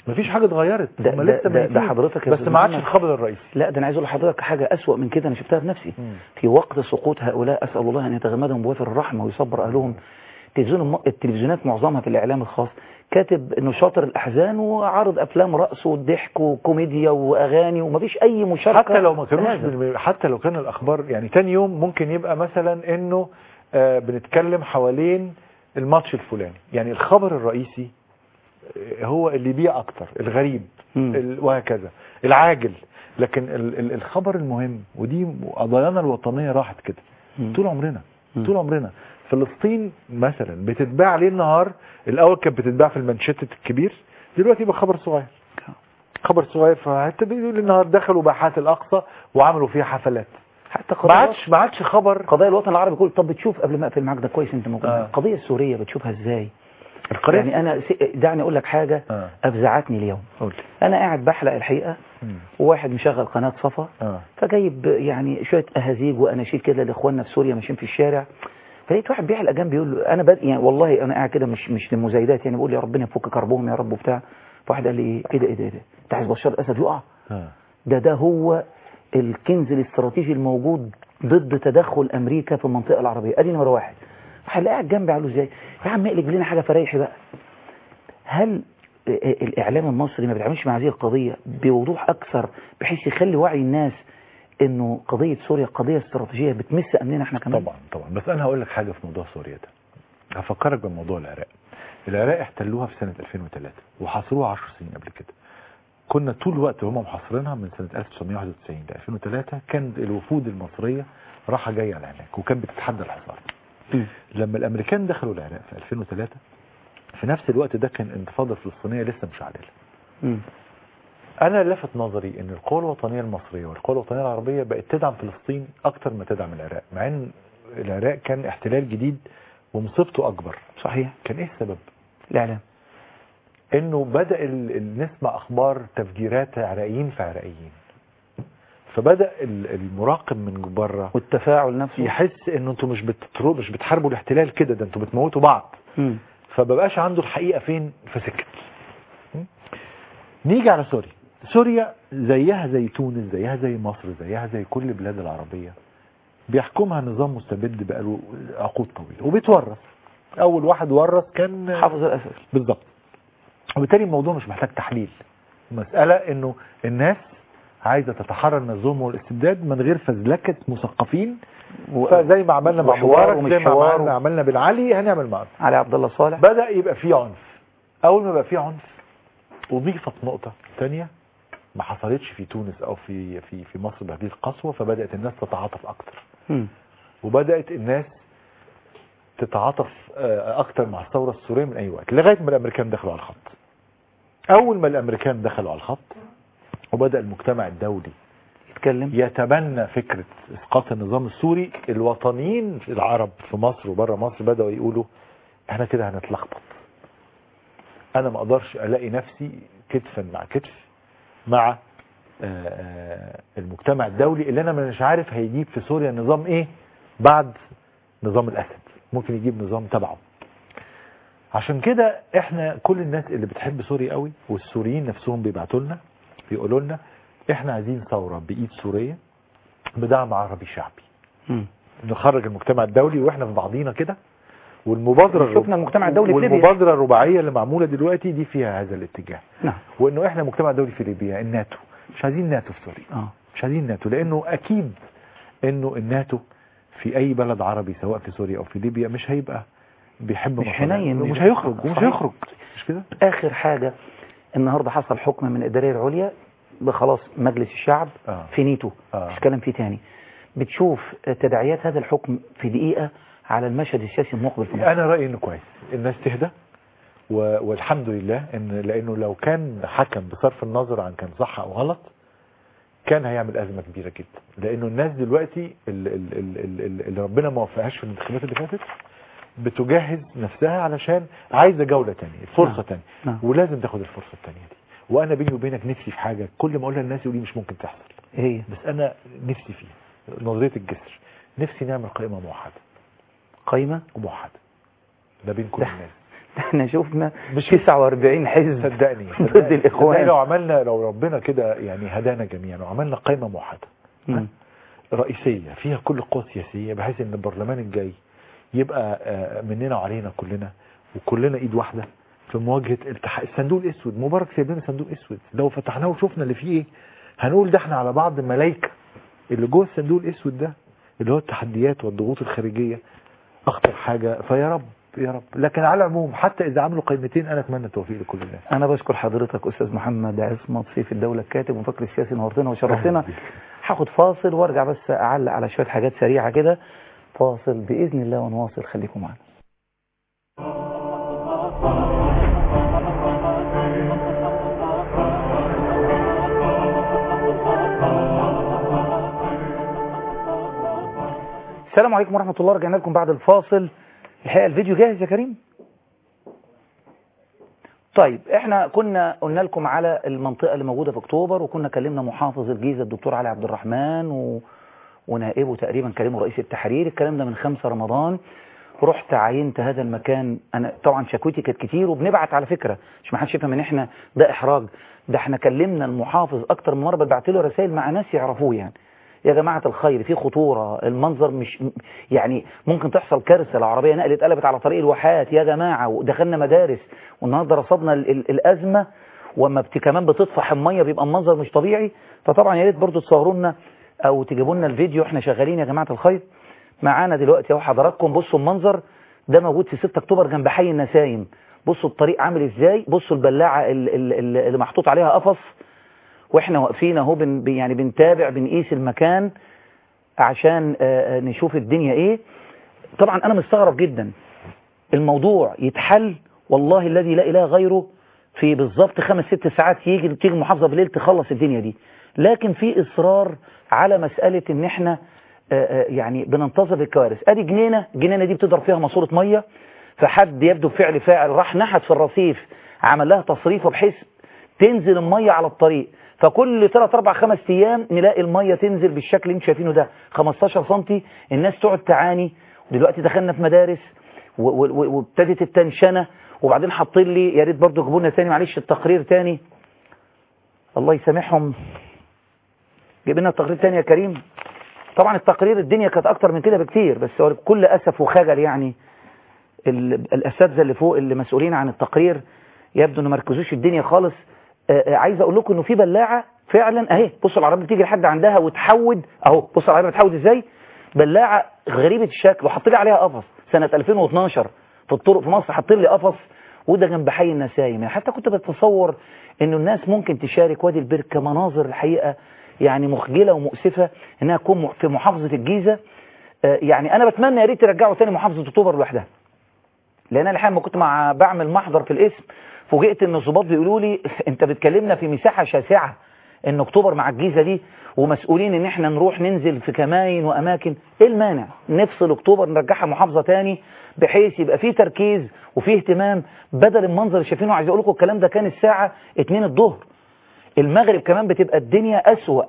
مفيش حاجه اتغيرت ده, هم ده, لسه ده, ده ميتين. حضرتك يا بس أستاذ ما عادش محمد. الخبر الرئيسي لا ده انا عايز اقول لحضرتك حاجه اسوأ من كده انا شفتها بنفسي في وقت سقوط هؤلاء اسال الله ان يتغمدهم بوافر الرحمه ويصبر اهلهم التلفزيون التلفزيونات معظمها في الاعلام الخاص كاتب انه شاطر الاحزان وعرض افلام رقص وضحك وكوميديا واغاني ومفيش اي مشاركه حتى لو ما في كانوش هذا. بال- حتى لو كان الاخبار يعني تاني يوم ممكن يبقى مثلا انه آه بنتكلم حوالين الماتش الفلاني يعني الخبر الرئيسي آه، هو اللي يبيع اكتر الغريب ال- وهكذا العاجل لكن ال- ال- الخبر المهم ودي قضايانا الوطنيه راحت كده طول عمرنا طول عمرنا فلسطين مثلا بتتباع ليه النهار الاول كانت بتتباع في المانشيت الكبير دلوقتي يبقى خبر صغير خبر صغير فحتى بيقول النهار دخلوا باحات الاقصى وعملوا فيها حفلات حتى ما عادش ما عادش خبر قضايا الوطن العربي كله طب بتشوف قبل ما اقفل معاك ده كويس انت موجود آه. القضيه السوريه بتشوفها ازاي القضية- يعني انا س- دعني اقول لك حاجه آه. افزعتني اليوم انا قاعد بحلق الحقيقه وواحد مشغل قناه صفا اه فجايب يعني شويه اهازيج واناشيد كده لاخواننا في سوريا ماشيين في الشارع فلقيت واحد بيحلق جنبي بيقول له انا بد... يعني والله انا قاعد كده مش مش للمزايدات يعني بقول يا ربنا يفك كربهم يا رب وبتاع فواحد قال لي ايه ايه ده ايه ده ايه ده انت عايز بشار الاسد يقع اه ده ده هو الكنز الاستراتيجي الموجود ضد تدخل امريكا في المنطقه العربيه ادي نمره واحد واحد قاعد جنبي قال له ازاي يا عم اقلب لنا حاجه فريحي بقى هل الاعلام المصري ما بيتعاملش مع هذه القضيه بوضوح اكثر بحيث يخلي وعي الناس انه قضيه سوريا قضيه استراتيجيه بتمس امننا احنا كمان طبعا طبعا بس انا هقول لك حاجه في موضوع سوريا ده هفكرك بموضوع العراق العراق احتلوها في سنه 2003 وحاصروها 10 سنين قبل كده كنا طول الوقت هم محاصرينها من سنه 1991 ل 2003 كان الوفود المصريه راحه جايه على هناك وكانت بتتحدى الحصار لما الامريكان دخلوا العراق في 2003 في نفس الوقت ده كان الانتفاضه الفلسطينيه لسه مش عادله مم. انا لفت نظري ان القوى الوطنيه المصريه والقوى الوطنيه العربيه بقت تدعم فلسطين اكتر ما تدعم العراق مع ان العراق كان احتلال جديد ومصيبته اكبر صحيح كان ايه السبب الاعلام انه بدا ال- ال- نسمع اخبار تفجيرات عراقيين في عراقيين فبدا ال- المراقب من بره والتفاعل نفسه يحس انه انتوا مش بتترو مش بتحاربوا الاحتلال كده ده انتوا بتموتوا بعض مم. فمبقاش عنده الحقيقه فين فسكت م? نيجي على سوريا سوريا زيها زي تونس زيها زي مصر زيها زي كل البلاد العربيه بيحكمها نظام مستبد بقاله عقود طويله وبيتورث اول واحد ورث كان حافظ الاسد بالظبط وبالتالي الموضوع مش محتاج تحليل مسألة انه الناس عايزة تتحرر من الظلم والاستبداد من غير فزلكة مثقفين فزي ما عملنا مع وحوار مبارك ومش زي ما حوار عملنا, عملنا بالعلي هنعمل معاه علي عبد الله صالح بدأ يبقى فيه عنف اول ما بقى فيه عنف اضيفت نقطة تانية ما حصلتش في تونس او في في في مصر بهذه القسوة فبدأت الناس تتعاطف اكتر مم. وبدأت الناس تتعاطف آه، اكتر مع الثورة السورية من اي وقت لغاية ما الامريكان دخلوا على الخط اول ما الامريكان دخلوا على الخط وبدأ المجتمع الدولي يتكلم يتبنى فكرة اسقاط النظام السوري الوطنيين العرب في مصر وبره مصر بدأوا يقولوا احنا كده هنتلخبط انا ما اقدرش الاقي نفسي كتفا مع كتف مع آه، آه، المجتمع الدولي اللي انا مش عارف هيجيب في سوريا نظام ايه بعد نظام الاسد ممكن يجيب نظام تبعه عشان كده احنا كل الناس اللي بتحب سوريا قوي والسوريين نفسهم بيبعتوا لنا بيقولوا لنا احنا عايزين ثوره بايد سوريه بدعم عربي شعبي مم. نخرج المجتمع الدولي واحنا في بعضينا كده والمبادره الرب- شفنا المجتمع الدولي في ليبيا. والمبادره الرباعيه اللي معموله دلوقتي دي فيها هذا الاتجاه نعم وانه احنا مجتمع دولي في ليبيا الناتو مش عايزين ناتو في سوريا اه مش عايزين ناتو لانه اكيد انه الناتو في اي بلد عربي سواء في سوريا او في ليبيا مش هيبقى بيحب مش مصالحه. حنين ومش هيخرج ومش صحيح. هيخرج مش كده اخر حاجه النهارده حصل حكم من الاداريه العليا بخلاص مجلس الشعب آه. في نيتو آه. مش كلام فيه تاني بتشوف تداعيات هذا الحكم في دقيقه على المشهد السياسي المقبل في مصر انا رايي انه كويس الناس تهدى و- والحمد لله ان لانه لو كان حكم بصرف النظر عن كان صح او غلط كان هيعمل ازمه كبيره جدا لانه الناس دلوقتي ال- ال- ال- ال- ال- اللي ربنا ما وفقهاش في الانتخابات اللي فاتت بتجهز نفسها علشان عايزه جوله تانية فرصه نعم. تانية نعم. ولازم تاخد الفرصه التانية دي وانا بيني وبينك نفسي في حاجه كل ما اقولها للناس يقولوا لي مش ممكن تحصل هي بس انا نفسي فيها نظريه الجسر نفسي نعمل قائمه موحده قايمه وموحده ده بين كل ده- الناس احنا شفنا 49 حزب صدقني ضد صدقني لو الاخوان عملنا صدقني ضد صدقني الاخوان لو عملنا لو ربنا كده يعني هدانا جميعا وعملنا قائمه موحده مم. رئيسيه فيها كل القوى السياسيه بحيث ان البرلمان الجاي يبقى آه، مننا وعلينا كلنا وكلنا ايد واحده في مواجهه التح... الصندوق الاسود مبارك سايب لنا صندوق اسود لو فتحناه وشفنا اللي فيه ايه هنقول ده احنا على بعض ملايكه اللي جوه الصندوق الاسود ده اللي هو التحديات والضغوط الخارجيه اخطر حاجه فيا رب يا رب لكن على العموم حتى اذا عملوا قائمتين انا اتمنى التوفيق لكل الناس انا بشكر حضرتك استاذ محمد عصمت سيف الدوله الكاتب ومفكر السياسي نورتنا وشرفتنا هاخد فاصل وارجع بس اعلق على شويه حاجات سريعه كده فاصل باذن الله ونواصل خليكم معنا السلام عليكم ورحمة الله رجعنا لكم بعد الفاصل الحقيقة الفيديو جاهز يا كريم طيب احنا كنا قلنا لكم على المنطقة اللي موجودة في اكتوبر وكنا كلمنا محافظ الجيزة الدكتور علي عبد الرحمن و... ونائبه تقريبا كلمه رئيس التحرير الكلام ده من 5 رمضان رحت عينت هذا المكان انا طبعا شكوتي كانت كتير وبنبعت على فكرة مش ما حدش يفهم ان احنا ده احراج ده احنا كلمنا المحافظ اكتر من مرة ببعت له رسائل مع ناس يعرفوه يعني يا جماعة الخير في خطورة المنظر مش يعني ممكن تحصل كارثة لو عربية نقلت قلبت على طريق الواحات يا جماعة ودخلنا مدارس والنهاردة رصدنا ال ال الأزمة وما بت كمان بتطفح المية بيبقى المنظر مش طبيعي فطبعا يا ريت برضه تصوروا لنا أو تجيبوا لنا الفيديو احنا شغالين يا جماعة الخير معانا دلوقتي اهو حضراتكم بصوا المنظر ده موجود في 6 اكتوبر جنب حي النسايم بصوا الطريق عامل ازاي بصوا البلاعة ال- ال- اللي محطوط عليها قفص واحنا واقفين اهو بن يعني بنتابع بنقيس المكان عشان آه، آه، نشوف الدنيا ايه طبعا انا مستغرب جدا الموضوع يتحل والله الذي لا اله غيره في بالظبط خمس ست ساعات يجي تيجي المحافظه بالليل تخلص الدنيا دي لكن في اصرار على مساله ان احنا آه، آه، يعني بننتظر الكوارث ادي جنينه الجنينه دي بتضرب فيها ماسوره ميه فحد يبدو بفعل فاعل راح نحت في الرصيف عمل لها تصريفه بحيث تنزل الميه على الطريق فكل 3 4 5 ايام نلاقي الميه تنزل بالشكل اللي انتم شايفينه ده 15 سم الناس تقعد تعاني ودلوقتي دخلنا في مدارس و- و- و- وابتدت التنشنه وبعدين حاطين لي يا ريت برضه جيبوا لنا تاني معلش التقرير تاني الله يسامحهم جيب لنا التقرير تاني يا كريم طبعا التقرير الدنيا كانت اكتر من كده بكتير بس هو بكل اسف وخجل يعني ال- الاساتذه اللي فوق اللي مسؤولين عن التقرير يبدو انه مركزوش الدنيا خالص آه، آه، عايز اقول لكم انه في بلاعه فعلا اهي بصوا العربيه بتيجي لحد عندها وتحود اهو بصوا العربيه بتحود ازاي بلاعه غريبه الشكل وحاطين لي عليها قفص سنه 2012 في الطرق في مصر حاطين لي قفص وده جنب حي النسايم يعني حتى كنت بتصور انه الناس ممكن تشارك وادي البركه مناظر الحقيقه يعني مخجله ومؤسفه انها تكون م- في محافظه الجيزه آه، يعني انا بتمنى يا ريت ترجعوا تاني محافظه اكتوبر لوحدها لان انا الحقيقه لما كنت مع بعمل محضر في الاسم فوجئت ان الضباط بيقولوا لي انت بتكلمنا في مساحه شاسعه ان اكتوبر مع الجيزه دي ومسؤولين ان احنا نروح ننزل في كماين واماكن ايه المانع نفصل اكتوبر نرجعها محافظه تاني بحيث يبقى فيه تركيز وفيه اهتمام بدل المنظر اللي شايفينه عايز اقول لكم الكلام ده كان الساعه 2 الظهر المغرب كمان بتبقى الدنيا اسوأ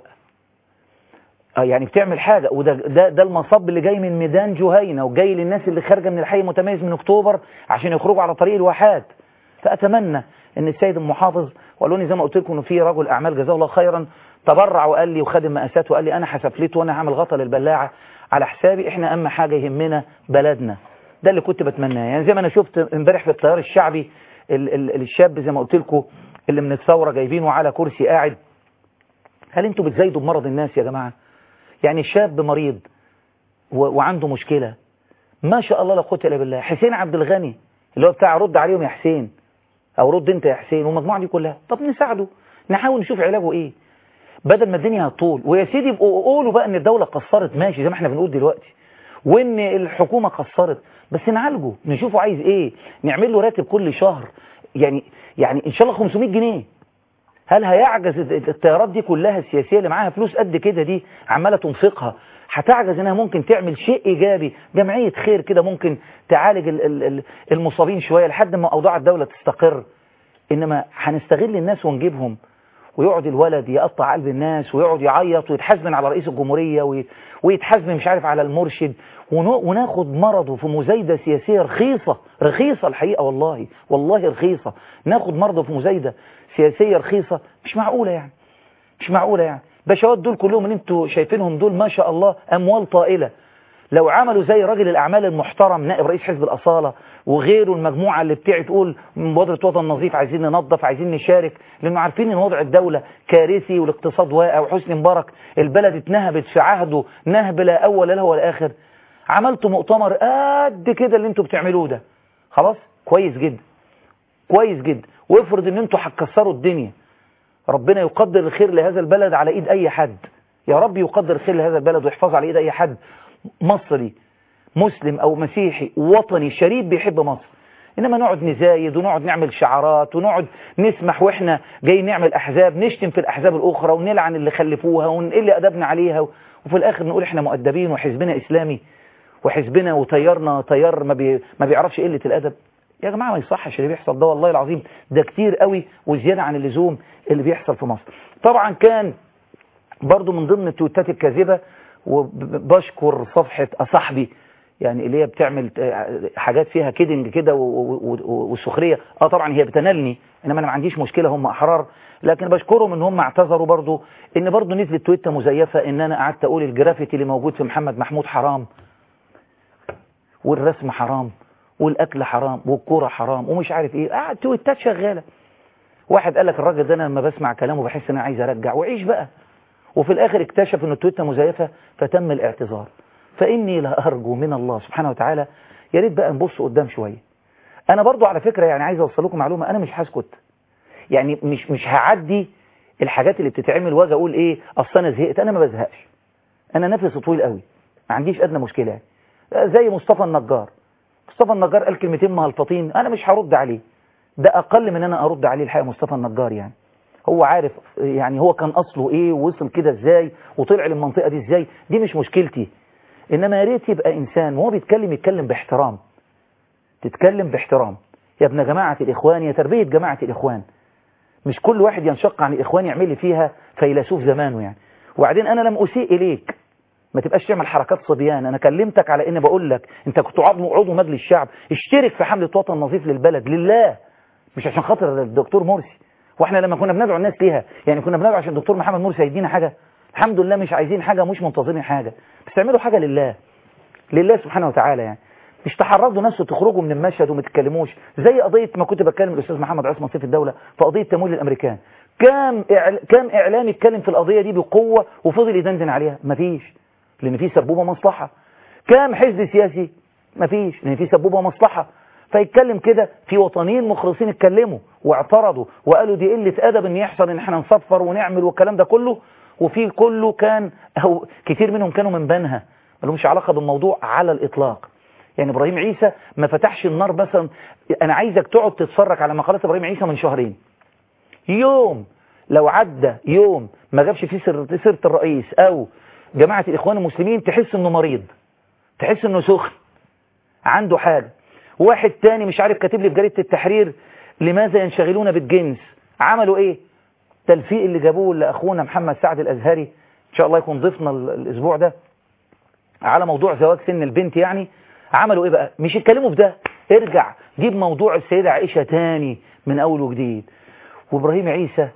آه يعني بتعمل حاجة وده ده, ده المصب اللي جاي من ميدان جهينة وجاي للناس اللي خارجة من الحي المتميز من اكتوبر عشان يخرجوا على طريق الواحات فأتمنى ان السيد المحافظ وقالوا لي زي ما قلت لكم انه في رجل اعمال جزاه الله خيرا تبرع وقال لي وخد المقاسات وقال لي انا حسفلت وانا هعمل غطا للبلاعة على حسابي احنا اهم حاجة يهمنا بلدنا ده اللي كنت بتمناه يعني زي ما انا شفت امبارح في التيار الشعبي ال ال الشاب زي ما قلت لكم اللي من الثورة جايبينه على كرسي قاعد هل انتوا بتزايدوا بمرض الناس يا جماعة يعني شاب مريض و... وعنده مشكلة ما شاء الله لا قوه الا بالله حسين عبد الغني اللي هو بتاع رد عليهم يا حسين او رد انت يا حسين والمجموعه دي كلها طب نساعده نحاول نشوف علاجه ايه بدل ما الدنيا هتطول ويا سيدي يبقوا قولوا بقى ان الدوله قصرت ماشي زي ما احنا بنقول دلوقتي وان الحكومه قصرت بس نعالجه نشوفه عايز ايه نعمل له راتب كل شهر يعني يعني ان شاء الله 500 جنيه هل هيعجز التيارات دي كلها السياسيه اللي معاها فلوس قد كده دي عماله تنفقها هتعجز انها ممكن تعمل شيء ايجابي جمعيه خير كده ممكن تعالج ال- ال- ال- المصابين شويه لحد ما اوضاع الدوله تستقر انما هنستغل الناس ونجيبهم ويقعد الولد يقطع قلب الناس ويقعد يعيط ويتحزن على رئيس الجمهورية وي- ويتحزن مش عارف على المرشد ونو- وناخد مرضه في مزايدة سياسية رخيصة رخيصة الحقيقة والله والله رخيصة ناخد مرضه في مزايدة سياسية رخيصة مش معقولة يعني مش معقولة يعني باشوات دول كلهم اللي انتوا شايفينهم دول ما شاء الله أموال طائلة لو عملوا زي راجل الأعمال المحترم نائب رئيس حزب الأصالة وغيره المجموعة اللي بتاعي تقول مبادرة وطن نظيف عايزين ننظف عايزين نشارك لأنه عارفين إن وضع الدولة كارثي والاقتصاد واقع وحسني مبارك البلد اتنهبت في عهده نهب لا أول له ولا آخر عملتوا مؤتمر قد كده اللي انتوا بتعملوه ده خلاص كويس جدا كويس جدا وافرض ان انتوا هتكسروا الدنيا ربنا يقدر الخير لهذا البلد على ايد اي حد يا رب يقدر الخير لهذا البلد ويحفظه على ايد اي حد مصري مسلم او مسيحي وطني شريف بيحب مصر انما نقعد نزايد ونقعد نعمل شعارات ونقعد نسمح واحنا جايين نعمل احزاب نشتم في الاحزاب الاخرى ونلعن اللي خلفوها ونقل ادبنا عليها وفي الاخر نقول احنا مؤدبين وحزبنا اسلامي وحزبنا وطيارنا طيار ما, بي ما بيعرفش قله الادب يا جماعه ما يصحش اللي بيحصل ده والله العظيم ده كتير قوي وزياده عن اللزوم اللي بيحصل في مصر طبعا كان برضو من ضمن التويتات الكاذبه وبشكر صفحه صاحبي يعني اللي هي بتعمل حاجات فيها كيدنج كده وسخريه اه طبعا هي بتنالني انما انا ما عنديش مشكله هم احرار لكن بشكرهم ان هم اعتذروا برضو ان برضو نزلت تويته مزيفه ان انا قعدت اقول الجرافيتي اللي موجود في محمد محمود حرام والرسم حرام والاكل حرام والكوره حرام ومش عارف ايه قاعد تويتات شغاله واحد قال لك الراجل ده انا لما بسمع كلامه بحس ان انا عايز ارجع وعيش بقى وفي الاخر اكتشف ان التويته مزيفه فتم الاعتذار فاني لارجو من الله سبحانه وتعالى يا ريت بقى نبص قدام شويه انا برضو على فكره يعني عايز اوصل لكم معلومه انا مش هسكت يعني مش مش هعدي الحاجات اللي بتتعمل واجي اقول ايه اصل انا زهقت انا ما بزهقش انا نفسي طويل قوي ما عنديش ادنى مشكله يعني زي مصطفى النجار مصطفى النجار قال كلمتين مهلططين انا مش هرد عليه ده اقل من انا ارد عليه الحقيقه مصطفى النجار يعني هو عارف يعني هو كان اصله ايه ووصل كده ازاي وطلع للمنطقه دي ازاي دي مش مشكلتي انما يا ريت يبقى انسان وهو بيتكلم يتكلم باحترام تتكلم باحترام يا ابن جماعه الاخوان يا تربيه جماعه الاخوان مش كل واحد ينشق عن الاخوان يعمل لي فيها فيلسوف زمانه يعني وبعدين انا لم اسيء اليك ما تبقاش تعمل حركات صبيان انا كلمتك على ان بقول لك انت كنت عضو عضو مجلس الشعب اشترك في حمله وطن نظيف للبلد لله مش عشان خاطر الدكتور مرسي واحنا لما كنا بندعو الناس ليها يعني كنا بندعو عشان الدكتور محمد مرسي هيدينا حاجه الحمد لله مش عايزين حاجه مش منتظرين حاجه بس تعملوا حاجه لله لله سبحانه وتعالى يعني مش تحرضوا ناس وتخرجوا من المشهد وما تتكلموش زي قضيه ما كنت بتكلم الاستاذ محمد عثمان سيف الدوله في قضيه تمويل الامريكان كام إعل... كام اعلامي اتكلم في القضيه دي بقوه وفضل يدندن عليها مفيش لان في سبوبه مصلحه كام حزب سياسي مفيش لان في سبوبه مصلحه فيتكلم كده في وطنيين مخلصين اتكلموا واعترضوا وقالوا دي قله ادب ان يحصل ان احنا نصفر ونعمل والكلام ده كله وفي كله كان او كتير منهم كانوا من بنها ما لهمش علاقه بالموضوع على الاطلاق يعني ابراهيم عيسى ما فتحش النار مثلا انا عايزك تقعد تتفرج على مقالات ابراهيم عيسى من شهرين يوم لو عدى يوم ما جابش فيه سيره الرئيس او جماعه الاخوان المسلمين تحس انه مريض تحس انه سخن عنده حاجه واحد تاني مش عارف كاتب لي في جريده التحرير لماذا ينشغلون بالجنس عملوا ايه التلفيق اللي جابوه لاخونا محمد سعد الازهري ان شاء الله يكون ضيفنا الاسبوع ده على موضوع زواج سن البنت يعني عملوا ايه بقى مش يتكلموا في ده ارجع جيب موضوع السيدة عائشة تاني من اول وجديد وابراهيم عيسى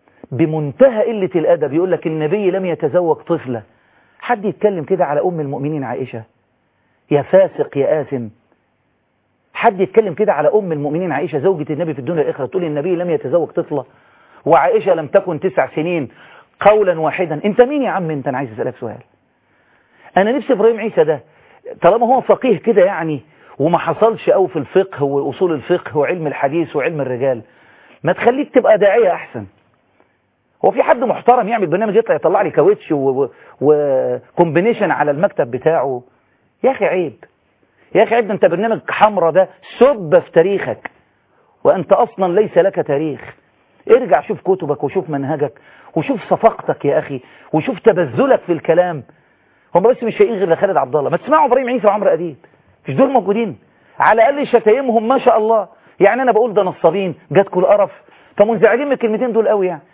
بمنتهى قلة الادب يقول لك النبي لم يتزوج طفلة حد يتكلم كده على ام المؤمنين عائشة يا فاسق يا آثم حد يتكلم كده على ام المؤمنين عائشة زوجة النبي في الدنيا الاخرة تقول النبي لم يتزوج طفلة وعائشة لم تكن تسع سنين قولا واحدا انت مين يا عم انت انا عايز اسألك سؤال انا نفسي ابراهيم عيسى ده طالما هو فقيه كده يعني وما حصلش قوي في الفقه واصول الفقه وعلم الحديث وعلم الرجال ما تخليك تبقى داعية احسن هو في حد محترم يعمل برنامج يطلع يطلع لي كاوتش وكومبينيشن على المكتب بتاعه يا اخي عيب يا اخي عيب ده انت برنامج حمرة ده سب في تاريخك وانت اصلا ليس لك تاريخ ارجع شوف كتبك وشوف منهجك وشوف صفقتك يا اخي وشوف تبذلك في الكلام هم بس مش شايفين غير لخالد عبد الله ما تسمعوا ابراهيم عيسى وعمرو اديب مش دول موجودين على الاقل شتايمهم ما شاء الله يعني انا بقول ده نصابين جاتكوا القرف فمنزعجين من الكلمتين دول قوي يعني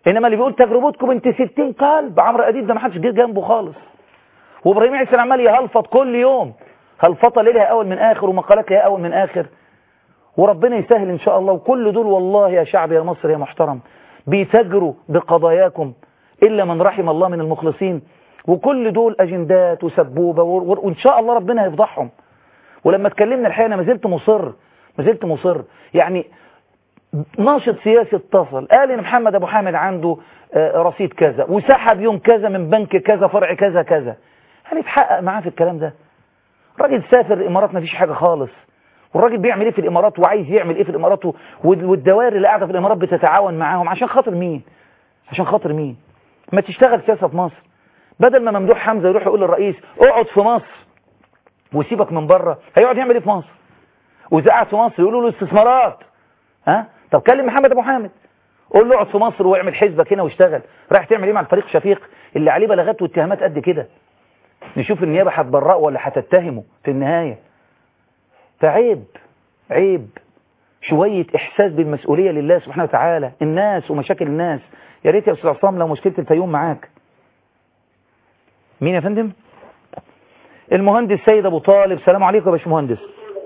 انما اللي بيقول تجربتكم انت 60 قلب عمرو اديب ده ما حدش جه جنبه خالص وابراهيم عيسى عمال يهلفط كل يوم هلفطه ليلها اول من اخر ومقالات ليها اول من اخر وربنا يسهل ان شاء الله وكل دول والله يا شعب يا مصر يا محترم بيتاجروا بقضاياكم الا من رحم الله من المخلصين وكل دول اجندات وسبوبه وان شاء الله ربنا هيفضحهم ولما اتكلمنا الحقيقه انا ما زلت مصر ما زلت مصر يعني ناشط سياسي اتصل قال ان محمد ابو حامد عنده رصيد كذا وسحب يوم كذا من بنك كذا فرع كذا كذا هنتحقق معاه في الكلام ده راجل سافر الامارات ما فيش حاجه خالص والراجل بيعمل ايه في الامارات وعايز يعمل ايه في الامارات والدوائر اللي قاعده في الامارات بتتعاون معاهم عشان خاطر مين عشان خاطر مين ما تشتغل سياسه في مصر بدل ما ممدوح حمزه يروح يقول للرئيس اقعد في مصر وسيبك من بره هيقعد يعمل ايه في مصر واذا قعد في مصر يقولوا له استثمارات ها طب كلم محمد ابو حامد قول له اقعد في مصر واعمل حزبك هنا واشتغل رايح تعمل ايه مع الفريق شفيق اللي عليه بلاغات واتهامات قد كده نشوف النيابه هتبرئه ولا هتتهمه في النهايه فعيب عيب شوية إحساس بالمسؤولية لله سبحانه وتعالى الناس ومشاكل الناس يا ريت يا أستاذ عصام لو مشكلة الفيوم معاك مين يا فندم المهندس سيد أبو طالب سلام عليكم يا باشمهندس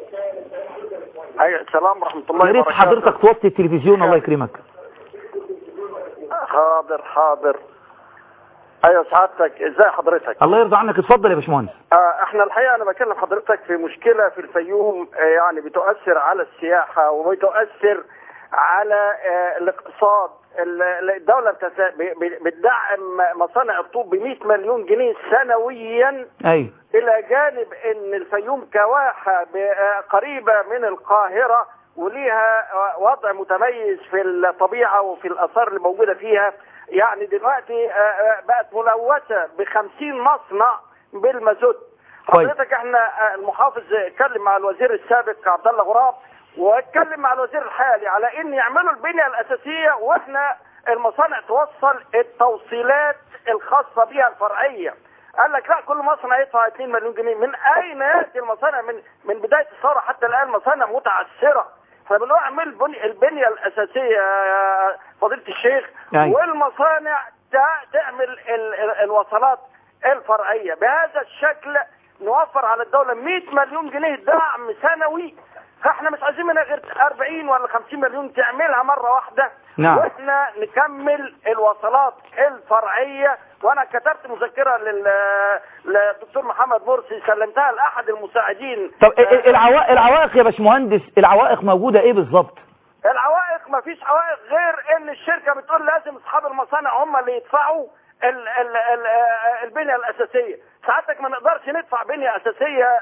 ايوه السلام ورحمه الله يا ريت وبركاته حضرتك توطي التلفزيون الله يكرمك حاضر حاضر ايوه سعادتك ازاي حضرتك الله يرضى عنك اتفضل يا باشمهندس آه، احنا الحقيقه انا بكلم حضرتك في مشكله في الفيوم آه، يعني بتؤثر على السياحه وبتؤثر على آه، الاقتصاد ال- ال- الدوله بتت- ب- ب- بتدعم مصانع الطوب ب 100 مليون جنيه سنويا أيوه الى جانب ان الفيوم كواحه ب- آه، قريبه من القاهره وليها آه، وضع متميز في الطبيعه وفي الاثار اللي موجوده فيها يعني دلوقتي آه، آه، بقت ملوثه ب 50 مصنع بالمازوت كويس. حضرتك احنا آه، المحافظ اتكلم مع الوزير السابق عبد الله غراب واتكلم مع الوزير الحالي على ان يعملوا البنيه الاساسيه واحنا المصانع توصل التوصيلات الخاصه بها الفرعيه قال لك لا كل مصنع يدفع 2 مليون جنيه من اين ياتي المصانع من من بدايه الثوره حتى الان مصانع متعثره احنا بنعمل بني البنيه الاساسيه يا فضيله الشيخ أيوة. والمصانع تع- تعمل ال- ال- الوصلات الفرعيه بهذا الشكل نوفر على الدوله 100 مليون جنيه دعم سنوي فاحنا مش عايزين منها غير 40 ولا 50 مليون تعملها مره واحده نعم. واحنا نكمل الوصلات الفرعيه وانا كتبت مذكره لل للدكتور محمد مرسي سلمتها لاحد المساعدين طب ال- ال- العوائق العوائق يا باشمهندس العوائق موجودة ايه بالظبط العوائق ما فيش عوائق غير ان الشركه بتقول لازم اصحاب المصانع هم اللي يدفعوا ال ال ال آه، البنيه الاساسيه ساعتك ما نقدرش ندفع بنيه اساسيه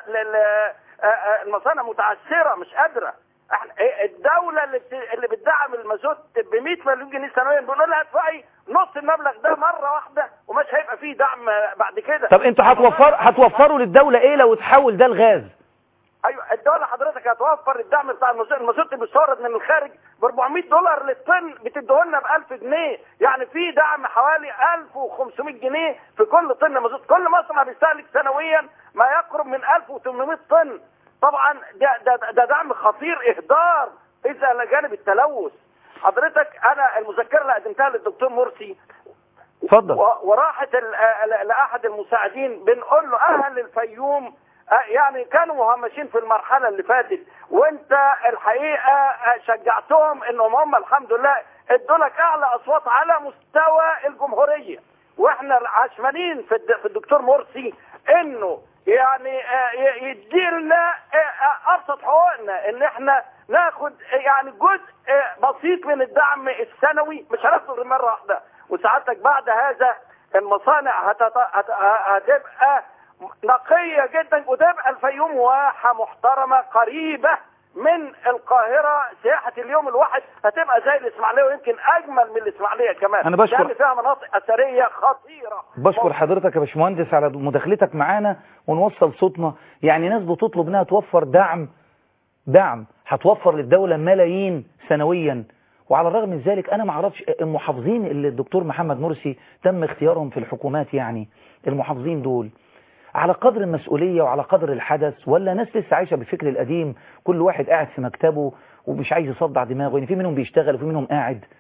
للمصانع متعثره مش قادره احنا إيه الدوله اللي بت... اللي بتدعم المازوت ب 100 مليون جنيه سنويا بنقول لها ادفعي نص المبلغ ده مره واحده ومش هيبقى فيه دعم بعد كده طب انتوا هتوفر هتوفروا للدولة ايه لو تحول ده الغاز ايوه الدوله حضرتك هتوفر الدعم بتاع المازوت المازوت بيستورد من الخارج ب 400 دولار للطن بتديهولنا ب 1000 جنيه يعني في دعم حوالي 1500 جنيه في كل طن مازوت كل مصنع بيستهلك سنويا ما يقرب من 1800 طن طبعا ده ده, ده دعم خطير اهدار اذا لجانب التلوث حضرتك انا المذكره اللي قدمتها للدكتور مرسي اتفضل و- وراحت ال- آه، لاحد المساعدين بنقول له اهل الفيوم آه، يعني كانوا مهمشين في المرحله اللي فاتت وانت الحقيقه آه، شجعتهم انهم هم الحمد لله ادوا لك اعلى اصوات على مستوى الجمهوريه واحنا عشمانين في الد- في الدكتور مرسي انه يعني آه، ي- يديلنا آه، آه، ابسط حقوقنا ان احنا ناخد آه، يعني جزء آه، بسيط من الدعم السنوي مش هناخده غير مره واحده وسعادتك بعد هذا المصانع هتت... هت... هتبقى نقية جدا وتبقى الفيوم واحة محترمة قريبة من القاهرة سياحة اليوم الواحد هتبقى زي الإسماعيلية ويمكن أجمل من الإسماعيلية كمان أنا بشكر- يعني فيها مناطق أثرية خطيرة بشكر حضرتك يا باشمهندس على مداخلتك معانا ونوصل صوتنا يعني ناس بتطلب انها توفر دعم دعم هتوفر للدولة ملايين سنويا وعلى الرغم من ذلك انا ما اعرفش المحافظين اللي الدكتور محمد مرسي تم اختيارهم في الحكومات يعني المحافظين دول على قدر المسؤولية وعلى قدر الحدث ولا ناس لسه عايشة بالفكر القديم كل واحد قاعد في مكتبه ومش عايز يصدع دماغه يعني في منهم بيشتغل وفي منهم قاعد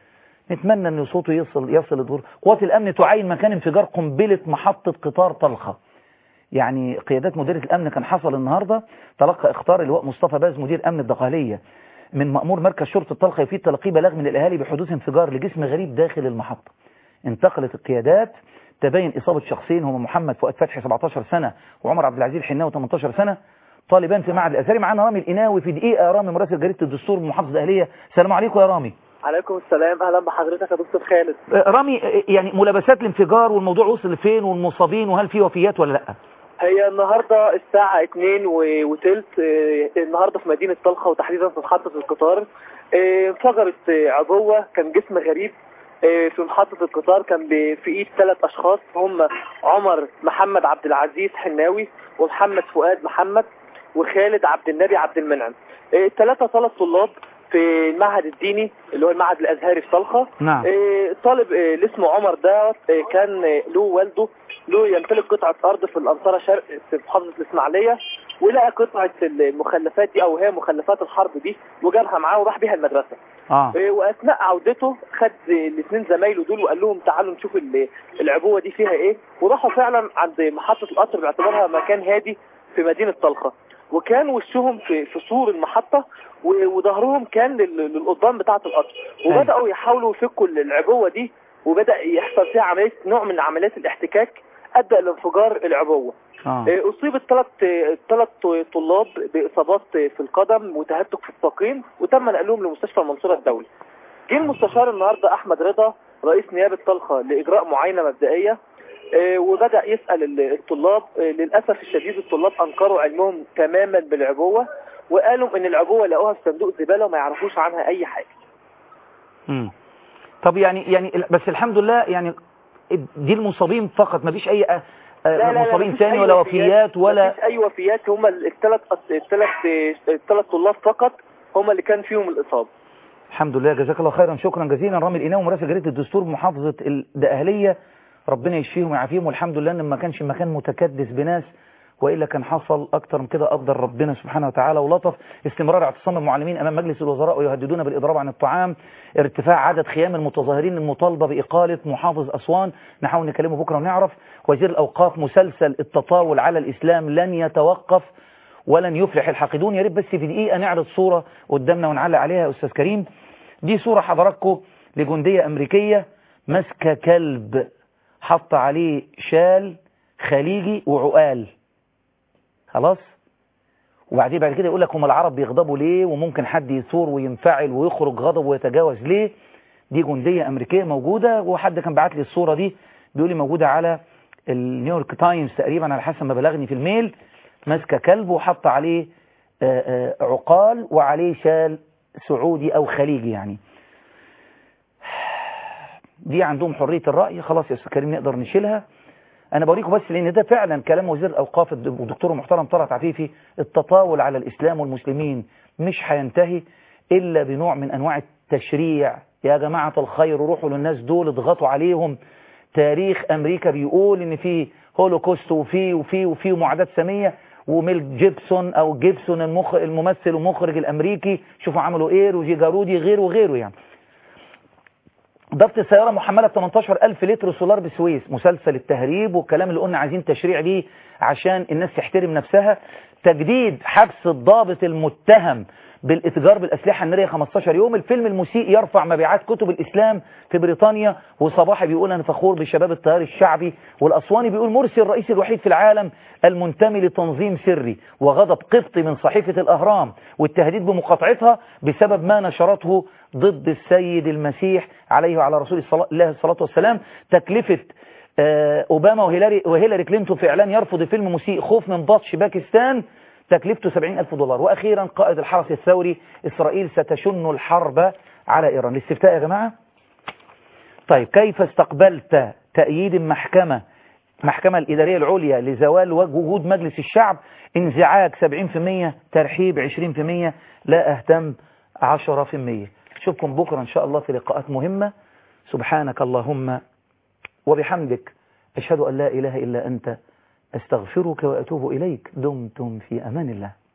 نتمنى ان صوته يصل يصل الدور قوات الامن تعين مكان انفجار قنبله محطه قطار طلخه يعني قيادات مديريه الامن كان حصل النهارده تلقى اختار اللواء مصطفى باز مدير امن الدقهليه من مأمور مركز شرطه طلخه يفيد تلقي بلاغ من الاهالي بحدوث انفجار لجسم غريب داخل المحطه انتقلت القيادات تبين اصابه شخصين هما محمد فؤاد فتحي 17 سنه وعمر عبد العزيز حناوي 18 سنه طالبان في معهد الازهري معانا رامي القناوي في دقيقه يا رامي مراسل جريده الدستور بمحافظه الاهليه السلام عليكم يا رامي عليكم السلام اهلا بحضرتك يا دكتور خالد آه، رامي آه، يعني ملابسات الانفجار والموضوع وصل لفين والمصابين وهل في وفيات ولا لا هي النهارده الساعة 2 و- وتلت آه، النهارده في مدينة طلخة وتحديدا في محطة القطار آه، انفجرت آه، عبوة كان جسم غريب آه، في محطة القطار كان ب- في ايد ثلاث اشخاص هم عمر محمد عبد العزيز حناوي ومحمد فؤاد محمد وخالد عبد النبي عبد المنعم آه، الثلاثة ثلاث طلاب في المعهد الديني اللي هو المعهد الازهري في طلخة نعم. آه، الطالب آه، اللي اسمه عمر ده آه، كان آه، له والده له يمتلك قطعة أرض في الأنصارة شرق في محافظة الإسماعيلية ولقى قطعة المخلفات دي أو هي مخلفات الحرب دي وجابها معاه وراح بيها المدرسة اه إيه، واثناء عودته خد الاثنين زمايله دول وقال لهم تعالوا نشوف ال- العبوه دي فيها ايه وراحوا فعلا عند محطه القطر باعتبارها مكان هادي في مدينه طلخه وكان وشهم في في سور المحطه و- وظهرهم كان لل- للقضبان بتاعه القطر وبداوا يحاولوا يفكوا العبوه دي وبدا يحصل فيها عمليه نوع من عمليات الاحتكاك ادى لانفجار العبوه اه آه، أصيب الثلاث الثلاث طلاب بإصابات في القدم وتهتك في الساقين وتم نقلهم لمستشفى المنصورة الدولي. جه المستشار النهارده أحمد رضا رئيس نيابة طلخة لإجراء معاينة مبدئية آه، وبدأ يسأل ال- الطلاب آه، للأسف الشديد الطلاب أنكروا علمهم تماما بالعبوة وقالوا إن العبوة لقوها في صندوق زبالة وما يعرفوش عنها أي حاجة. مم. طب يعني يعني بس الحمد لله يعني دي المصابين فقط ما فيش اي آه، آه، مصابين مفيش ثاني أي ولا وفيات ولا مفيش أي وفيات هم الثلاث الثلاث الثلاث طلاب فقط هم اللي كان فيهم الإصابة. الحمد لله جزاك الله خيرا شكرا جزيلا رامي الإناوي مراسل جريدة الدستور بمحافظة الدقهلية ربنا يشفيهم ويعافيهم والحمد لله ان ما كانش المكان متكدس بناس والا كان حصل اكتر من كده قدر ربنا سبحانه وتعالى ولطف استمرار اعتصام المعلمين امام مجلس الوزراء ويهددون بالاضراب عن الطعام ارتفاع عدد خيام المتظاهرين المطالبه باقاله محافظ اسوان نحاول نكلمه بكره ونعرف وزير الاوقاف مسلسل التطاول على الاسلام لن يتوقف ولن يفلح الحاقدون يا ريت بس في دقيقه نعرض صوره قدامنا ونعلق عليها يا استاذ كريم دي صوره حضراتكم لجنديه امريكيه ماسكه كلب حط عليه شال خليجي وعقال خلاص وبعدين بعد كده يقول لك هم العرب بيغضبوا ليه وممكن حد يثور وينفعل ويخرج غضب ويتجاوز ليه دي جندية أمريكية موجودة وحد كان بعت لي الصورة دي بيقول لي موجودة على النيويورك تايمز تقريبا على حسب ما بلغني في الميل ماسكة كلب وحط عليه آه، آه، عقال وعليه شال سعودي أو خليجي يعني دي عندهم حرية الرأي خلاص يا أستاذ كريم نقدر نشيلها أنا بوريكم بس لأن ده فعلا كلام وزير الأوقاف الدكتور المحترم طلعت عفيفي التطاول على الإسلام والمسلمين مش هينتهي إلا بنوع من أنواع التشريع يا جماعة الخير روحوا للناس دول اضغطوا عليهم تاريخ أمريكا بيقول إن في هولوكوست وفي وفي وفي معاداة سامية وميل جيبسون أو جيبسون المخ الممثل والمخرج الأمريكي شوفوا عملوا إيه روجي جارودي غيره وغيره يعني ضبط السيارة محملة 18000 لتر سولار بالسويس مسلسل التهريب والكلام اللي قلنا عايزين تشريع ليه عشان الناس تحترم نفسها تجديد حبس الضابط المتهم بالاتجار بالأسلحة النارية 15 يوم الفيلم المسيء يرفع مبيعات كتب الإسلام في بريطانيا وصباحي بيقول أنا فخور بشباب التيار الشعبي والأسواني بيقول مرسي الرئيس الوحيد في العالم المنتمي لتنظيم سري وغضب قبطي من صحيفة الأهرام والتهديد بمقاطعتها بسبب ما نشرته ضد السيد المسيح عليه وعلى رسول الله الصلاة والسلام تكلفة آه، أوباما وهيلاري, وهيلاري كلينتون في إعلان يرفض فيلم مسيء خوف من بطش باكستان تكلفته 70 ألف دولار وأخيرا قائد الحرس الثوري إسرائيل ستشن الحرب على إيران الاستفتاء يا جماعة طيب كيف استقبلت تأييد المحكمة محكمة الإدارية العليا لزوال وجود مجلس الشعب انزعاج 70% ترحيب 20% لا أهتم 10% أشوفكم بكرة إن شاء الله في لقاءات مهمة سبحانك اللهم وبحمدك أشهد أن لا إله إلا أنت أستغفرك وأتوب إليك دمتم في أمان الله